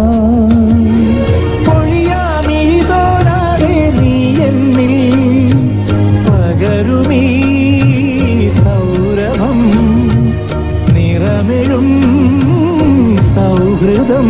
പൊഴിയാമിഴി തോരാതെ നീ എന്നിൽ പകരുമീ സൗരഭം നിറമിഴും സൗഹൃദം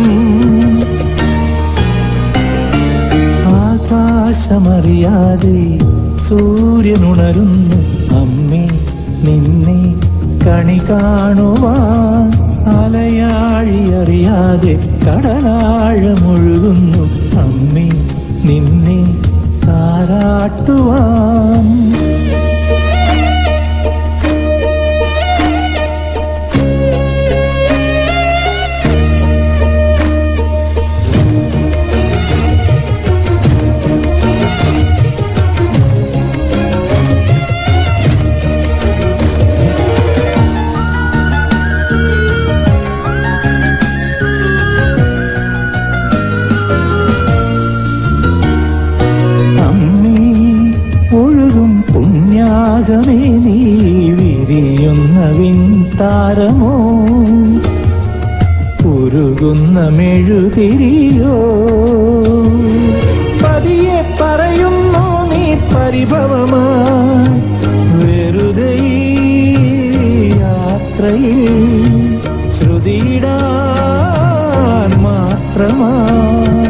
ആകാശമറിയാതെ സൂര്യനുണരുന്നു അമ്മേ നിന്നെ കണി കാണുവാൻ അലയാഴി അറിയാതെ കടലാഴമൊഴുകുന്നു അമ്മേ നിന്നെ താരാട്ടുവാൻ അമ്മേ ഒഴുകും പുണ്യാകമേ നീ വിരിയുന്ന വിൺതാരമോ ഉരുകുന്ന മെഴുതിരിയോ പതിയെ പറയുന്നു നീ പരിഭവമായി വെറുതെ ഈ യാത്രയിൽ ശ്രുതിയിടാൻ മാത്രമായി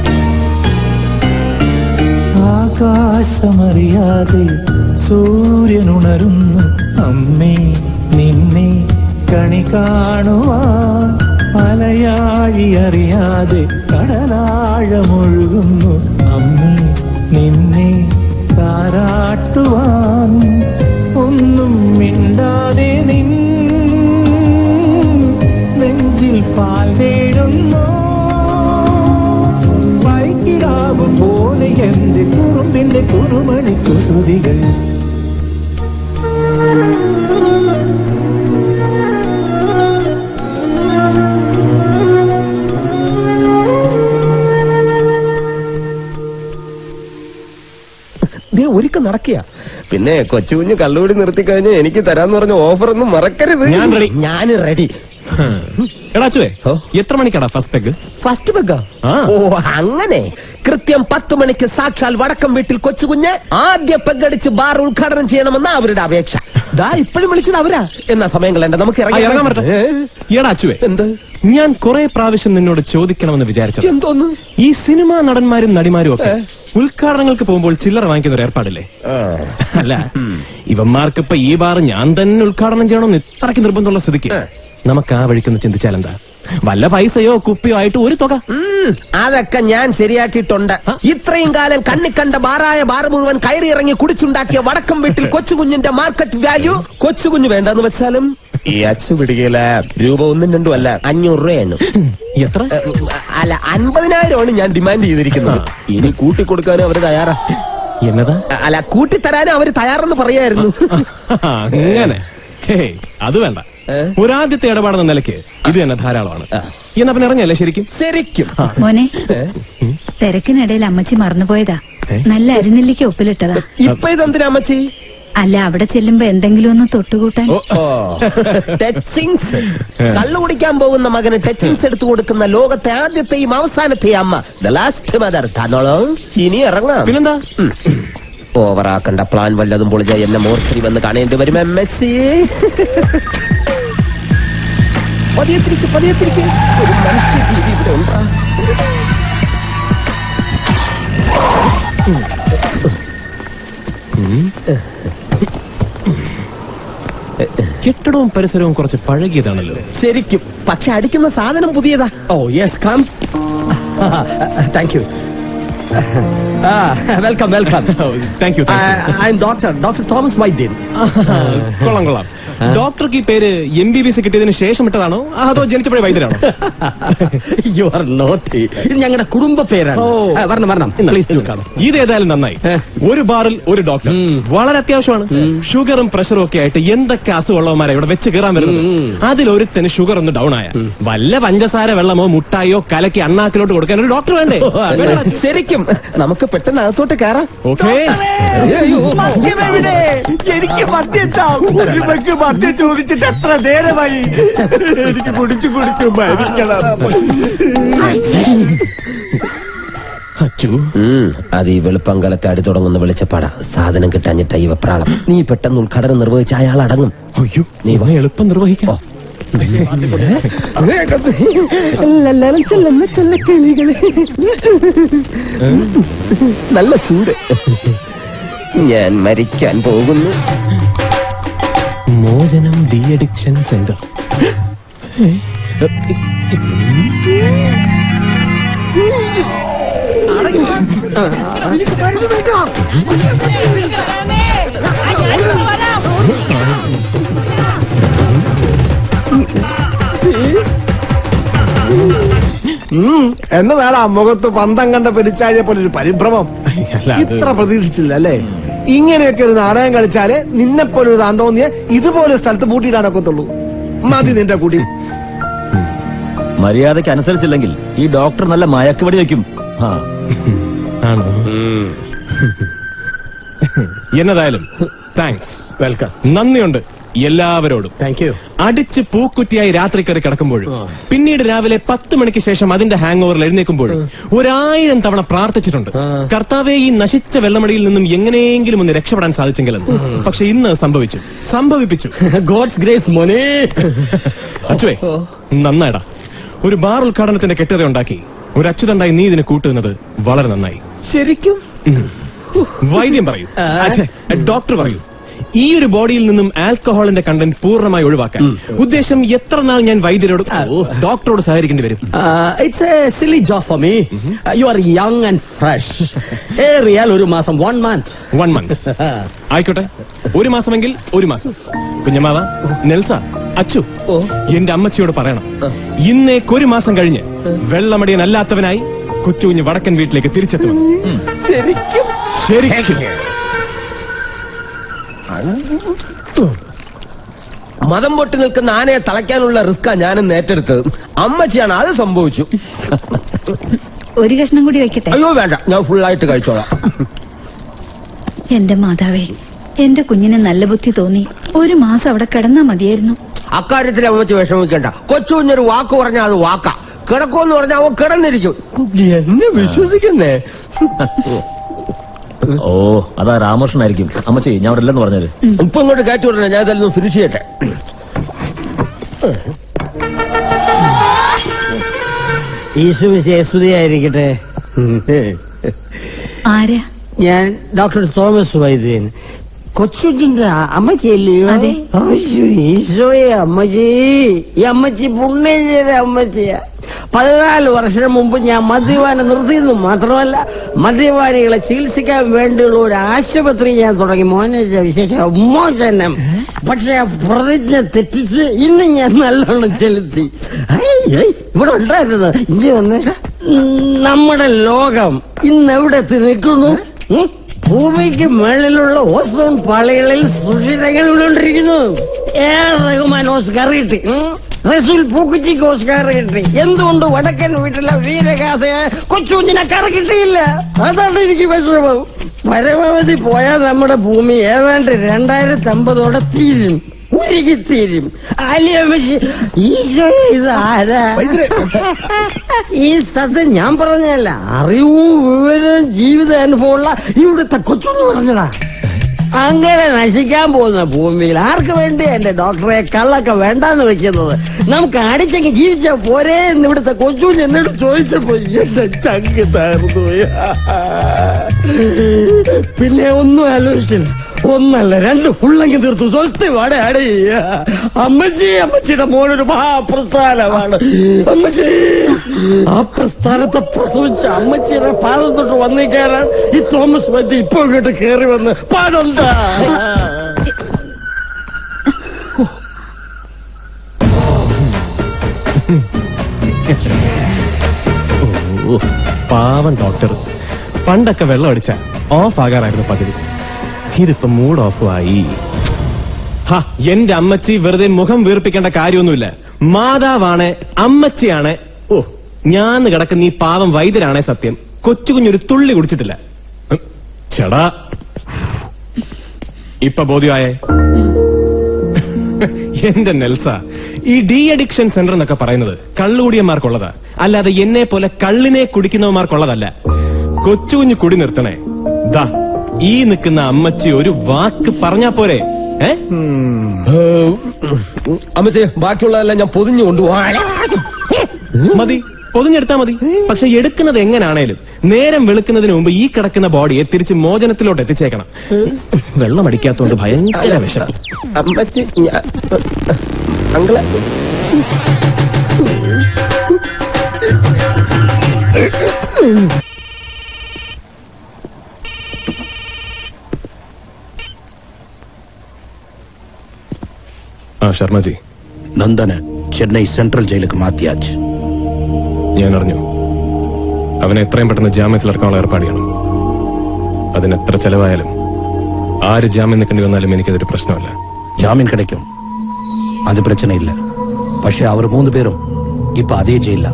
ആകാശമറിയാതെ സൂര്യനുണരുന്നു അമ്മേ നിന്നെ കണി കാണുവാൻ അലയാഴി അറിയാതെ കടലാഴമൊഴുകുന്നു അമ്മേ നിന്നെ താരാട്ടുവാൻ ഒന്നും മിണ്ടാതെ നിൻ നെഞ്ചിൽ പാൽ തേടുന്നു വൈകിടാ എന്റെ കുറുമ്പിന്റെ കുറുമണി കുസൃതികൾ ദേ ഒരുക്കം നടക്കുക പിന്നെ കൊച്ചു കുഞ്ഞ് കള്ളുകൂടി നിർത്തി കഴിഞ്ഞാൽ എനിക്ക് തരാന്ന് പറഞ്ഞ ഓഫർ ഒന്നും മറക്കരുത് ഞാൻ ready. ഞാൻ റെഡി എടാച്ചുവേ എത്ര മണിക്കാടാ ഫസ്റ്റ് പെഗ് ഫസ്റ്റ് ബെഗ ഓ അങ്ങനെ കൃത്യം പത്ത് മണിക്ക് സാക്ഷാൽ വടക്കം വീട്ടിൽ കൊച്ചുകുഞ്ഞ് ആദ്യ പെഗടിച്ച് ബാർ ഉദ്ഘാടനം ചെയ്യണമെന്ന അവരുടെ അപേക്ഷ ദാ ഇപ്പോഴും വിളിച്ചത് അവരാ എന്നാ സമയം കളയണ്ട നമുക്ക് ആ, ഇറങ്ങാൻ പറ്റട്ടെ ഈടാ അച്ചുവേ ഞാൻ കുറെ പ്രാവശ്യം നിന്നോട് ചോദിക്കണമെന്ന് വിചാരിച്ചത് എന്തോന്ന് ഈ സിനിമാ നടന്മാരും നടിമാരും ഒക്കെ ഉദ്ഘാടനങ്ങൾക്ക് പോകുമ്പോൾ ചില്ലറ വാങ്ങിക്കുന്ന ഒരു ഏർപ്പാടില്ലേ അല്ല ഇവന്മാർക്ക് ഇപ്പൊ ഈ ബാർ ഞാൻ തന്നെ ഉദ്ഘാടനം ചെയ്യണമെന്ന് ഇത്രയ്ക്ക് നിർബന്ധമുള്ള സ്ഥിതിക്ക് നമുക്ക് ആ വഴിക്കൊന്ന് ചിന്തിച്ചാൽ എന്താ വല്ല പൈസയോ കുപ്പിയോ ആയിട്ട് ഒരു തുക ഉം, അതൊക്കെ ഞാൻ ശരിയാക്കിയിട്ടുണ്ട് ഇത്രയും കാലം കണ്ണി കണ്ട ബാറായ ബാർ മുഴുവൻ കയറി ഇറങ്ങി കുടിച്ചുണ്ടാക്കിയ വടക്കം വീട്ടിൽ കൊച്ചുകുഞ്ഞിന്റെ മാർക്കറ്റ് വാല്യൂ കൊച്ചുകുഞ്ഞ് വേണ്ടെന്ന് വെച്ചാലും ഈ അച്ചു പിടിക്കല രൂപ ഒന്നും രണ്ടും അല്ല അഞ്ഞൂറ് രൂപയാണ് എത്ര അല്ല അൻപതിനായിരമാണ് ഞാൻ ഡിമാൻഡ് ചെയ്തിരിക്കുന്നത് ഇനി കൂട്ടി കൊടുക്കാനും അവര് തയ്യാറാ എന്നതാ അല്ല കൂട്ടിത്തരാനും അവര് തയ്യാറെന്ന് പറയായിരുന്നു അങ്ങനെ ഹേയ് അത് വേണ്ട ഒരാദ്യത്തെ ഇടപാടെന്ന നിലയ്ക്ക് ഇത് തന്നെ ധാരാളമാണ് എന്നാ പിന്നെ ഇറങ്ങിയല്ലേ ശരിക്കും ശരിക്കും മോനെ തിരക്കിനിടയിൽ അമ്മച്ചി മറന്നുപോയതാ നല്ല അരിനെല്ലിക്ക് ഒപ്പിലിട്ടതാ ഇപ്പൊ ഇതെന്തിനാ അമ്മച്ചി അല്ല അവിടെ ചെല്ലുമ്പോ എന്തെങ്കിലും ഒന്ന് തൊട്ടുകൂട്ടാൻ ടച്ചിങ്സ് കള്ളു കുടിക്കാൻ പോകുന്ന മകന് ടച്ചിങ്സ് എടുത്തു കൊടുക്കുന്ന ലോകത്തെ ആദ്യത്തെയും അവസാനത്തെയും അമ്മ ദ ലാസ്റ്റ് മദർ തന്നോളൂ ഇനി ഇറങ്ങാം പിന്നെന്താ ഓവറാക്കണ്ട പ്ലാൻ വല്ലതും പൊളിഞ്ഞ എന്നെ മോർച്ചറി വന്ന് കാണേണ്ടി വരും എം എസ് സി പതിയത്തിരിക്ക് പതിയത്തിരിക്ക് ഒരു മനുഷ്യ ജീവി ഇവിടെ ഉണ്ടാ കെട്ടിടവും പരിസരവും കുറച്ച് പഴകിയതാണല്ലോ ശരിക്കും പക്ഷെ അടിക്കുന്ന സാധനം പുതിയതാ oh yes come thank you welcome welcome thank you I'm doctor doctor Thomas വൈദ്യൻ കൊള്ളാം കൊള്ളാം ഡോക്ടർക്ക് ഈ പേര് എം ബി ബി എസ് കിട്ടിയതിന് ശേഷം ഇട്ടതാണോ അതോ ജനിച്ചപ്പോഴേ വൈദ്യരാണോ യു ആർ നോട്ടി ഇത് ഞങ്ങളുടെ കുടുംബ പേരാണ് ആ, വരണം വരണം പ്ലീസ് ഡു കം ഇത് ഏതായാലും നന്നായി ഒരു ബാറിൽ ഒരു ഡോക്ടർ വളരെ അത്യാവശ്യമാണ് ഷുഗറും പ്രഷറും ഒക്കെ ആയിട്ട് എന്തൊക്കെ അസുഖമുള്ളവന്മാരെ ഇവിടെ വെച്ച് കയറാൻ വരുന്നത് അതിലൊരുത്തന് ഷുഗർ ഒന്ന് ഡൗൺ ആയ വല്ല പഞ്ചസാര വെള്ളമോ മുട്ടായോ കലക്കി അണ്ണാക്കിലോട്ട് കൊടുക്കാൻ ഒരു ഡോക്ടർ വേണ്ടേ ശരിക്കും നമുക്ക് പെട്ടെന്ന് അകത്തോട്ട് കയറാം ഓക്കേ എനിക്ക് മദ്യം താ. ഒരു പെഗ് മദ്യം ചോദിച്ചിട്ട് എത്ര നേരമായി എനിക്ക് കുടിച്ചു കുടിച്ചു മരിക്കണം ഉം, അത് ഈ വെളുപ്പങ്കലത്തെ അടി തുടങ്ങുന്ന വെളിച്ചപ്പാടാ സാധനം കിട്ടാഞ്ഞിട്ട ഈ വെപ്രാളം നീ പെട്ടെന്ന് ഉദ്ഘാടനം നിർവഹിച്ച അയാൾ അടങ്ങും അയ്യോ നീ വാ. എളുപ്പം നിർവഹിക്കാം എല്ലാരും ചെല്ലുന്ന ചെല്ലക്കിളികളെ നല്ല ചൂട് ഞാൻ മരിക്കാൻ പോകുന്നു മോചനം ഡി അഡിക്ഷൻ സെന്റർ എന്നതാടാ മുഖത്ത് പന്തം കണ്ട പെരിച്ചാഴിയെ പോലെ ഒരു പരിഭ്രമം അല്ല, അത് ഇത്ര പ്രതീക്ഷിച്ചില്ല അല്ലേ ഇങ്ങനെയൊക്കെ ഒരു നാടകം കളിച്ചാല് നിന്നെ പോലെ ഒരു താൻ തോന്നിയ ഇതുപോലെ സ്ഥലത്ത് പൂട്ടിയിടാനൊക്കത്തുള്ളൂ മതി നിന്റെ കൂടി മര്യാദയ്ക്ക് അനുസരിച്ചില്ലെങ്കിൽ ഈ ഡോക്ടർ നല്ല മയക്കുവടി വെക്കും ആ ആണോ എന്നതായാലും താങ്ക്സ് വെൽക്കം നന്ദിയുണ്ട് എല്ലാവരോടും താങ്ക് യു അടിച്ച് പൂക്കുറ്റിയായി രാത്രി കയറി കിടക്കുമ്പോഴും പിന്നീട് രാവിലെ പത്ത് മണിക്ക് ശേഷം അതിന്റെ ഹാങ് ഓവറിൽ എഴുന്നേൽക്കുമ്പോഴും ഒരായിരം തവണ പ്രാർത്ഥിച്ചിട്ടുണ്ട് കർത്താവെ ഈ നശിച്ച വെള്ളമടിയിൽ നിന്നും എങ്ങനെയെങ്കിലും ഒന്ന് രക്ഷപ്പെടാൻ സാധിച്ചെങ്കിലെന്ന് പക്ഷെ ഇന്ന് അത് സംഭവിച്ചു സംഭവിപ്പിച്ചു ഗോഡ്സ് ഗ്രേസ് മോനെ അച്ചുവേ നന്നായിടാ ഒരു ബാർ ഉദ്ഘാടനത്തിന്റെ കെട്ടത ഉണ്ടാക്കി ഒരു അച്ചുതണ്ടായി നീ ഇതിനെ കൂട്ടുന്നത് വളരെ നന്നായി ശരിക്കും വൈദ്യം പറയൂ അച്ഛേ, ഡോക്ടർ പറയൂ ഈ ഒരു ബോഡിയിൽ നിന്നും ആൽക്കഹോളിന്റെ കണ്ടന്റ് പൂർണ്ണമായി ഒഴിവാക്കാൻ ഉദ്ദേശം എത്ര നാൾ ഞാൻ വൈദ്യരോട് ഓ, ഡോക്ടറോട് സഹകരിക്കേണ്ടി വരും it's a silly job for me you are young and fresh ഏറിയാൽ ഒരു മാസം വൺ മന്ത് വൺ മന്ത് ആയിക്കോട്ടെ ഒരു മാസമെങ്കിൽ ഒരു മാസം കുഞ്ഞമാവ നെൽസ അച്ചു എന്റെ അമ്മച്ചിയോട് പറയണം ഇന്നേക്ക് ഒരു മാസം കഴിഞ്ഞ് വെള്ളമടിയൻ അല്ലാത്തവനായി കൊച്ചുകുഞ്ഞ് വടക്കൻ വീട്ടിലേക്ക് തിരിച്ചെത്തുമെന്ന് ശരിക്കും ശരിക്കും മതം പൊട്ടി നിൽക്കുന്ന ആനയെ തളയ്ക്കാനുള്ള റിസ്ക്കാ ഞാനും ഏറ്റെടുത്തത് അമ്മച്ചിയാണ് അത് സംഭവിച്ചു ഒരു കഷ്ണം കൂടി വെക്കട്ടെ അയ്യോ വേണ്ട ഞാൻ ഫുള്ളായിട്ട് കഴിച്ചോളാം എന്റെ മാതാവേ എന്റെ കുഞ്ഞിന് നല്ല ബുദ്ധി തോന്നി ഒരു മാസം അവിടെ കിടന്നാ മതിയായിരുന്നു അക്കാര്യത്തിൽ അമ്മച്ചി വിഷമിക്കണ്ട കൊച്ചു കുഞ്ഞൊരു വാക്ക് പറഞ്ഞാൽ അത് വാക്കാ കിടക്കുമെന്ന് പറഞ്ഞാൽ അവൻ കിടന്നിരിക്കും എന്നെ വിശ്വസിക്കുന്നേ ഓ അതാ രാമകൃഷ്ണനായിരിക്കും അമ്മച്ചി ഞാൻ അവിടെ ഇല്ലെന്ന് പറഞ്ഞത് ഇപ്പൊ ഇങ്ങോട്ട് കയറ്റി വിടണേ ഞാൻ ഇതെല്ലാം ഫിനിഷ് ചെയ്യട്ടെ ഈശുവിശേസ്തുതിയായിരിക്കട്ടെ ആരാ ഞാൻ ഡോക്ടർ തോമസ് വൈദ്യൻ കൊച്ചുജിന്റെ അമ്മച്ചിയല്ലയോ അതെ. അയ്യോ, ഈശോയെ അമ്മച്ചി ഈ അമ്മച്ചി പുണ്യം ചെയ്ത അമ്മച്ചിയാ പതിനാല് വർഷം മുമ്പ് ഞാൻ മദ്യപാനം നിർത്തിയെന്ന് മാത്രമല്ല മദ്യപാനികളെ ചികിത്സിക്കാൻ വേണ്ടിയുള്ള ഒരു ആശുപത്രി ഞാൻ തുടങ്ങി മോനെ വിശേഷ മോചനം പക്ഷെ ആ പ്രതിജ്ഞ തെറ്റിച്ച് ഇന്ന് ഞാൻ നല്ലോണം ചെലുത്തി ഹേയ്, ഹേയ്, ഇവിടെ ഉണ്ടായിരുന്നത് ഇഞ്ചി വന്നേ നമ്മുടെ ലോകം ഇന്ന് എവിടെ എത്തി നിൽക്കുന്നു ഉം? ഭൂമിക്ക് മേളിലുള്ള ഓസോൺ പാളികളിൽ സുഷിരങ്ങൾ വീണുകൊണ്ടിരിക്കുന്നു ഏ റഹ്മാൻ ഓസ്കാർ കിട്ടി ഉം? റസൂൽ പൂക്കുറ്റിക്ക് ഓസ്കാർ കിട്ടി എന്തുകൊണ്ട് വടക്കൻ വീട്ടിലെ വീരഗാഥയെ കൊച്ചുകുഞ്ഞിനെ കറക്കിട്ടില്ല അതാണ് എനിക്ക് വിഷമം പരമാവധി പോയാൽ നമ്മുടെ ഭൂമി ഏതാണ്ട് രണ്ടായിരത്തി അമ്പതോടെ തീരും ഉരുകി തീരും ആലിയമ്മച്ചി ഈശോ ഇത് ആരാ ഈ സത്യം ഞാൻ പറഞ്ഞല്ല അറിവും വിവരവും ജീവിത അനുഭവമുള്ള ഇവിടുത്തെ കൊച്ചുണ്ണി പറഞ്ഞതാ അങ്ങനെ നശിക്കാൻ പോകുന്ന ഭൂമിയിൽ ആർക്ക് വേണ്ടി എന്റെ ഡോക്ടറെ കള്ളൊക്കെ വേണ്ടാന്ന് വെക്കുന്നത് നമുക്ക് അടിച്ചെങ്കിൽ ജീവിച്ചാ പോരേ എന്ന് ഇവിടുത്തെ കൊച്ചുകുഞ്ഞ് എന്നോട് ചോദിച്ചപ്പോ എന്റെ ചങ്ക് താർന്നു പോയി. പിന്നെ ഒന്നും ആലോചിച്ചില്ല ഒന്നല്ല രണ്ട് ഫുള്ളെങ്കിൽ തീർത്തു സ്വസ്തി വാടയാടി അമ്മച്ചി അമ്മച്ചിയുടെ മോനൊരു മഹാപ്രസ്ഥാനമാണ് അമ്മച്ചി ആ പ്രസ്ഥാനത്തെ പ്രസവിച്ച അമ്മച്ചിയുടെ പാദം തൊട്ട് വന്നേക്കാനാണ് ഈ തോമസ് വൈദ്യ ഇപ്പൊ ഇങ്ങോട്ട് കയറി വന്ന് പാടുണ്ടാ ഓ, പാവം ഡോക്ടർ പണ്ടൊക്കെ വെള്ളം അടിച്ച ഓഫ് ആകാറായിരുന്നു പതിവ് ഇതിപ്പോ മൂഡ് ഓഫ് ആയി ഹാ എന്റെ അമ്മച്ചി വെറുതെ മുഖം വീർപ്പിക്കേണ്ട കാര്യമൊന്നുമില്ല മാതാവാണ് അമ്മച്ചിയാണ് ഓ ഞാൻ കിടക്കുന്ന ഈ പാവം വൈദ്യരാണേ സത്യം കൊച്ചു കുഞ്ഞൊരു തുള്ളി കുടിച്ചിട്ടില്ല ഉം, ചേടാ ഇപ്പൊ ബോധ്യമായേ എന്റെ നെൽസ ഈ ഡി അഡിക്ഷൻ സെന്റർ എന്നൊക്കെ പറയുന്നത് കള്ളുകുടിയന്മാർക്കുള്ളതാ അല്ലാതെ എന്നെ പോലെ കള്ളിനെ കുടിക്കുന്നവന്മാർക്കുള്ളതല്ല കൊച്ചുകുഞ്ഞ് കുടി നിർത്തണേ ദാ ഈ നിൽക്കുന്ന അമ്മച്ചി ഒരു വാക്ക് പറഞ്ഞാ പോരെ ഏ അമ്മച്ചി ബാക്കിയുള്ളതെല്ലാം ഞാൻ പൊതിഞ്ഞു കൊണ്ടുപോകാം മതി പൊതിഞ്ഞെടുത്താ മതി പക്ഷെ എടുക്കുന്നത് എങ്ങനാണേലും നേരം വെളുക്കുന്നതിന് മുമ്പ് ഈ കിടക്കുന്ന ബോഡിയെ തിരിച്ച് മോചനത്തിലോട്ട് എത്തിച്ചേക്കണം വെള്ളം അടിക്കാത്തോണ്ട് ഭയങ്കര വിഷം അമ്മച്ചി ഞാൻ അങ്കിളെ ആ ശർമ്മജി നന്ദന് ചെന്നൈ സെൻട്രൽ ജയിലിലേക്ക് മാറ്റിയാച്ച് ഞാൻ അറിഞ്ഞു അവനെ എത്രയും പെട്ടെന്ന് ജാമ്യത്തിൽ ഇറക്കാനുള്ള ഏർപ്പാട് ചെയ്യണം അതിന് എത്ര ചെലവായാലും ആര് ജാമ്യം നിൽക്കേണ്ടി വന്നാലും എനിക്കതൊരു പ്രശ്നമല്ല ஜாமீன் கிடைக்கும் அது பிரச்சனை இல்ல പക്ഷെ അവർ മൂന്ന് പേരും ഇപ്പൊ അതേ ജയിലില്ല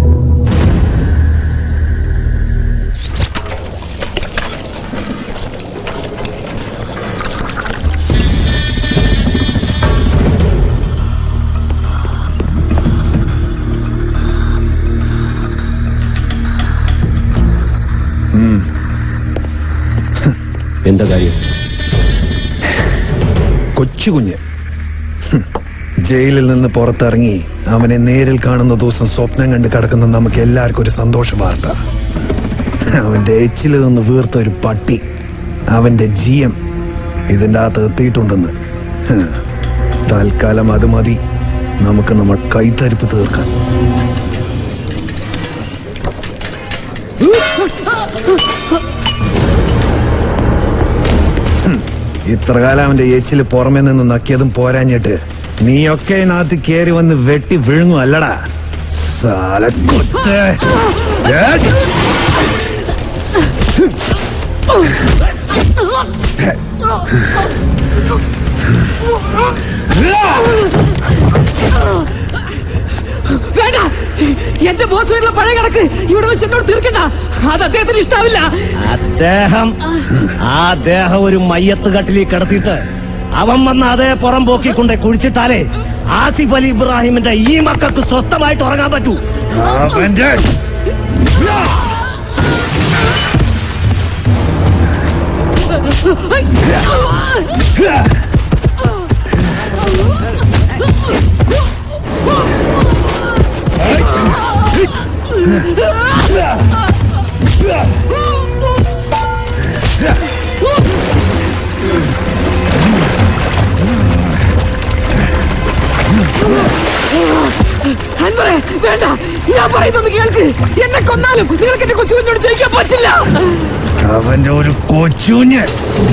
എന്താ കാര്യം കൊച്ചുകുഞ്ഞ് ഹും. ജയിലിൽ നിന്ന് പുറത്തിറങ്ങി അവനെ നേരിൽ കാണുന്ന ദിവസം സ്വപ്നം കണ്ട് കിടക്കുന്ന നമുക്ക് എല്ലാവർക്കും ഒരു സന്തോഷ വാർത്ത അവന്റെ എച്ചിൽ നിന്ന് വീർത്ത ഒരു പട്ടി അവന്റെ ജീയം ഇതിൻ്റെ അകത്ത് എത്തിയിട്ടുണ്ടെന്ന് ഹ്. തൽക്കാലം അത് മതി നമുക്ക് നമ്മൾ കൈത്തരിപ്പ് തീർക്കാൻ ഹും. ഇത്രകാലം അവന്റെ എച്ചിൽ പുറമെ നിന്ന് നക്കിയതും പോരാഞ്ഞിട്ട് നീയൊക്കെ ഇതിനകത്ത് കയറി വന്ന് വെട്ടി വിഴുങ്ങും അല്ലടാ സാല കുത്തേ വേണ്ട എന്റെ ബോസ് വീട്ടിലെ പഴയ കണക്ക് ഇവിടെ വെച്ച് എന്നോട് തീർക്കണ്ട അത് അദ്ദേഹത്തിന് ഇഷ്ടാവില്ല അദ്ദേഹം ആ ദേഹം ഒരു മയ്യത്ത് കട്ടിലിൽ കിടത്തിയിട്ട് അവൻ വന്ന അതേ പുറം പോക്കിക്കൊണ്ടേ കുഴിച്ചിട്ടാലേ ആസിഫ് അലി ഇബ്രാഹിമിന്റെ ഈ മക്കൾക്ക് സ്വസ്ഥമായിട്ട് ഉറങ്ങാൻ പറ്റൂ അവന്റെ അൻവറെ വേണ്ട ഞാൻ പറയുന്നൊന്ന് കേൾക്ക് എന്നെ കൊന്നാലും നിങ്ങൾക്ക് എന്റെ കൊച്ചുകുഞ്ഞോട് ജയിക്കാൻ പറ്റില്ല അവന്റെ ഒരു കൊച്ചുഞ്ഞ്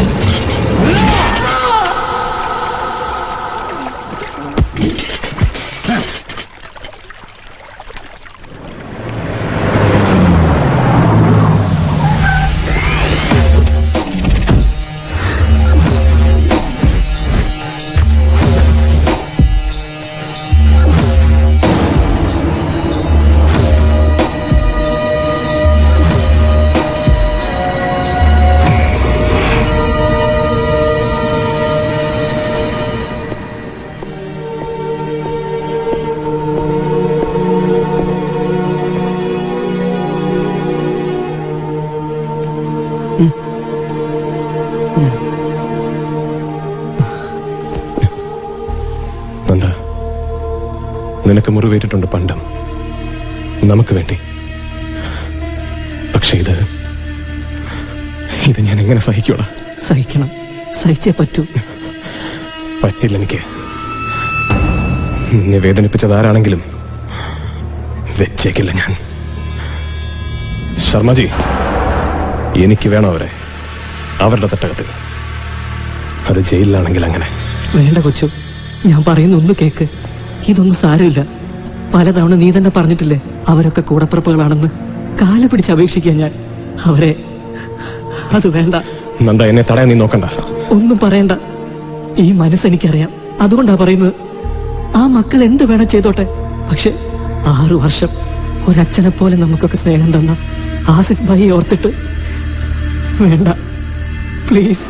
നന്ദ നിനക്ക് മുറിവേറ്റിട്ടുണ്ട് പണ്ടും നമുക്ക് വേണ്ടി പക്ഷെ ഇത് ഇത് ഞാൻ എങ്ങനെ സഹിക്കൂടാ സഹിക്കണം സഹിച്ചേ പറ്റൂ പറ്റില്ല എനിക്ക് നിന്നെ വേദനിപ്പിച്ചത് ആരാണെങ്കിലും വെച്ചേക്കില്ല ഞാൻ ശർമ്മജി എനിക്ക് വേണം അവരെ അവരുടെ തട്ടകത്തിൽ അത് ജയിലിലാണെങ്കിൽ അങ്ങനെ വേണ്ട കൊച്ചു ഞാൻ പറയുന്ന ഒന്ന് കേക്ക് ഇതൊന്നും സാരമില്ല പലതവണ നീ തന്നെ പറഞ്ഞിട്ടില്ലേ അവരൊക്കെ കൂടപ്പിറപ്പുകളാണെന്ന് കാല പിടിച്ച് അപേക്ഷിക്കാൻ ഞാൻ അവരെ അത് വേണ്ട നന്ദ എന്നെ തടയാൻ നീ നോക്കണ്ട ഒന്നും പറയണ്ട ഈ മനസ്സെനിക്കറിയാം അതുകൊണ്ടാ പറയുന്നത് ആ മക്കൾ എന്ത് വേണം ചെയ്തോട്ടെ പക്ഷെ ആറു വർഷം ഒരച്ഛനെ പോലെ നമുക്കൊക്കെ സ്നേഹം തന്ന ആസിഫ് ഭായി ഓർത്തിട്ട് വേണ്ട പ്ലീസ്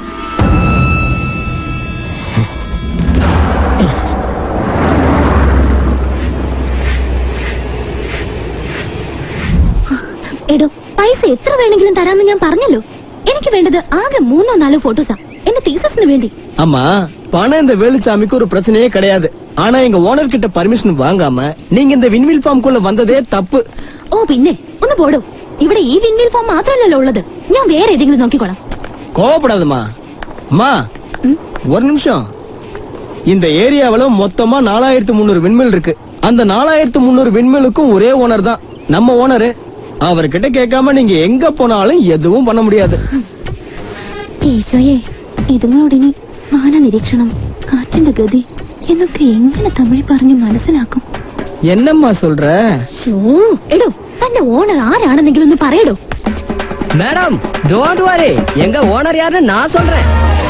എടോ പൈസ എത്ര വേണമെങ്കിലും തരാന്ന് ഞാൻ പറഞ്ഞല്ലോ എനിക്ക് വേണ്ടത് ആകെ മൂന്നോ നാലോ ഫോട്ടോസാ എന്റെ തീസസിന് വേണ്ടി அம்மா பணம் இந்த வேலுச்சாமிக்கு ஒரு பிரச்சனையே கிடையாது ஆனா எங்க ஓனர் கிட்ட பர்மிஷன் வாங்காம நீங்க இந்த விண்வில் ஃபார்ம் குள்ள வந்ததே தப்பு ഓ പിന്നെ ഒന്ന് പോടോ ഇവിടെ ഈ വിൻവിൽ ഫോം മാത്രമല്ലല്ലോ ഉള്ളത് ഞാൻ വേറെ ഏതെങ്കിലും നോക്കിക്കോളാം கோவப்படாதம்மா அம்மா ஒரு நிமிஷம் இந்த ஏரியாவுல மொத்தமா நாலாயிரத்து முந்நூறு விண்மில் இருக்கு அந்த நாலாயிரத்து முந்நூறு விண்மிலுக்கும் ஒரே ஓனர் தான் நம்ம ஓனரு அவர்கிட்ட கேட்காம நீங்க எங்க போனாலும் எதுவும் பண்ண முடியாது ഈശോയെ ഇതുങ്ങളോടിനി വാന നിരീക്ഷണം കാറ്റിന്റെ ഗതി എന്നൊക്കെ എങ്ങനെ തമിഴ് പറഞ്ഞ് മനസ്സിലാക്കും என்னம்மா சொல்ற ഷോ എടോ തന്റെ ഓണർ ആരാണെന്നെങ്കിലും ഒന്ന് പറയടോ மேடம் டோன்ட் வரி எங்க ஓனர் யாருன்னு நான் சொல்றேன்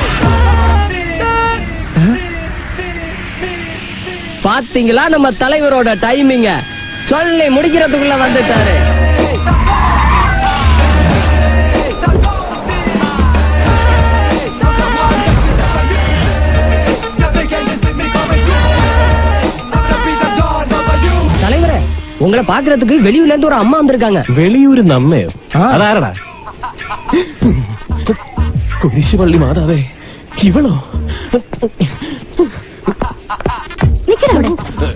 பாத்தீங்களா நம்ம தலைவரோட டைமிங்க சொல்லி முடிக்கிறதுக்குள்ள வந்துட்டாரு தலைவரே உங்களை பாக்குறதுக்கு வெளியூர்ல இருந்து ஒரு அம்மா வந்திருக்காங்க വെളിയൂര് നമ്മയോ അതാരടാ കുരിശുപള്ളി മാതാവേ ഇവളോ നിക്കടാ അവിടെ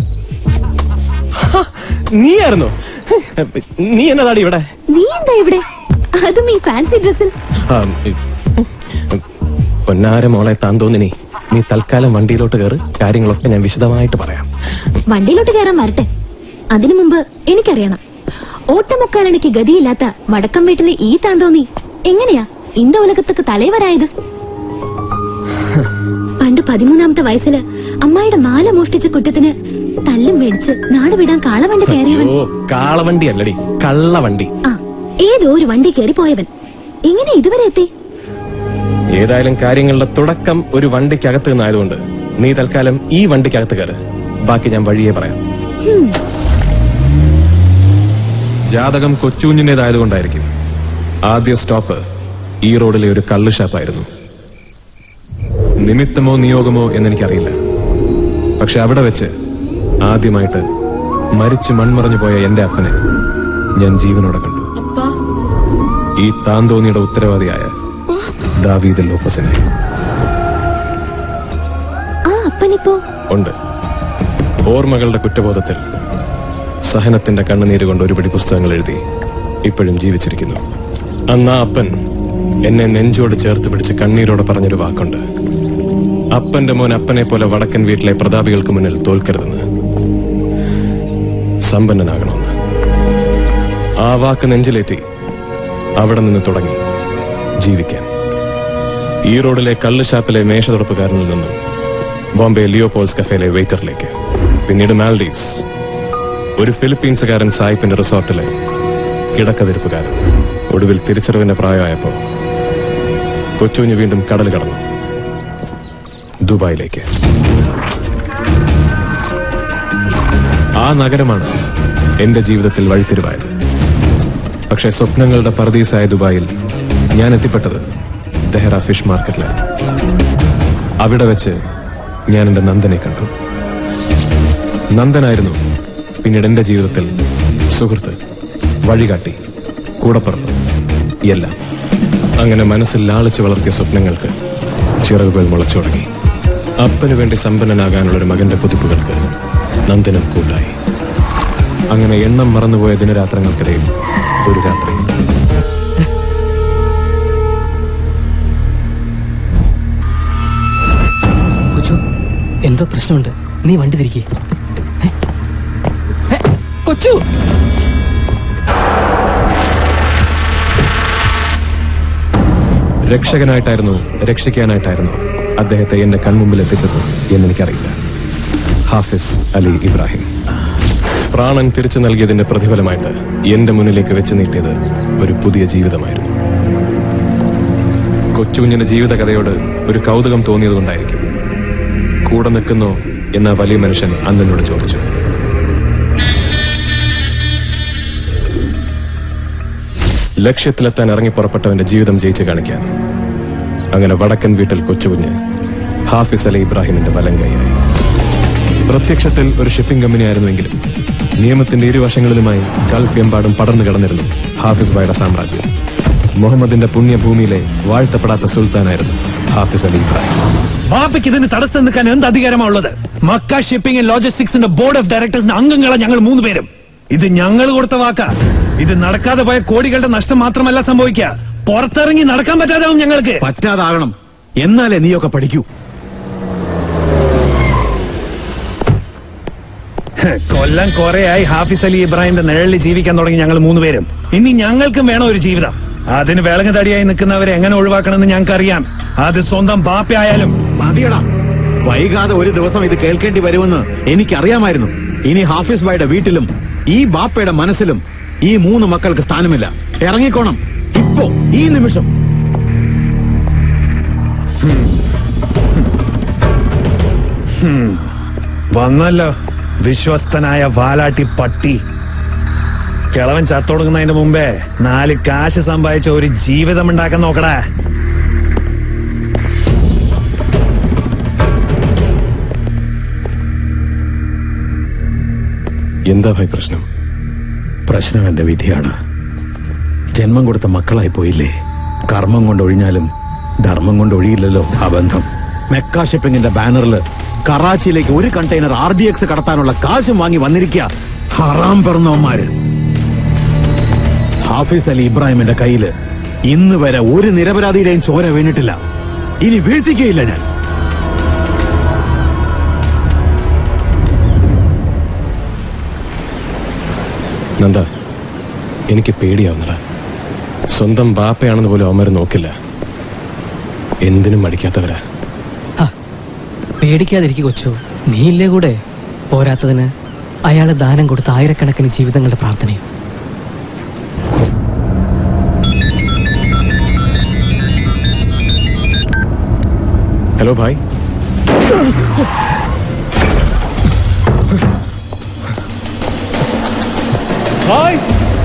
നീയായിരുന്നോ നീ എന്നതാടി ഇവിടെ നീ എന്താ ഇവിടെ അതും ഈ ഫാൻസി ഡ്രസ്സിൽ ആ, ഇ- പൊന്നാര മോളെ താൻ തോന്നിനി നീ തൽക്കാലം വണ്ടിയിലോട്ട് കയറി കാര്യങ്ങളൊക്കെ ഞാൻ വിശദമായിട്ട് പറയാം വണ്ടിയിലോട്ട് കയറാൻ വരട്ടെ അതിനു മുമ്പ് എനിക്കറിയണം ഓട്ടമുക്കാലണിക്ക് ഗതിയില്ലാത്ത വടക്കം വീട്ടിലെ ഈ താന്തോന്നി എങ്ങനെയാ ഇന്ത ഉലകത്തുക്ക് തലവരായത് പണ്ട് പതിമൂന്നാമത്തെ വയസ്സില് അമ്മായിയുടെ മാല മോഷ്ടിച്ച കുറ്റത്തിന് തല്ലും മേടിച്ച് നാട് വിടാൻ കാളവണ്ടി കയറിയവൻ ഓ കാളവണ്ടി അല്ലടി കള്ളവണ്ടി ആ ഏതോ ഒരു വണ്ടി കയറി പോയവൻ എങ്ങനെ ഇതുവരെ എത്തി ഏതായാലും കാര്യങ്ങളുടെ തുടക്കം ഒരു വണ്ടിക്കകത്ത് നിന്നായതുകൊണ്ട് നീ തൽക്കാലം ഈ വണ്ടിക്കകത്ത് കയറ് ബാക്കി ഞാൻ വഴിയെ പറയാം ഹും, ജാതകം കൊച്ചുകുഞ്ഞിൻ്റെതായതുകൊണ്ടായിരിക്കും ആദ്യ സ്റ്റോപ്പ് ഈ റോഡിലെ ഒരു കള്ള് ഷാപ്പായിരുന്നു നിമിത്തമോ നിയോഗമോ എന്നെനിക്കറിയില്ല പക്ഷെ അവിടെ വെച്ച് ആദ്യമായിട്ട് മരിച്ചു മൺമറഞ്ഞു പോയ എന്റെ അപ്പനെ ഞാൻ ജീവനോടെ കണ്ടു ഈ താന്തോന്നിയുടെ ഉത്തരവാദിയായ ദാവീദ് ലോപ്പസിനെ ആ അപ്പനിപ്പോ ഉണ്ട് ഓർമ്മകളുടെ കുറ്റബോധത്തിൽ സഹനത്തിന്റെ കണ്ണുനീര് കൊണ്ട് ഒരുപടി പുസ്തകങ്ങൾ എഴുതി ഇപ്പോഴും ജീവിച്ചിരിക്കുന്നു അന്ന് ആ അപ്പൻ എന്നെ നെഞ്ചോട് ചേർത്ത് പിടിച്ച് കണ്ണീരോടെ പറഞ്ഞൊരു വാക്കുണ്ട് അപ്പന്റെ മോൻ അപ്പനെ പോലെ വടക്കൻ വീട്ടിലെ പ്രതാപികൾക്ക് മുന്നിൽ തോൽക്കരുതെന്ന് സമ്പന്നനാകണമെന്ന് ആ വാക്ക് നെഞ്ചിലേറ്റി അവിടെ നിന്ന് തുടങ്ങി ജീവിക്കാൻ ഈ റോഡിലെ കള്ള് ഷാപ്പിലെ മേശതുറപ്പുകാരനിൽ നിന്നും ബോംബെ ലിയോപോൾസ് കഫേയിലെ വെയിറ്ററിലേക്ക് പിന്നീട് മാൽഡീവ്സ് ഒരു ഫിലിപ്പീൻസുകാരൻ സായിപ്പിന്റെ റിസോർട്ടിലെ കിടക്കവിരിപ്പുകാരൻ ഒടുവിൽ തിരിച്ചറിവിന്റെ പ്രായമായപ്പോ കൊച്ചുകുഞ്ഞ് വീണ്ടും കടൽ കടന്നു ദുബായിലേക്ക് ആ നഗരമാണ് എന്റെ ജീവിതത്തിൽ വഴിത്തിരിവായത് പക്ഷെ സ്വപ്നങ്ങളുടെ പർദീസായ ദുബായിൽ ഞാൻ എത്തിപ്പെട്ടത് തെഹ്റ ഫിഷ് മാർക്കറ്റിലാണ് അവിടെ വെച്ച് ഞാൻ എന്റെ നന്ദനെ കണ്ടു നന്ദനായിരുന്നു പിന്നീട് എന്റെ ജീവിതത്തിൽ സുഹൃത്ത് വഴികാട്ടി കൂടപ്പുറപ്പ് എല്ലാം അങ്ങനെ മനസ്സിൽ ലാളിച്ചു വളർത്തിയ സ്വപ്നങ്ങൾക്ക് ചിറകുകൾ മുളച്ചു തുടങ്ങി അപ്പന് വേണ്ടി സമ്പന്നനാകാനുള്ള ഒരു മകന്റെ കുതിപ്പുകൾക്ക് നന്ദനം കൂട്ടായി അങ്ങനെ എണ്ണം മറന്നുപോയ ദിനരാത്രങ്ങൾക്കിടയിൽ ഒരു രാത്രി കൊച്ചു എന്തോ പ്രശ്നമുണ്ട് നീ വണ്ടി തിരികെ കൊച്ചു രക്ഷകനായിട്ടായിരുന്നു രക്ഷിക്കാനായിട്ടായിരുന്നു അദ്ദേഹത്തെ എന്റെ കൺമുമ്പിൽ എത്തിച്ചത് എന്നെനിക്കറിയില്ല ഹാഫിസ് അലി ഇബ്രാഹിം പ്രാണൻ തിരിച്ചു നൽകിയതിന്റെ പ്രതിഫലമായിട്ട് എന്റെ മുന്നിലേക്ക് വെച്ച് നീട്ടിയത് ഒരു പുതിയ ജീവിതമായിരുന്നു കൊച്ചുകുഞ്ഞിന്റെ ജീവിതകഥയോട് ഒരു കൗതുകം തോന്നിയതുകൊണ്ടായിരിക്കും കൂടെ നിൽക്കുന്നോ എന്ന വലിയ മനുഷ്യൻ അന്നെന്നോട് ചോദിച്ചു ലക്ഷ്യത്തിലെത്താൻ ഇറങ്ങി പുറപ്പെട്ടവന്റെ ജീവിതം ജയിച്ചു കാണിക്കാൻ അങ്ങനെ വടക്കൻ വീട്ടിൽ കൊച്ചുകുഞ്ഞ് ഹാഫിസ് അലി ഇബ്രാഹിമിന്റെ വലം കൈയായി പ്രത്യക്ഷത്തിൽ ഒരു ഷിപ്പിംഗ് കമ്പനി ആയിരുന്നുവെങ്കിലും നിയമത്തിന്റെ ഇരുവശങ്ങളിലുമായി ഗൾഫ് എമ്പാടും പടർന്നു കിടന്നിരുന്നു ഹാഫിസ് ബായുടെ സാമ്രാജ്യം മുഹമ്മദിന്റെ പുണ്യഭൂമിയിലെ വാഴ്ത്തപ്പെടാത്ത സുൽത്താനായിരുന്നു ഹാഫിസ് അലി ഇബ്രാഹിം ബാപ്പയ്ക്ക് ഇതിന് തടസ്സം നിൽക്കാൻ എന്ത് അധികാരമാ ഉള്ളത് മക്ക ഷിപ്പിംഗ് ആൻഡ് ലോജിസ്റ്റിക്സിന്റെ ബോർഡ് ഓഫ് ഡയറക്ടേഴ്സിന്റെ അംഗങ്ങളാ ഞങ്ങൾ മൂന്ന് പേരും ഇത് ഞങ്ങൾ കൊടുത്ത വാക്കാ ഇത് നടക്കാതെ പോയ കോടികളുടെ നഷ്ടം മാത്രമല്ല സംഭവിക്കുക പുറത്തിറങ്ങി നടക്കാൻ പറ്റാതാവും ഞങ്ങൾക്ക് പറ്റാതാകണം എന്നാലേ നീയൊക്കെ പഠിക്കൂ കൊല്ലം കുറെയായി ഹാഫിസ് അലി ഇബ്രാഹിമിന്റെ നിഴലിൽ ജീവിക്കാൻ തുടങ്ങി ഞങ്ങൾ മൂന്നുപേരും ഇനി ഞങ്ങൾക്കും വേണം ഒരു ജീവിതം അതിന് വിളങ്ങ് തടിയായി നിൽക്കുന്നവരെ എങ്ങനെ ഒഴിവാക്കണമെന്ന് ഞങ്ങൾക്ക് അറിയാം അത് സ്വന്തം ബാപ്പയായാലും മതിയടാ വൈകാതെ ഒരു ദിവസം ഇത് കേൾക്കേണ്ടി വരുമെന്ന് എനിക്കറിയാമായിരുന്നു ഇനി ഹാഫിസ് ബായുടെ വീട്ടിലും ഈ ബാപ്പയുടെ മനസ്സിലും ഈ മൂന്ന് മക്കൾക്ക് സ്ഥാനമില്ല ഇറങ്ങിക്കോണം ഇപ്പോ ഈ നിമിഷം ഹും. വന്നല്ലോ വിശ്വസ്തനായ വാലാട്ടി പട്ടി കിളവൻ ചത്തൊടുങ്ങുന്നതിന് മുമ്പേ നാല് കാശ് സമ്പാദിച്ച ഒരു ജീവിതം ഉണ്ടാക്കാൻ നോക്കടാ എന്താ ഭായി പ്രശ്നം പ്രശ്നം എന്റെ വിധിയാണ് ജന്മം കൊടുത്ത മക്കളായി പോയില്ലേ കർമ്മം കൊണ്ട് ഒഴിഞ്ഞാലും ധർമ്മം കൊണ്ട് ഒഴിയില്ലല്ലോ ആ ബന്ധം മെക്ക ഷിപ്പിംഗിന്റെ ബാനറിൽ കറാച്ചിയിലേക്ക് ഒരു കണ്ടെയ്നർ ആർ ഡി എക്സ് കടത്താനുള്ള കാശും വാങ്ങി വന്നിരിക്കുക ഹറാം പിറന്നവന്മാര് ഹാഫിസ് അലി ഇബ്രാഹിമിന്റെ കയ്യില് ഇന്ന് വരെ ഒരു നിരപരാധിയുടെയും ചോര വീണിട്ടില്ല ഇനി വീഴ്ത്തിക്കയില്ല ഞാൻ നന്ദ എനിക്ക് പേടിയാവുന്നടാ സ്വന്തം ബാപ്പയാണെന്ന് പോലും അവന്മാർ നോക്കില്ല എന്തിനും മടിക്കാത്തവരാ പേടിക്കാതിരിക്കും കൊച്ചു നീ ഇല്ലേ കൂടെ പോരാത്തതിന് അയാൾ ദാനം കൊടുത്ത ആയിരക്കണക്കിന് ജീവിതങ്ങളുടെ പ്രാർത്ഥനയും हेलो भाई भाई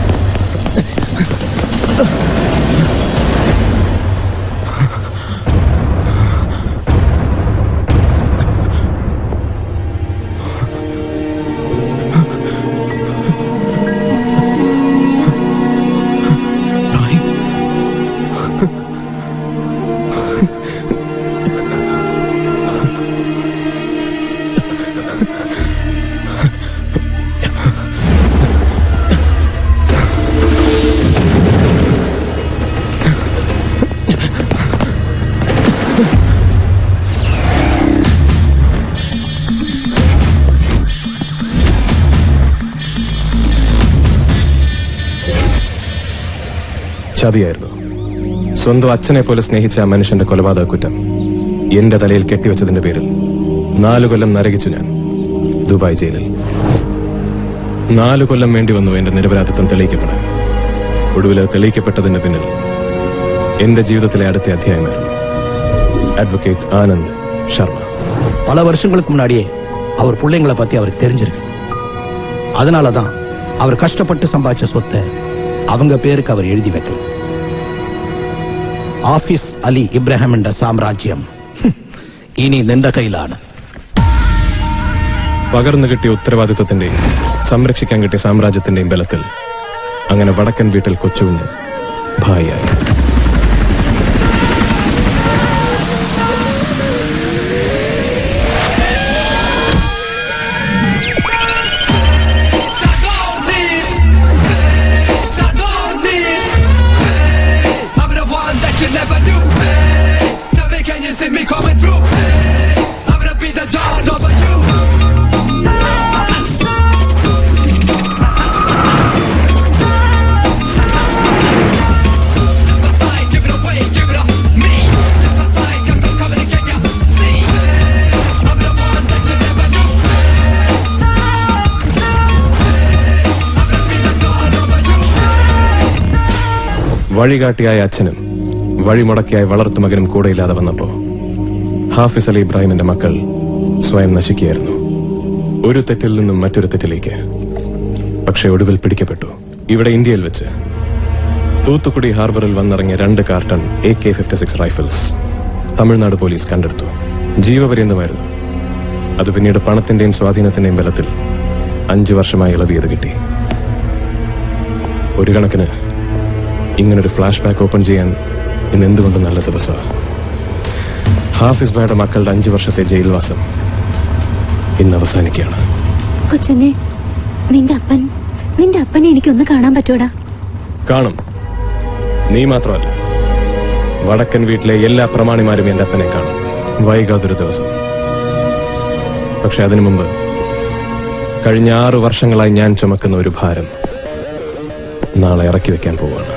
ചതിയായിരുന്നു സ്വന്തം അച്ഛനെ പോലെ സ്നേഹിച്ച ആ മനുഷ്യന്റെ കൊലപാതക കുറ്റം എന്റെ തലയിൽ കെട്ടിവെച്ചതിന്റെ പേരിൽ നാലു കൊല്ലം നരകിച്ചു ഞാൻ ദുബായ് ജയിലിൽ നാലു കൊല്ലം വേണ്ടി വന്നു എന്റെ നിരപരാധിത്വം തെളിയിക്കപ്പെടാൻ ഒടുവിൽ അത് തെളിയിക്കപ്പെട്ടതിന്റെ പിന്നിൽ എന്റെ ജീവിതത്തിലെ അടുത്ത അധ്യായമായിരുന്നു അഡ്വക്കേറ്റ് ആനന്ദ് ശർമ്മ பல வருஷங்களுக்கு முன்னாடியே அவர் பிள்ளைங்களை பத்தி அவருக்கு தெரிஞ்சிருக்கு அதனால தான் அவர் கஷ்டப்பட்டு சம்பாதிச்ச சொத்தை அவங்க பேருக்கு அவர் எழுதி வைக்கல ஆபீஸ் அலி இப்ராஹிம் என்ற സാമ്രാജ്യം ഇനി നിന്റെ കയ്യിലാണ് പകർന്നു കിട്ടിയ ഉത്തരവാദിത്വത്തിന്റെയും സംരക്ഷിക്കാൻ കിട്ടിയ സാമ്രാജ്യത്തിന്റെയും ബലത്തിൽ അങ്ങനെ വടക്കൻ വീട്ടിൽ കൊച്ചുകുഞ്ഞ് ഭായിയായി I'm the one that you never knew. Hey, tell me, can you see me coming through? Hey, I'm gonna be the dawn over you. Step aside, give it away, give it up me. Step aside, 'cause I'm coming to get ya. See, Hey, I'm the one that you never knew. I'm gonna be the dawn over you. വഴികാട്ടിയായ അച്ഛനും വഴിമുടക്കിയായ വളർത്തു മകനും കൂടെയില്ലാതെ വന്നപ്പോ ഹാഫിസ് അലി ഇബ്രാഹിമിന്റെ മക്കൾ സ്വയം നശിക്കുകയായിരുന്നു ഒരു തെറ്റിൽ നിന്നും മറ്റൊരു തെറ്റിലേക്ക് പക്ഷെ ഒടുവിൽ പിടിക്കപ്പെട്ടു ഇവിടെ ഇന്ത്യയിൽ വെച്ച് തൂത്തുക്കുടി ഹാർബറിൽ വന്നിറങ്ങിയ രണ്ട് carton A K fifty six rifles Tamil Nadu police കണ്ടെടുത്തു ജീവപര്യന്തമായിരുന്നു അത് പിന്നീട് പണത്തിന്റെയും സ്വാധീനത്തിന്റെയും ബലത്തിൽ അഞ്ചു വർഷമായി ഇളവിയത് കിട്ടി ഒരു കണക്കിന് ഇങ്ങനൊരു ഫ്ലാഷ് ബാക്ക് ഓപ്പൺ ചെയ്യാൻ ഇന്ന് എന്തുകൊണ്ട് നല്ല ദിവസമാണ് ഹാഫിസ് ബായുടെ മക്കളുടെ അഞ്ചു വർഷത്തെ ജയിൽവാസം ഇന്ന് അവസാനിക്കുകയാണ് കൊച്ചനെ നിന്റെ അപ്പൻ നിന്റെ അപ്പനെ എനിക്കൊന്ന് കാണാൻ പറ്റൂടാ കാണും നീ മാത്രമല്ല വടക്കൻ വീട്ടിലെ എല്ലാ പ്രമാണിമാരും എന്റെ അപ്പനെ കാണും വൈകാതൊരു ദിവസം പക്ഷെ അതിനു മുമ്പ് കഴിഞ്ഞ ആറു വർഷങ്ങളായി ഞാൻ ചുമക്കുന്ന ഒരു ഭാരം നാളെ ഇറക്കി വെക്കാൻ പോവുകയാണ്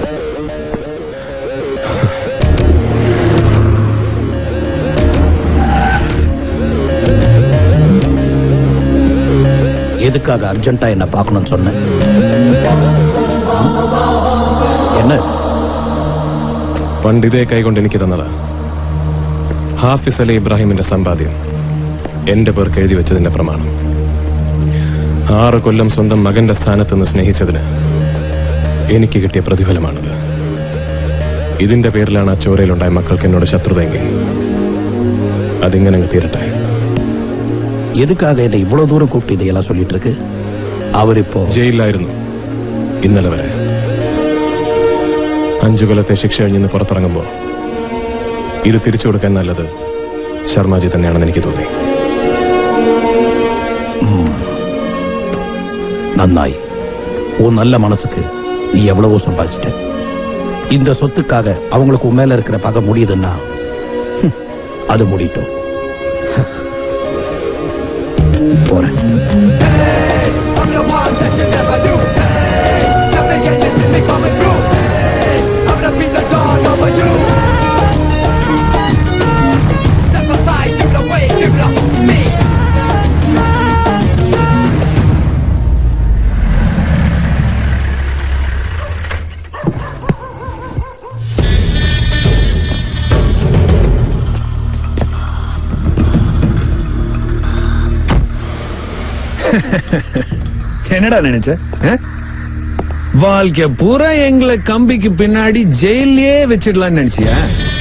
எதுக்காக அர்ஜென்ட்டா என்ன பார்க்கணும்னு சொன்னேன் என்ன പണ്ട് ഇതേ കൈകൊണ്ട് എനിക്ക് തന്നതാ ഹാഫിസ് അലി ഇബ്രാഹിമിന്റെ സമ്പാദ്യം എന്റെ പേർക്ക് എഴുതി വെച്ചതിന്റെ പ്രമാണം ആറ് കൊല്ലം സ്വന്തം മകന്റെ സ്ഥാനത്ത് നിന്ന് സ്നേഹിച്ചതിന് എനിക്ക് കിട്ടിയ പ്രതിഫലമാണത് ഇതിന്റെ പേരിലാണ് ആ ചോരയിലുണ്ടായ മക്കൾക്ക് എന്നോട് ശത്രുതയെങ്കിൽ അതിങ്ങനെ അങ്ങ് തീരട്ടെ எதுக்காக என்னை இவ்வளவு தூரம் கூப்பிட்டு இதையெல்லாம் சொல்லிட்டு இருக்கு அவர் இப்போ ജയിലിലായിരുന്നു ഇന്നലെ വരെ അഞ്ചു കൊല്ലത്തെ ശിക്ഷ കഴിഞ്ഞ് പുറത്തിറങ്ങുമ്പോൾ ഇത് തിരിച്ചു കൊടുക്കാൻ നല്ലത് ശർമാജി തന്നെയാണെന്ന് എനിക്ക് തോന്നി நன்னாய் உன் நல்ல மனசுக்கு நீ எவ்வளவோ சம்பாதிச்சிட்ட இந்த சொத்துக்காக அவங்களுக்கு உன் மேல இருக்கிற பகை முடியுதுன்னா ஹம், அது முடியட்டும் போறேன் I'm the one that you never knew. Hey, tell me, can you see me coming through? Hey, I'm gonna be the dawn over you. Step aside, give it away, give it up me. என்னடா நினைச்ச ஆ? வாழ்க்கை பூரா எங்களை கம்பிக்கு பின்னாடி ஜெயிலே வச்சிடலாம்னு நினைச்சியா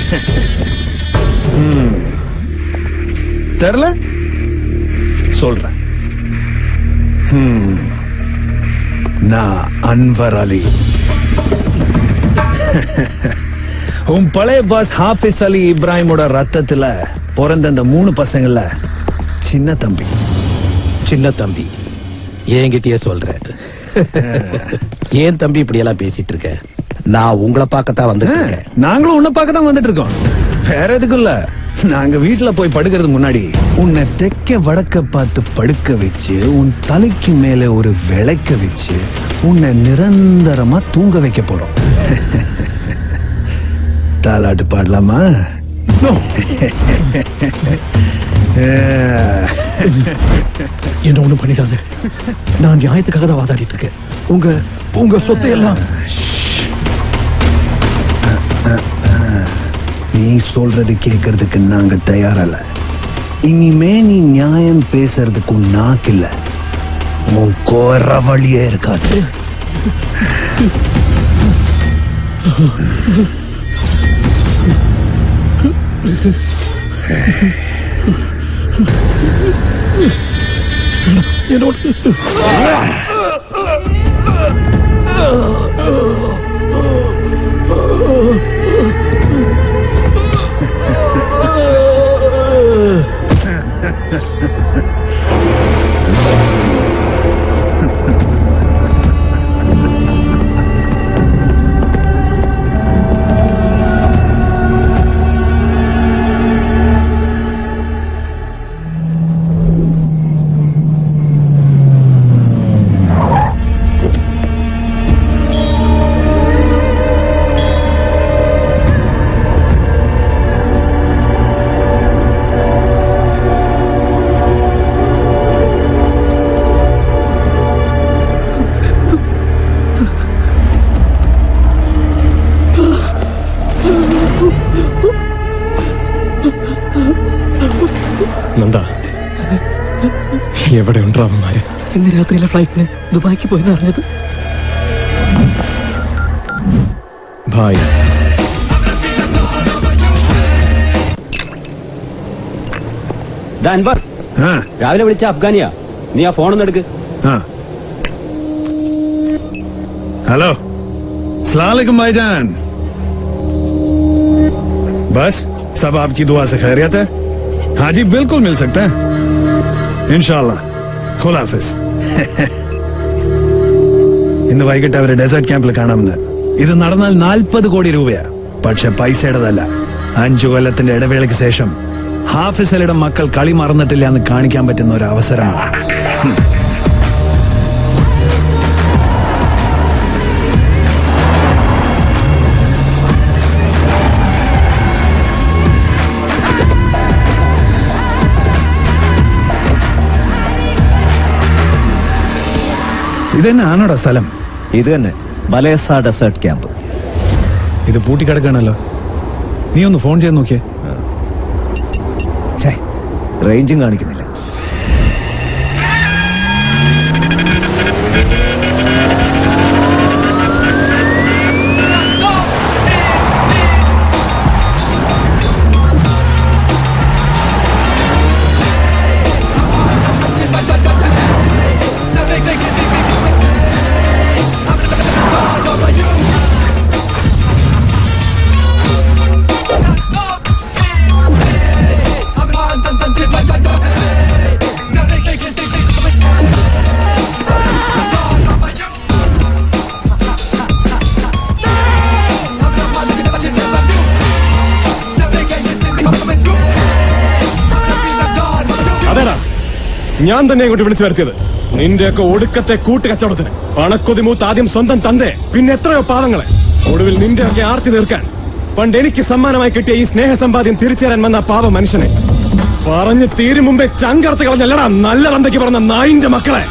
ம். தெரியல சொல்றேன் ம். நான் அன்வர் அலி உன் பழைய பாஸ் ஹாஃபிஸ் அலி இப்ராஹிமோட ரத்தத்துல பிறந்த அந்த மூணு பசங்கள்ல சின்ன தம்பி சின்ன தம்பி என்கிட்டயே சொல்ற ஏன் தம்பி இப்படி எல்லாம் பேசிட்டு இருக்க நான் உங்களை பார்க்கத்தான் வந்துட்டு இருக்கேன் நாங்களும் உன்னை பார்க்க தான் வந்துட்டு இருக்கோம் வேற எதுக்கும் இல்ல நாங்க வீட்டுல போய் படுக்கிறதுக்கு முன்னாடி உன்னை தெக்க வடக்க பார்த்து படுக்க வச்சு உன் தலைக்கு மேல ஒரு விளக்க வச்சு உன்னை நிரந்தரமா தூங்க வைக்க போறோம் தாலாட்டு பாடலாமா என்ன ஒண்ணும் பண்ணிடாத நான் நியாயத்துக்காக தான் வாதாடிட்டு இருக்கேன் உங்க உங்க சொத்தை எல்லாம் நீ சொல்றது கேட்கறதுக்கு நாங்க தயாரல்ல இனிமே நீ நியாயம் பேசுறதுக்கு உன் நாக்கு இல்ல உன் கோர வழியே இருக்காது നന്ദ എവിടെ ഉണ്ടാവുമാര് ഇന്ന് രാത്രിയിലെ ഫ്ലൈറ്റിന് ദുബായിക്ക് പോയെന്ന് അറിഞ്ഞത് ഭായ് ദാ അൻവർ രാവിലെ വിളിച്ച അഫ്ഗാനിയാ നീ ആ ഫോണൊന്ന് എടുക്ക് हेलो सलामकुम भाईजान बस सब आपकी दुआ से खैरियत है हाँ जी बिल्कुल मिल सकते हैं ഇൻഷാല്ലാ ഖുലാഫിസ് ഇന്ന് വൈകിട്ട് അവരെ ഡെസേർട്ട് ക്യാമ്പിൽ കാണാമെന്ന് ഇത് നടന്നാൽ നാൽപ്പത് കോടി രൂപയാ പക്ഷെ പൈസയുടേതല്ല അഞ്ചു കൊല്ലത്തിന്റെ ഇടവേളയ്ക്ക് ശേഷം ഹാഫിസ് അലിയുടെ മക്കൾ കളി മറന്നിട്ടില്ല എന്ന് കാണിക്കാൻ പറ്റുന്ന ഒരു അവസരമാണ് ഹും. ഇതന്നെ ആണോടാ സ്ഥലം ഇത് തന്നെ ബലേസ ഡെസേർട്ട് ക്യാമ്പ് ഇത് പൂട്ടിക്കിടക്കാണല്ലോ നീ ഒന്ന് ഫോൺ ചെയ്ത് നോക്കിയേ റേഞ്ചും കാണിക്കുന്നില്ല അതേടാ ഞാൻ തന്നെ ഇങ്ങോട്ട് വിളിച്ചു വരുത്തിയത് നിന്റെയൊക്കെ ഒടുക്കത്തെ കൂട്ടുകച്ചവടത്തിന് പണക്കൊതി മൂത്ത് ആദ്യം സ്വന്തം തന്റെ പിന്നെ എത്രയോ പാവങ്ങളെ ഒടുവിൽ നിന്റെയൊക്കെ ആർത്തി തീർക്കാൻ പണ്ട് എനിക്ക് സമ്മാനമായി കിട്ടിയ ഈ സ്നേഹസമ്പാദ്യം തിരിച്ചു തരാൻ വന്ന പാവ മനുഷ്യനെ പറഞ്ഞു തീരും മുമ്പേ ചങ്കർത്ത് കളഞ്ഞല്ലടാ നല്ല തന്തയ്ക്ക് പറഞ്ഞ നായിന്റെ മക്കളെ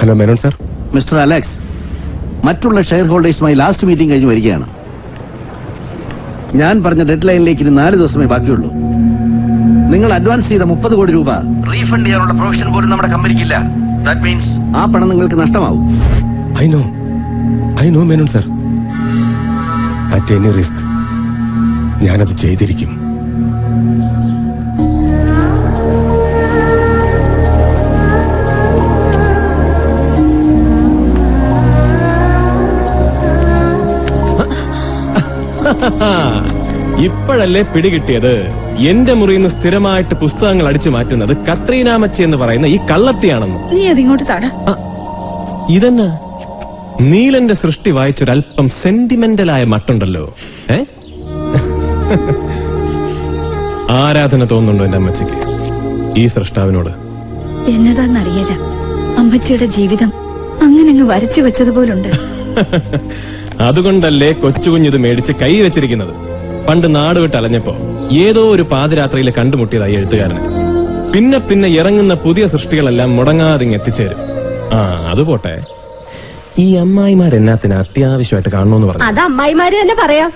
hello Menon sir mister Alex മറ്റുള്ള ഷെയർ ഹോൾഡേഴ്സുമായി ലാസ്റ്റ് മീറ്റിംഗ് കഴിഞ്ഞ് വരികയാണ് ഞാൻ പറഞ്ഞ ഡെഡ് ലൈനിലേക്ക് ഇനി നാല് ദിവസമേ ബാക്കിയുള്ളൂ നിങ്ങൾ അഡ്വാൻസ് ചെയ്ത മുപ്പത് കോടി രൂപ റീഫണ്ട് ചെയ്യാനുള്ള പ്രൊവിഷൻ പോലും നമ്മുടെ കമ്പനിക്കില്ല ദാറ്റ് മീൻസ് ആ പണം നിങ്ങൾക്ക് നഷ്ടമാവും I know I know Menon sir at any risk ഞാനത് ചെയ്തിരിക്കും ഇപ്പോഴല്ലേ പിടികിട്ടിയത് എന്റെ മുറിയിൽ നിന്ന് സ്ഥിരമായിട്ട് പുസ്തകങ്ങൾ അടിച്ചു മാറ്റുന്നത് കത്രീനാമച്ചി എന്ന് പറയുന്ന ഈ കള്ളത്തിയാണെന്ന് നീ അതിങ്ങോട്ട് താട ഇതെന്നാ നീലന്റെ സൃഷ്ടി വായിച്ചൊരല്പം സെന്റിമെന്റലായ മട്ടുണ്ടല്ലോ ഏ ആരാധന തോന്നുന്നുണ്ടോ എന്റെ അമ്മച്ചിക്ക് ഈ സൃഷ്ടാവിനോട് എന്നതാന്നറിയില്ല അമ്മച്ചിയുടെ ജീവിതം അങ്ങനെ അങ്ങ് വരച്ചു വെച്ചതുപോലുണ്ട് അതുകൊണ്ടല്ലേ കൊച്ചുകുഞ്ഞിത് മേടിച്ച് കൈ വെച്ചിരിക്കുന്നത് പണ്ട് നാട് വിട്ട് അലഞ്ഞപ്പോ ഏതോ ഒരു പാതിരാത്രിയിൽ കണ്ടുമുട്ടിയതായി എഴുത്തുകാരന് പിന്നെ പിന്നെ ഇറങ്ങുന്ന പുതിയ സൃഷ്ടികളെല്ലാം മുടങ്ങാതെ ഇങ്ങ് എത്തിച്ചേരും ആ അത് പോട്ടെ ഈ അമ്മായിമാരെന്നാത്തിന് അത്യാവശ്യമായിട്ട് കാണണമെന്ന് പറഞ്ഞു അത് അമ്മായിമാര് തന്നെ പറയാം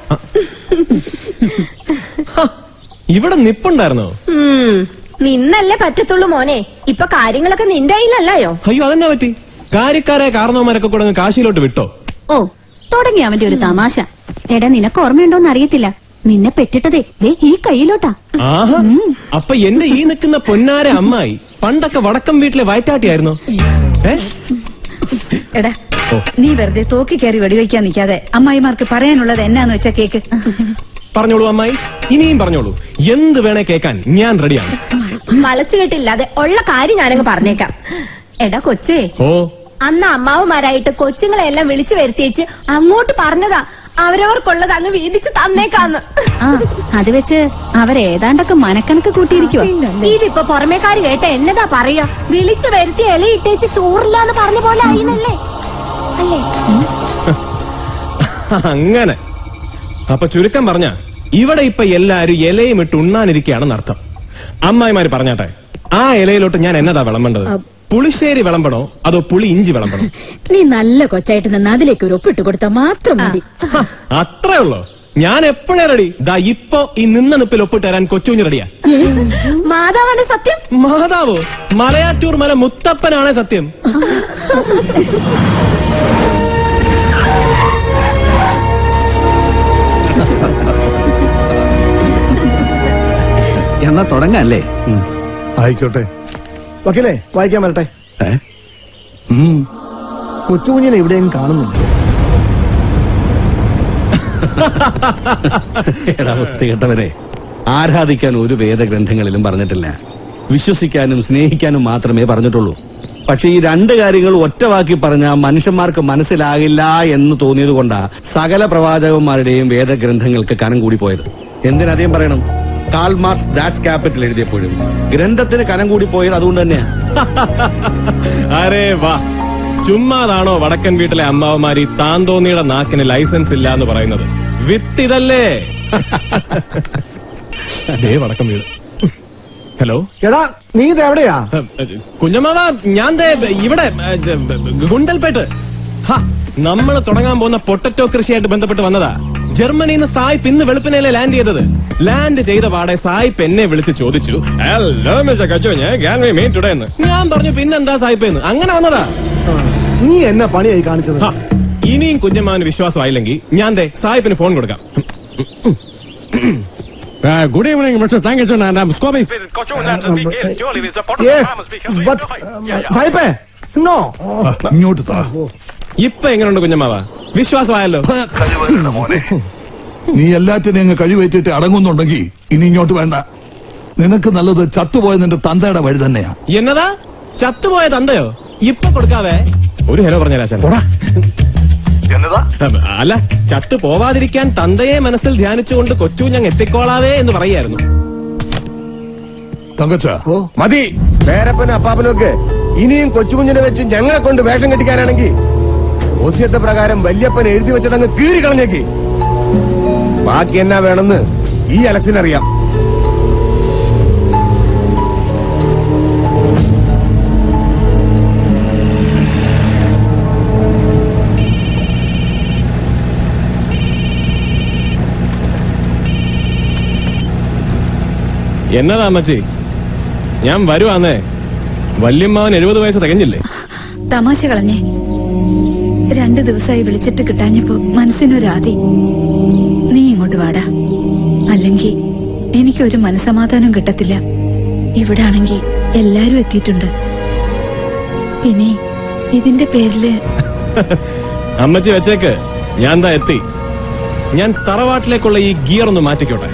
ഇവിടെ നിപ്പുണ്ടായിരുന്നോ ഉം. നിന്നല്ലേ പറ്റത്തുള്ളൂ മോനെ ഇപ്പൊ കാര്യങ്ങളൊക്കെ നിന്റെ കയ്യിലല്ലയോ അയ്യോ അതെന്നാ പറ്റി കാര്യക്കാരായ കാരണവന്മാരൊക്കെ കൂടെ അങ്ങ് കാശിയിലോട്ട് വിട്ടോ ഓ തുടങ്ങി അവന്റെ ഒരു തമാശ എടാ നിനക്ക് ഓർമ്മയുണ്ടോന്ന് അറിയത്തില്ല നിന്നെ പെട്ടിട്ടതേ ദേ ഈ കയ്യിലോട്ടാ ആഹാ അപ്പൊ എന്റെ ഈ നിൽക്കുന്ന പൊന്നാര അമ്മായി പണ്ടൊക്കെ വടക്കം വീട്ടിലെ വയറ്റാട്ടിയായിരുന്നോ ഏ എടാ ഓ. നീ വെറുതെ തോക്കി കയറി വെടിവെക്കാൻ നിൽക്കാതെ അമ്മായിമാർക്ക് പറയാനുള്ളത് എന്നാന്ന് വെച്ചാ കേക്ക് പറഞ്ഞോളൂ അമ്മായി ഇനിയും പറഞ്ഞോളൂ എന്ത് വേണേ കേൾക്കാൻ ഞാൻ റെഡിയാണ് വളച്ചു കെട്ടില്ലാതെ ഉള്ള കാര്യം ഞാനങ്ങ് പറഞ്ഞേക്കാം എടാ കൊച്ചേ ഓ അന്ന് അമ്മാവന്മാരായിട്ട് കൊച്ചുങ്ങളെ എല്ലാം വിളിച്ചു വരുത്തിയേച്ച് അങ്ങോട്ട് പറഞ്ഞതാ അവരവർക്കുള്ളത് അങ്ങ് വീതിച്ച് തന്നേക്കാന്ന് ആ അത് വെച്ച് അവരേതാണ്ടൊക്കെ മനക്കണക്ക് കൂട്ടിയിരിക്കുവോ ഇതിപ്പോ പുറമേക്കാര് കേട്ട എന്നതാ പറയാ വിളിച്ചു വരുത്തി ഇലയിട്ടേച്ച് ചോറില്ലാന്ന് പറഞ്ഞ പോലെ ആയിന്നല്ലേ അല്ലേ അങ്ങനെ അപ്പൊ ചുരുക്കം പറഞ്ഞ ഇവിടെ ഇപ്പൊ എല്ലാരും ഇലയും ഇട്ട് ഉണ്ണാനിരിക്കുകയാണെന്ന് അർത്ഥം അമ്മായിമാര് പറഞ്ഞാട്ടെ ആ ഇലയിലോട്ട് ഞാൻ എന്നതാ വിളമ്പേണ്ടത് പുളിശ്ശേരി വിളമ്പണോ അതോ പുളി ഇഞ്ചി വിളമ്പണോ നീ നല്ല കൊച്ചായിട്ട് നിന്ന് അതിലേക്ക് ഒരു ഒപ്പിട്ട് കൊടുത്താൽ മാത്രം മതി അത്രേ ഉള്ളോ ഞാൻ എപ്പോഴേ റെഡി ദാ ഇപ്പൊ ഈ നിന്ന നിപ്പിൽ ഒപ്പിട്ട് തരാൻ കൊച്ചുകുഞ്ഞ് റെഡിയാ മാതാവാണ് സത്യം മാതാവോ മലയാറ്റൂർ മല മുത്തപ്പനാണ് സത്യം എന്നാ തുടങ്ങല്ലേ ആയിക്കോട്ടെ വക്കീലേ വായിക്കാൻ വരട്ടെ കൊച്ചുകുഞ്ഞിനെ എവിടെയും കാണുന്നില്ല എടാ വൃത്തികെട്ടവരെ ആരാധിക്കാൻ ഒരു വേദഗ്രന്ഥങ്ങളിലും പറഞ്ഞിട്ടില്ല വിശ്വസിക്കാനും സ്നേഹിക്കാനും മാത്രമേ പറഞ്ഞിട്ടുള്ളൂ പക്ഷെ ഈ രണ്ട് കാര്യങ്ങൾ ഒറ്റ വാക്കി പറഞ്ഞ മനുഷ്യന്മാർക്ക് മനസ്സിലാകില്ല എന്ന് തോന്നിയത് കൊണ്ടാ സകല പ്രവാചകന്മാരുടെയും വേദഗ്രന്ഥങ്ങൾക്ക് കനം കൂടി പോയത് എന്തിനധികം പറയണം കാൾ മാർക്സ് ദാറ്റ്സ് ക്യാപിറ്റൽ എഴുതിയപ്പോഴും ഗ്രന്ഥത്തിന് കനം കൂടി പോയത് അതുകൊണ്ട് തന്നെയാ അരേ വാ ചുമ്മാതാണോ വടക്കൻ വീട്ടിലെ അമ്മാവന്മാര് ഈ താന്തോന്നിയുടെ നാക്കിന് ലൈസൻസ് ഇല്ല എന്ന് പറയുന്നത് വിത്ത് ഇതല്ലേ ദേ വടക്കം വീട് ഹലോ എടാ നീ ഇത് എവിടെയാ കുഞ്ഞമ്മാവ ഞാൻ ദേ ഇവിടെ ഏ, ദേ, ഗുണ്ടൽപേട്ട് ഹ, നമ്മൾ തുടങ്ങാൻ പോകുന്ന പൊട്ടറ്റോ കൃഷിയായിട്ട് ബന്ധപ്പെട്ട് വന്നതാ ജർമ്മനിയിൽ നിന്ന് സായിപ്പ് ഇന്ന് വെളുപ്പിനല്ലേ ലാൻഡ് ചെയ്തത് ലാൻഡ് ചെയ്ത പാടെ സായിപ്പ് എന്നെ വിളിച്ച് ചോദിച്ചു ഹലോ മിസ്റ്റർ കച്ചോ ഞാൻ ഗാൻ മീൻ ടുഡേ എന്ന് ഞാൻ പറഞ്ഞു പിന്നെന്താ സായിപ്പ് എന്ന് അങ്ങനെ വന്നതാ നീ എന്നെ പണിയായി കാണിച്ചത് ഹ, ഇനിയും കുഞ്ഞമ്മാവന് വിശ്വാസമായില്ലെങ്കിൽ ഞാൻ ദേ സായിപ്പിന് ഫോൺ കൊടുക്കാം good evening, Mr. Thankerson, and I'm Squabby. സായിപ്പേ നോ ഇങ്ങോട്ട് ഇപ്പൊ എങ്ങനെയുണ്ട് കുഞ്ഞമ്മാവ വിശ്വാസമായല്ലോ നീ എല്ലാറ്റിനെയും അങ്ങ് കഴിവേറ്റിട്ട് അടങ്ങുന്നുണ്ടെങ്കിൽ ഇനി ഇങ്ങോട്ട് വേണ്ട നിനക്ക് നല്ലത് ചത്തുപോയ നിന്റെ തന്തയുടെ വഴി തന്നെയാ എന്നതാ ചത്തുപോയ തന്തയോ ഇപ്പൊ കൊടുക്കാവേ ഒരു ഹലോ പറഞ്ഞാ അല്ല ചത്തു പോവാതിരിക്കാൻ തന്തയെ മനസ്സിൽ ധ്യാനിച്ചുകൊണ്ട് കൊച്ചു ഞങ്ങൾ എത്തിക്കോളാവേ എന്ന് പറയായിരുന്നു തങ്കച്ച മതി പേരപ്പനും അപ്പാപ്പനൊക്കെ ഇനിയും കൊച്ചുകുഞ്ഞിനെ വെച്ച് ഞങ്ങളെ കൊണ്ട് വേഷം കെട്ടിക്കാനാണെങ്കിൽ ഓസ്യത്തെ പ്രകാരം വല്യപ്പൻ എഴുതി വെച്ചതങ്ങ് കീറി കളഞ്ഞേക്ക് ബാക്കി എന്നാ വേണമെന്ന് ഈ അലക്സിന് അറിയാം എന്നതാ അമ്മച്ചി ഞാൻ വരുവാന്നേ വല്യമ്മാവൻ എഴുപത് വയസ്സ് തികഞ്ഞില്ലേ തമാശ കളഞ്ഞേ രണ്ടു ദിവസമായി വിളിച്ചിട്ട് കിട്ടാഞ്ഞപ്പോ മനസ്സിനൊരാതി നീ ഇങ്ങോട്ട് വാടാ അല്ലെങ്കിൽ എനിക്കൊരു മനസമാധാനം കിട്ടത്തില്ല ഇവിടെ ആണെങ്കിൽ എല്ലാരും എത്തിയിട്ടുണ്ട് ഇനി ഇതിന്റെ പേരില് അമ്മച്ചി വെച്ചേക്ക് ഞാൻ എന്താ എത്തി ഞാൻ തറവാട്ടിലേക്കുള്ള ഈ ഗിയർ ഒന്ന് മാറ്റിക്കോട്ടെ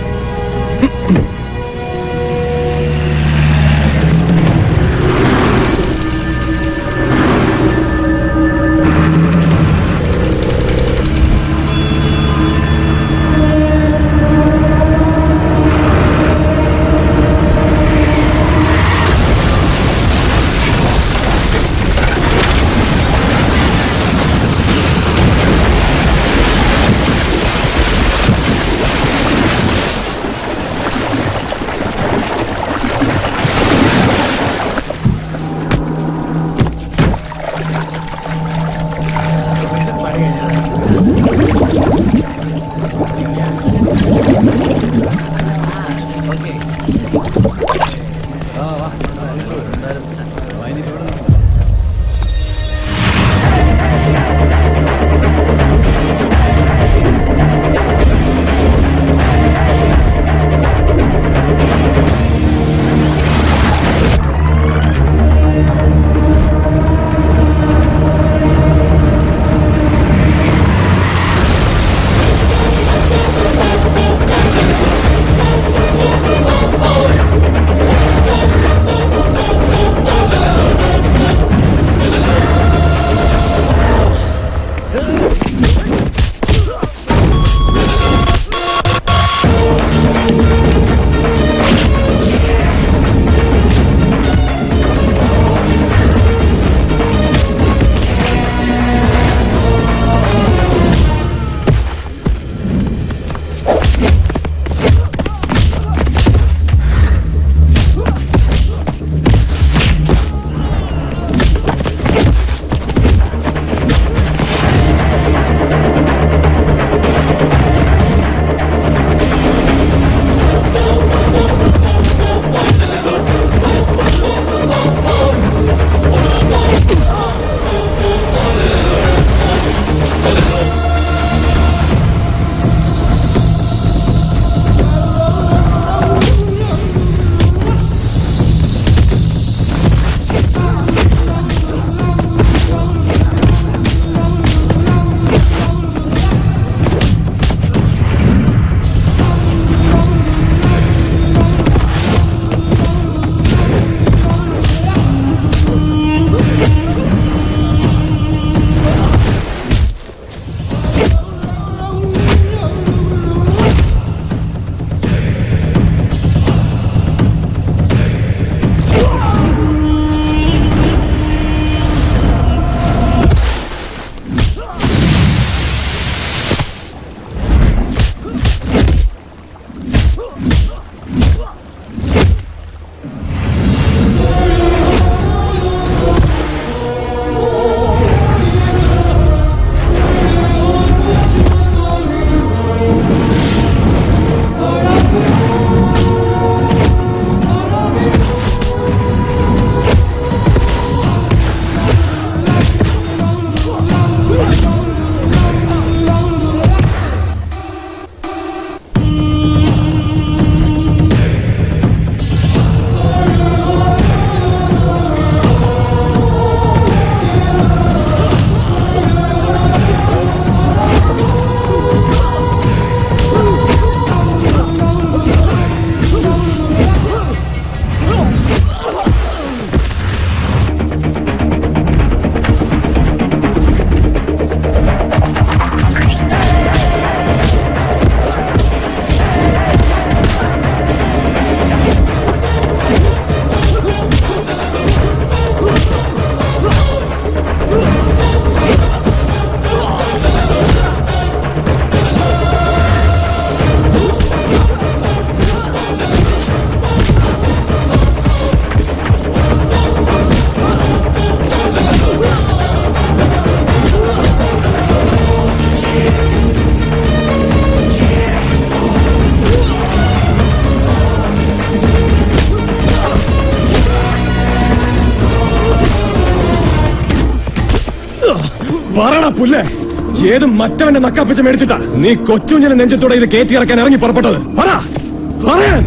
പറയണ പുല്ലേ ഏത് മറ്റവന്റെ നക്കാപ്പിച്ച് മേടിച്ചിട്ടാ നീ കൊച്ചുഞ്ഞിനെ നെഞ്ചത്തോടെ ഇത് കയറ്റി ഇറക്കാൻ ഇറങ്ങി പുറപ്പെട്ടത് പറ പറയാൻ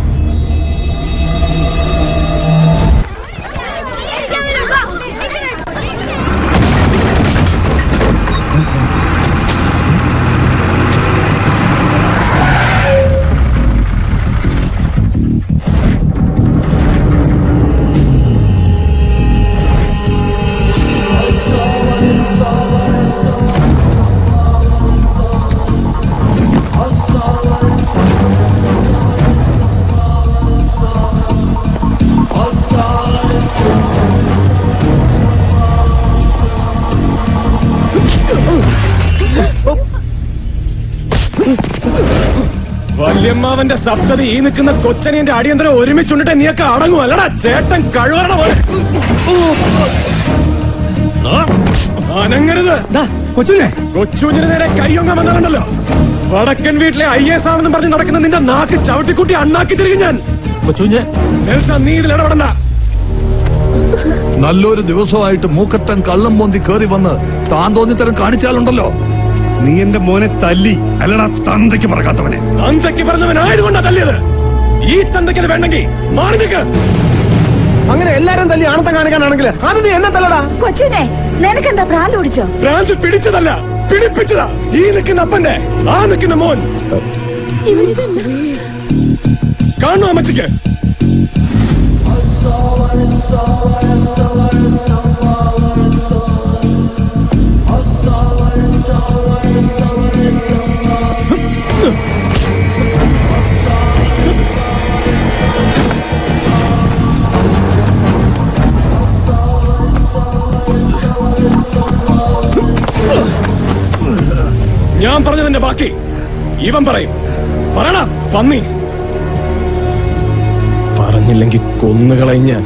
വല്യമ്മാവന്റെ സപ്തതി ഈ നിൽക്കുന്ന കൊച്ചനിന്റെ അടിയന്തരം ഒരുമിച്ചുണ്ടിട്ട് നീയൊക്കെ അടങ്ങും അല്ലടാ ചേട്ടൻ കഴിവറണ പോലെ ആ, അനങ്ങരുത് കൊച്ചുനെ കൊച്ചുഞ്ഞിന് നേരെ കൈയൊങ്ങ വന്നിട്ടുണ്ടല്ലോ വടക്കൻ വീട്ടിലെ ഐ എസ് ആണെന്ന് പറഞ്ഞ് നടക്കുന്ന നിന്റെ നാക്ക് ചവിട്ടിക്കുട്ടി അണ്ണാക്കി തിരികെ ഞാൻ കൊച്ചുഞ്ഞ് നെൽസൺ നീ ഇതിൽ ഇടപെടണ്ട നല്ലൊരു ദിവസമായിട്ട് മൂക്കറ്റം കള്ളം പോന്തി കേറി വന്ന് താൻ തോന്നിത്തരം കാണിച്ചാലുണ്ടല്ലോ നീ എന്റെ മോനെ തല്ലി അല്ലടാ തന്തയ്ക്ക് പറക്കാത്തവനെ തന്തയ്ക്ക് പറഞ്ഞവനായതുകൊണ്ടാ തല്ലിയത് ഈ തന്തയ്ക്ക് അത് വേണ്ടെങ്കിൽ മാറി നിൽക്ക് അങ്ങനെ എല്ലാരും തല്ലി ആണത്തം കാണിക്കാനാണെങ്കിൽ അത് നീ എന്നെ തല്ലടാ കൊച്ചിനെ നിനക്കെന്താ പ്രാന്ത് ഓടിച്ചോ ഭ്രാന്ത് പിടിച്ചതല്ല പിടിപ്പിച്ചതാ ഈ നിൽക്കുന്ന അപ്പന്റെ ആ നിൽക്കുന്ന മോൻ കാണുന്നു അമ്മച്ചിക്ക് ഞാൻ പറഞ്ഞതിന്റെ ബാക്കി ഇവൻ പറയും പറയണ പന്നി പറഞ്ഞില്ലെങ്കിൽ കൊന്നുകളയും ഞാൻ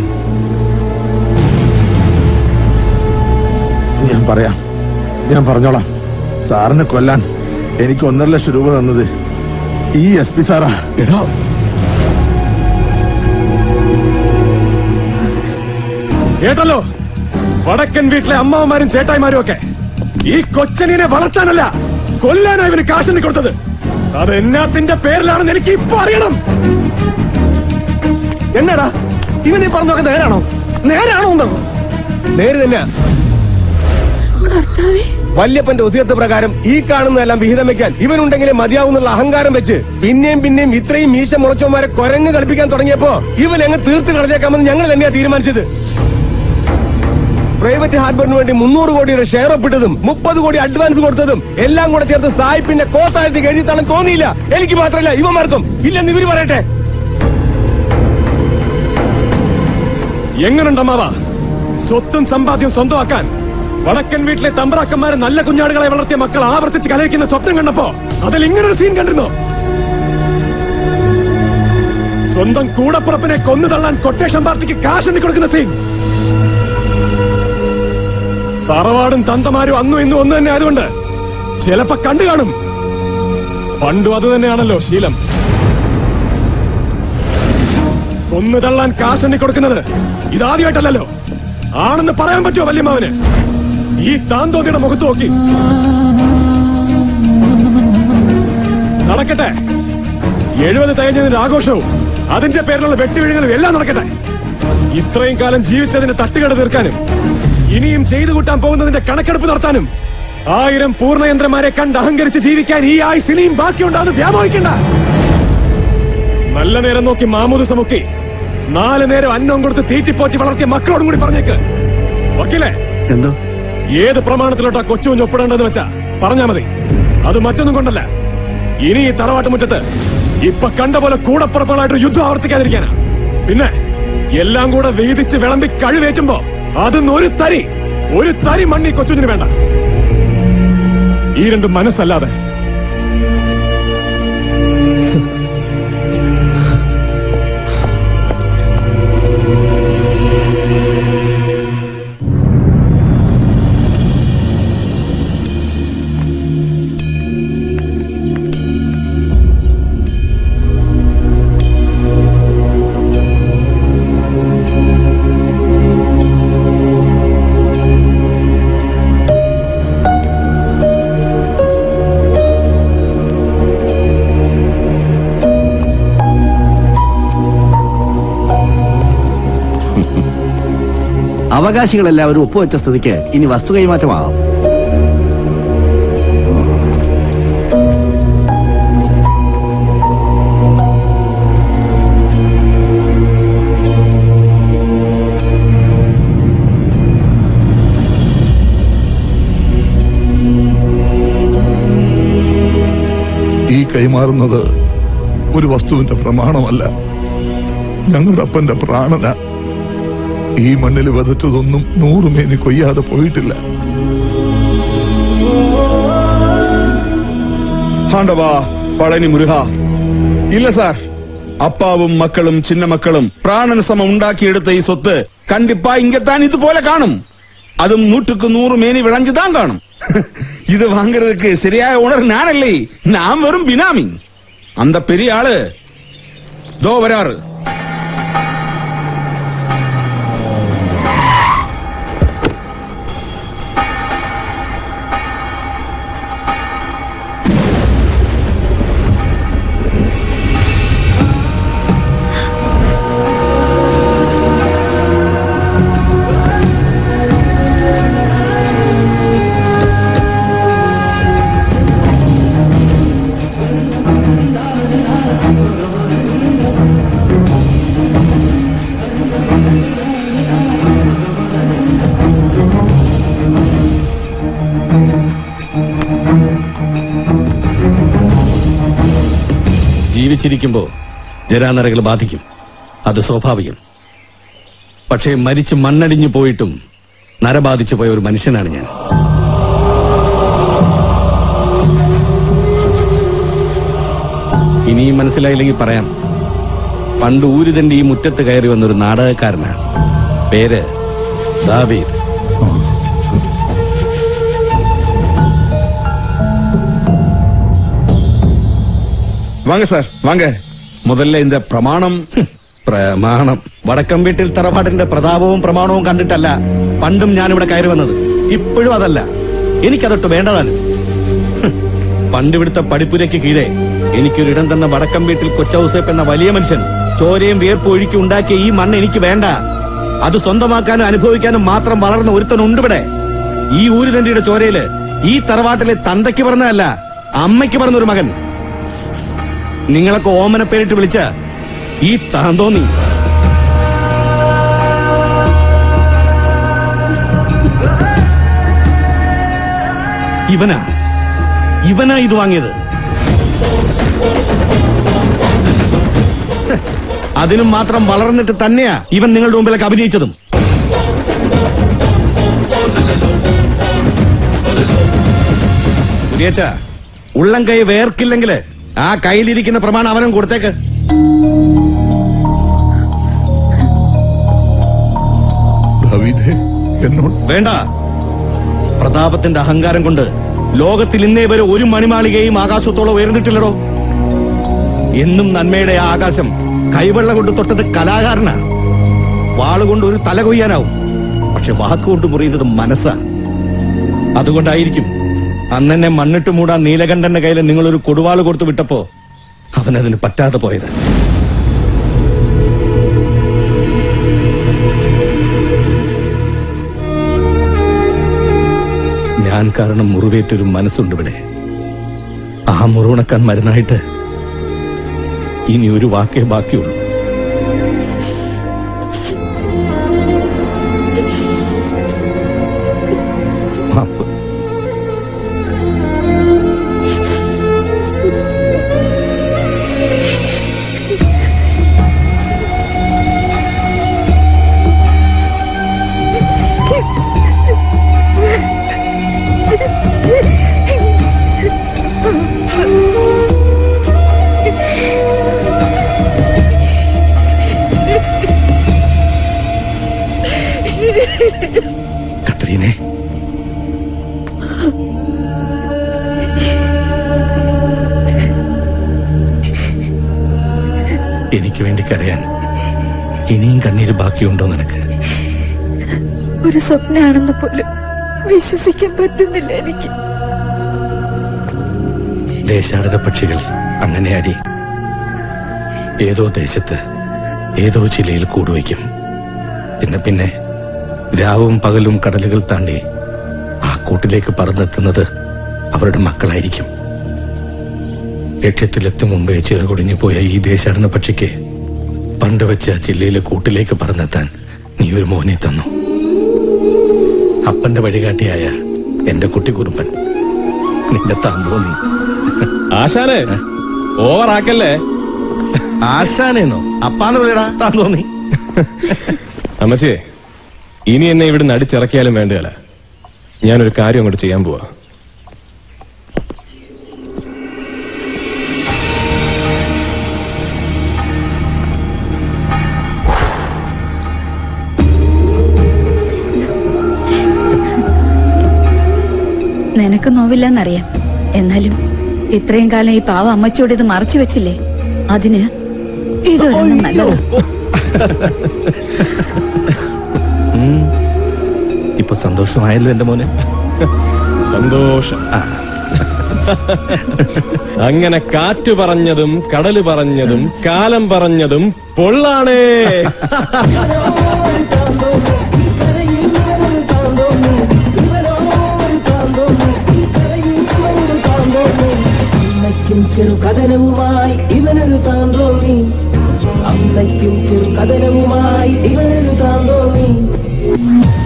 ഞാൻ പറയാം ഞാൻ പറഞ്ഞോളാം സാറിനെ കൊല്ലാൻ എനിക്ക് ഒന്നര ലക്ഷം രൂപ തന്നത് ഈ എസ് പി സാറാ എടാ കേട്ടല്ലോ വടക്കൻ വീട്ടിലെ അമ്മാവന്മാരും ചേട്ടായിമാരും ഒക്കെ ഈ കൊച്ചനിനെ വളർത്താനല്ല കൊല്ലാനാ ഇവന് കാശിന് കൊടുത്തത് അത് എന്നാത്തിന്റെ പേരിലാണെന്ന് എനിക്ക് ഇപ്പൊ അറിയണം എന്നടാ ഇവൻ ഈ പറഞ്ഞൊക്കെ നേരാണോ നേരാണോ എന്തോ നേര് തന്നെയാ വല്യപ്പന്റെ ഒസിയത്ത് പ്രകാരം ഈ കാണുന്നതെല്ലാം വിഹിതം വെക്കാൻ ഇവനുണ്ടെങ്കിലേ മതിയാവുന്നുള്ള അഹങ്കാരം വെച്ച് പിന്നെയും പിന്നെയും ഇത്രയും മീശ മുളച്ചോമാരെ കൊരങ്ങ് കളിപ്പിക്കാൻ തുടങ്ങിയപ്പോ ഇവൻ അങ്ങ് തീർത്ത് കളഞ്ഞേക്കാമെന്ന് ഞങ്ങൾ തന്നെയാ തീരുമാനിച്ചത് പ്രൈവറ്റ് ഹാർബറിന് വേണ്ടി മുന്നൂറ് കോടിയുടെ ഷെയർ ഒപ്പിട്ടതും മുപ്പത് കോടി അഡ്വാൻസ് കൊടുത്തതും എല്ലാം കൂടെ ചേർത്ത് സായിപ്പിന്റെ കോത്താഴത്ത് എഴുതി തള്ളാൻ തോന്നിയില്ല എനിക്ക് മാത്രമല്ല ഇവന്മാർക്കും ഇല്ലെന്ന് ഇവര് പറയട്ടെ എങ്ങനുണ്ടമ്മാവ സ്വത്തും സമ്പാദ്യം സ്വന്തമാക്കാൻ വടക്കൻ വീട്ടിലെ തമ്പ്രാക്കന്മാരെ നല്ല കുഞ്ഞാടുകളെ വളർത്തിയ മക്കൾ ആവർത്തിച്ച് കലയിക്കുന്ന സ്വപ്നം കണ്ടപ്പോ അതിൽ ഇങ്ങനൊരു സീൻ കണ്ടിരുന്നോ സ്വന്തം കൂടപ്പുറപ്പിനെ കൊന്നു തള്ളാൻ കൊട്ടേഷൻ പാർട്ടിക്ക് കാശ് കൊടുക്കുന്ന സീൻ തറവാടും തന്തമാരും അന്നും ഇന്നും ഒന്ന് തന്നെ ആയതുകൊണ്ട് ചിലപ്പോ കണ്ടു കാണും പണ്ടും അത് തന്നെയാണല്ലോ ശീലം കൊന്നു തള്ളാൻ കാശെണ്ണി കൊടുക്കുന്നത് ഇതാദ്യമായിട്ടല്ലല്ലോ ആണെന്ന് പറയാൻ പറ്റുമോ വല്യമ്മാവന് ഈ താന്തോതിയുടെ മുഖത്ത് നോക്കി നടക്കട്ടെ എഴുപത് തികഞ്ഞതിന്റെ ആഘോഷവും അതിന്റെ പേരിലുള്ള വെട്ടിവിഴുങ്ങലും എല്ലാം നടക്കട്ടെ ഇത്രയും കാലം ജീവിച്ചതിന്റെ തട്ടുകട തീർക്കാനും ഇനിയും ചെയ്തു കൂട്ടാൻ പോകുന്നതിന്റെ കണക്കെടുപ്പ് നടത്താനും ആയിരം പൂർണ്ണയന്ത്രന്മാരെ കണ്ട് അഹങ്കരിച്ച് ജീവിക്കാൻ ഈ ആയുസ് ഇനിയും ബാക്കിയുണ്ടാവുന്ന വ്യാമോഹിക്കണ്ട നല്ല നേരം നോക്കി മാമൂദ് മുക്കി നാല് നേരം അന്നം കൊടുത്ത് തീറ്റിപ്പോറ്റി വളർത്തിയ മക്കളോടും കൂടി പറഞ്ഞേക്ക് വക്കീലേ എന്തോ ഏത് പ്രമാണത്തിലോട്ടാ കൊച്ചു കുഞ്ഞ് ഒപ്പിടേണ്ടതെന്ന് വെച്ചാ പറഞ്ഞാ മതി അത് മറ്റൊന്നും കൊണ്ടല്ല ഇനി ഈ തറവാട്ട് മുറ്റത്ത് ഇപ്പൊ കണ്ട പോലെ കൂടപ്പുറപ്പുകളായിട്ട് യുദ്ധം ആവർത്തിക്കാതിരിക്കാനാ പിന്നെ എല്ലാം കൂടെ വീതിച്ച് വിളമ്പി കഴിവേറ്റുമ്പോ അതിന്ന് ഒരു തരി ഒരു തരി മണ്ണി കൊച്ചുഞ്ഞിന് വേണ്ട ഈ രണ്ട് മനസ്സല്ലാതെ അവകാശികളെല്ലാവരും ഒപ്പുവെച്ച സ്ഥിതിക്ക് ഇനി വസ്തു കൈമാറ്റമാകാം ഈ കൈമാറുന്നത് ഒരു വസ്തുവിന്റെ പ്രമാണമല്ല ഞങ്ങളുടെ അപ്പന്റെ പ്രാണന ഈ മണ്ണിൽ വിതച്ചതൊന്നും നൂറുമേനി കൊയ്യാതെ പോയിട്ടില്ല ஆண்டவா பழனி முருகா இல்ல சார் அப்பாவும் மக்களும் சின்ன மக்களும் பிராணன் சமம் உண்டாக்கி எடுத்த ഈ சொத்து கண்டிப்பா இங்கத்தான் இது போல காணும் அதுவும் நூற்றுக்கு நூறு மேனி விளைஞ்சுதான் காணும் இது வாங்குறதுக்கு சரியாக உணர் நான் இல்லை நான் வெறும் பினாமி அந்த பெரிய ஆளு தோ வராரு ജീവിച്ചിരിക്കുമ്പോ ജരാനരകൾ ബാധിക്കും അത് സ്വാഭാവികം പക്ഷേ മരിച്ച് മണ്ണടിഞ്ഞു പോയിട്ടും നരബാധിച്ചു പോയ ഒരു മനുഷ്യനാണ് ഞാൻ ഇനിയും മനസ്സിലായില്ലെങ്കിൽ പറയാം പണ്ട് ഊരിതന്റെ ഈ മുറ്റത്ത് കയറി വന്നൊരു നാടകക്കാരനാണ് പേര് ദാവീദ് வாங்க சார் வாங்க முதல்ல இந்த பிரமாணம் പ്രമാണം വടക്കം വീട്ടിൽ തറവാടിന്റെ പ്രതാപവും പ്രമാണവും കണ്ടിട്ടല്ല പണ്ടും ഞാനിവിടെ കയറി വന്നത് ഇപ്പോഴും അതല്ല എനിക്കതൊട്ട് വേണ്ടതാണ് ഹും. പണ്ട് ഇവിടുത്തെ പടിപ്പുരയ്ക്ക് കീഴെ എനിക്കൊരിടം തന്ന വടക്കം വീട്ടിൽ കൊച്ചൌസേപ്പ് എന്ന വലിയ മനുഷ്യൻ ചോരയും വിയർപ്പ് ഒഴുക്കി ഉണ്ടാക്കിയ ഈ മണ്ണ് എനിക്ക് വേണ്ട അത് സ്വന്തമാക്കാനും അനുഭവിക്കാനും മാത്രം വളർന്ന ഒരുത്തനുണ്ട് ഇവിടെ ഈ ഊരുതണ്ടിയുടെ ചോരയില് ഈ തറവാട്ടിലെ തന്തയ്ക്ക് പറഞ്ഞതല്ല അമ്മയ്ക്ക് പറഞ്ഞൊരു മകൻ നിങ്ങളൊക്കെ ഓമന പേരിട്ട് വിളിച്ച ഈ താന്തോന്നി ഇവനാ ഇവനാ ഇത് വാങ്ങിയത് ഹ്, അതിനും മാത്രം വളർന്നിട്ട് തന്നെയാ ഇവൻ നിങ്ങളുടെ മുമ്പിലേക്ക് അഭിനയിച്ചതും കുരിയച്ച ഉള്ളം കൈ വേർക്കില്ലെങ്കില് ആ കയ്യിലിരിക്കുന്ന പ്രമാണം അവനും കൊടുത്തേക്ക് ദാവീദേ എന്നോട് വേണ്ട പ്രതാപത്തിന്റെ അഹങ്കാരം കൊണ്ട് ലോകത്തിൽ ഇന്നേ വരെ ഒരു മണിമാളികയും ആകാശത്തോളം ഉയർന്നിട്ടില്ലടോ എന്നും നന്മയുടെ ആ ആകാശം കൈവെള്ള കൊണ്ട് തൊട്ടത് കലാകാരനാ വാളുകൊണ്ട് ഒരു തല കൊയ്യാനാവും പക്ഷെ വാക്കുകൊണ്ട് മുറിയുന്നത് മനസ്സാ അതുകൊണ്ടായിരിക്കും അന്നെന്നെ മണ്ണിട്ട് മൂടാൻ നീലകണ്ഠന്റെ കയ്യിൽ നിങ്ങളൊരു കൊടുവാള് കൊടുത്തു വിട്ടപ്പോ അവനതിന് പറ്റാതെ പോയത് ഞാൻ കാരണം മുറിവേറ്റൊരു മനസ്സുണ്ട് ഇവിടെ ആ മുറിവുണക്കാൻ മരുന്നായിട്ട് ഇനി ഒരു വാക്കേ ബാക്കിയുള്ളൂ മാപ്പ് കത്രീനെ എനിക്ക് വേണ്ടി കരയാൻ ഇനിയും കണ്ണീര് ബാക്കിയുണ്ടോ നിനക്ക് ഒരു സ്വപ്നമാണെന്ന് പോലും വിശ്വസിക്കാൻ പറ്റുന്നില്ല എനിക്ക് ദേശാടക പക്ഷികൾ അങ്ങനെ അടി ഏതോ ദേശത്ത് ഏതോ ജില്ലയിൽ കൂടുവയ്ക്കും പിന്നെ പിന്നെ രാവും പകലും കടലുകൾ താണ്ടി ആ കൂട്ടിലേക്ക് പറന്നെത്തുന്നത് അവരുടെ മക്കളായിരിക്കും ലക്ഷ്യത്തിലെത്തും മുമ്പേ ചിറകൊടിഞ്ഞു പോയ ഈ ദേശാടന പക്ഷിക്ക് പണ്ട് വെച്ച ജില്ലയിലെ കൂട്ടിലേക്ക് പറന്നെത്താൻ നീ ഒരു മോനെ തന്നു അപ്പന്റെ വഴികാട്ടിയായ എന്റെ കുട്ടി കുറുമ്പൻ നിന്റെ താൻ തോന്നി ആശാനെ ഓവറാക്കല്ലേ ആശാനേന്നോ അപ്പാന്ന് വിളിയടാ താൻ തോന്നി അമ്മച്ചേ ഇനി എന്നെ ഇവിടുന്ന് അടിച്ചിറക്കിയാലും വേണ്ടതല്ല ഞാനൊരു കാര്യം അങ്ങോട്ട് ചെയ്യാൻ പോവാ നിനക്ക് നോവില്ലെന്നറിയാം എന്നാലും ഇത്രയും കാലം ഈ പാവ അമ്മച്ചോട് ഇത് മറച്ചു വെച്ചില്ലേ അതിന് ഇതൊരെണ്ണം നല്ലത് ഉം. ഇപ്പൊ സന്തോഷമായല്ലോ എന്റെ മോനെ സന്തോഷം അങ്ങനെ കാറ്റ് പറഞ്ഞതും കടല് പറഞ്ഞതും കാലം പറഞ്ഞതും പൊള്ളാണേ അമ്മയ്ക്കും ചെറു കഥനവുമായി ഇവനൊരു താൻ തോന്നി അമ്മയ്ക്കും ചെറു കഥനവുമായി ഇവനൊരു താൻ തോന്നി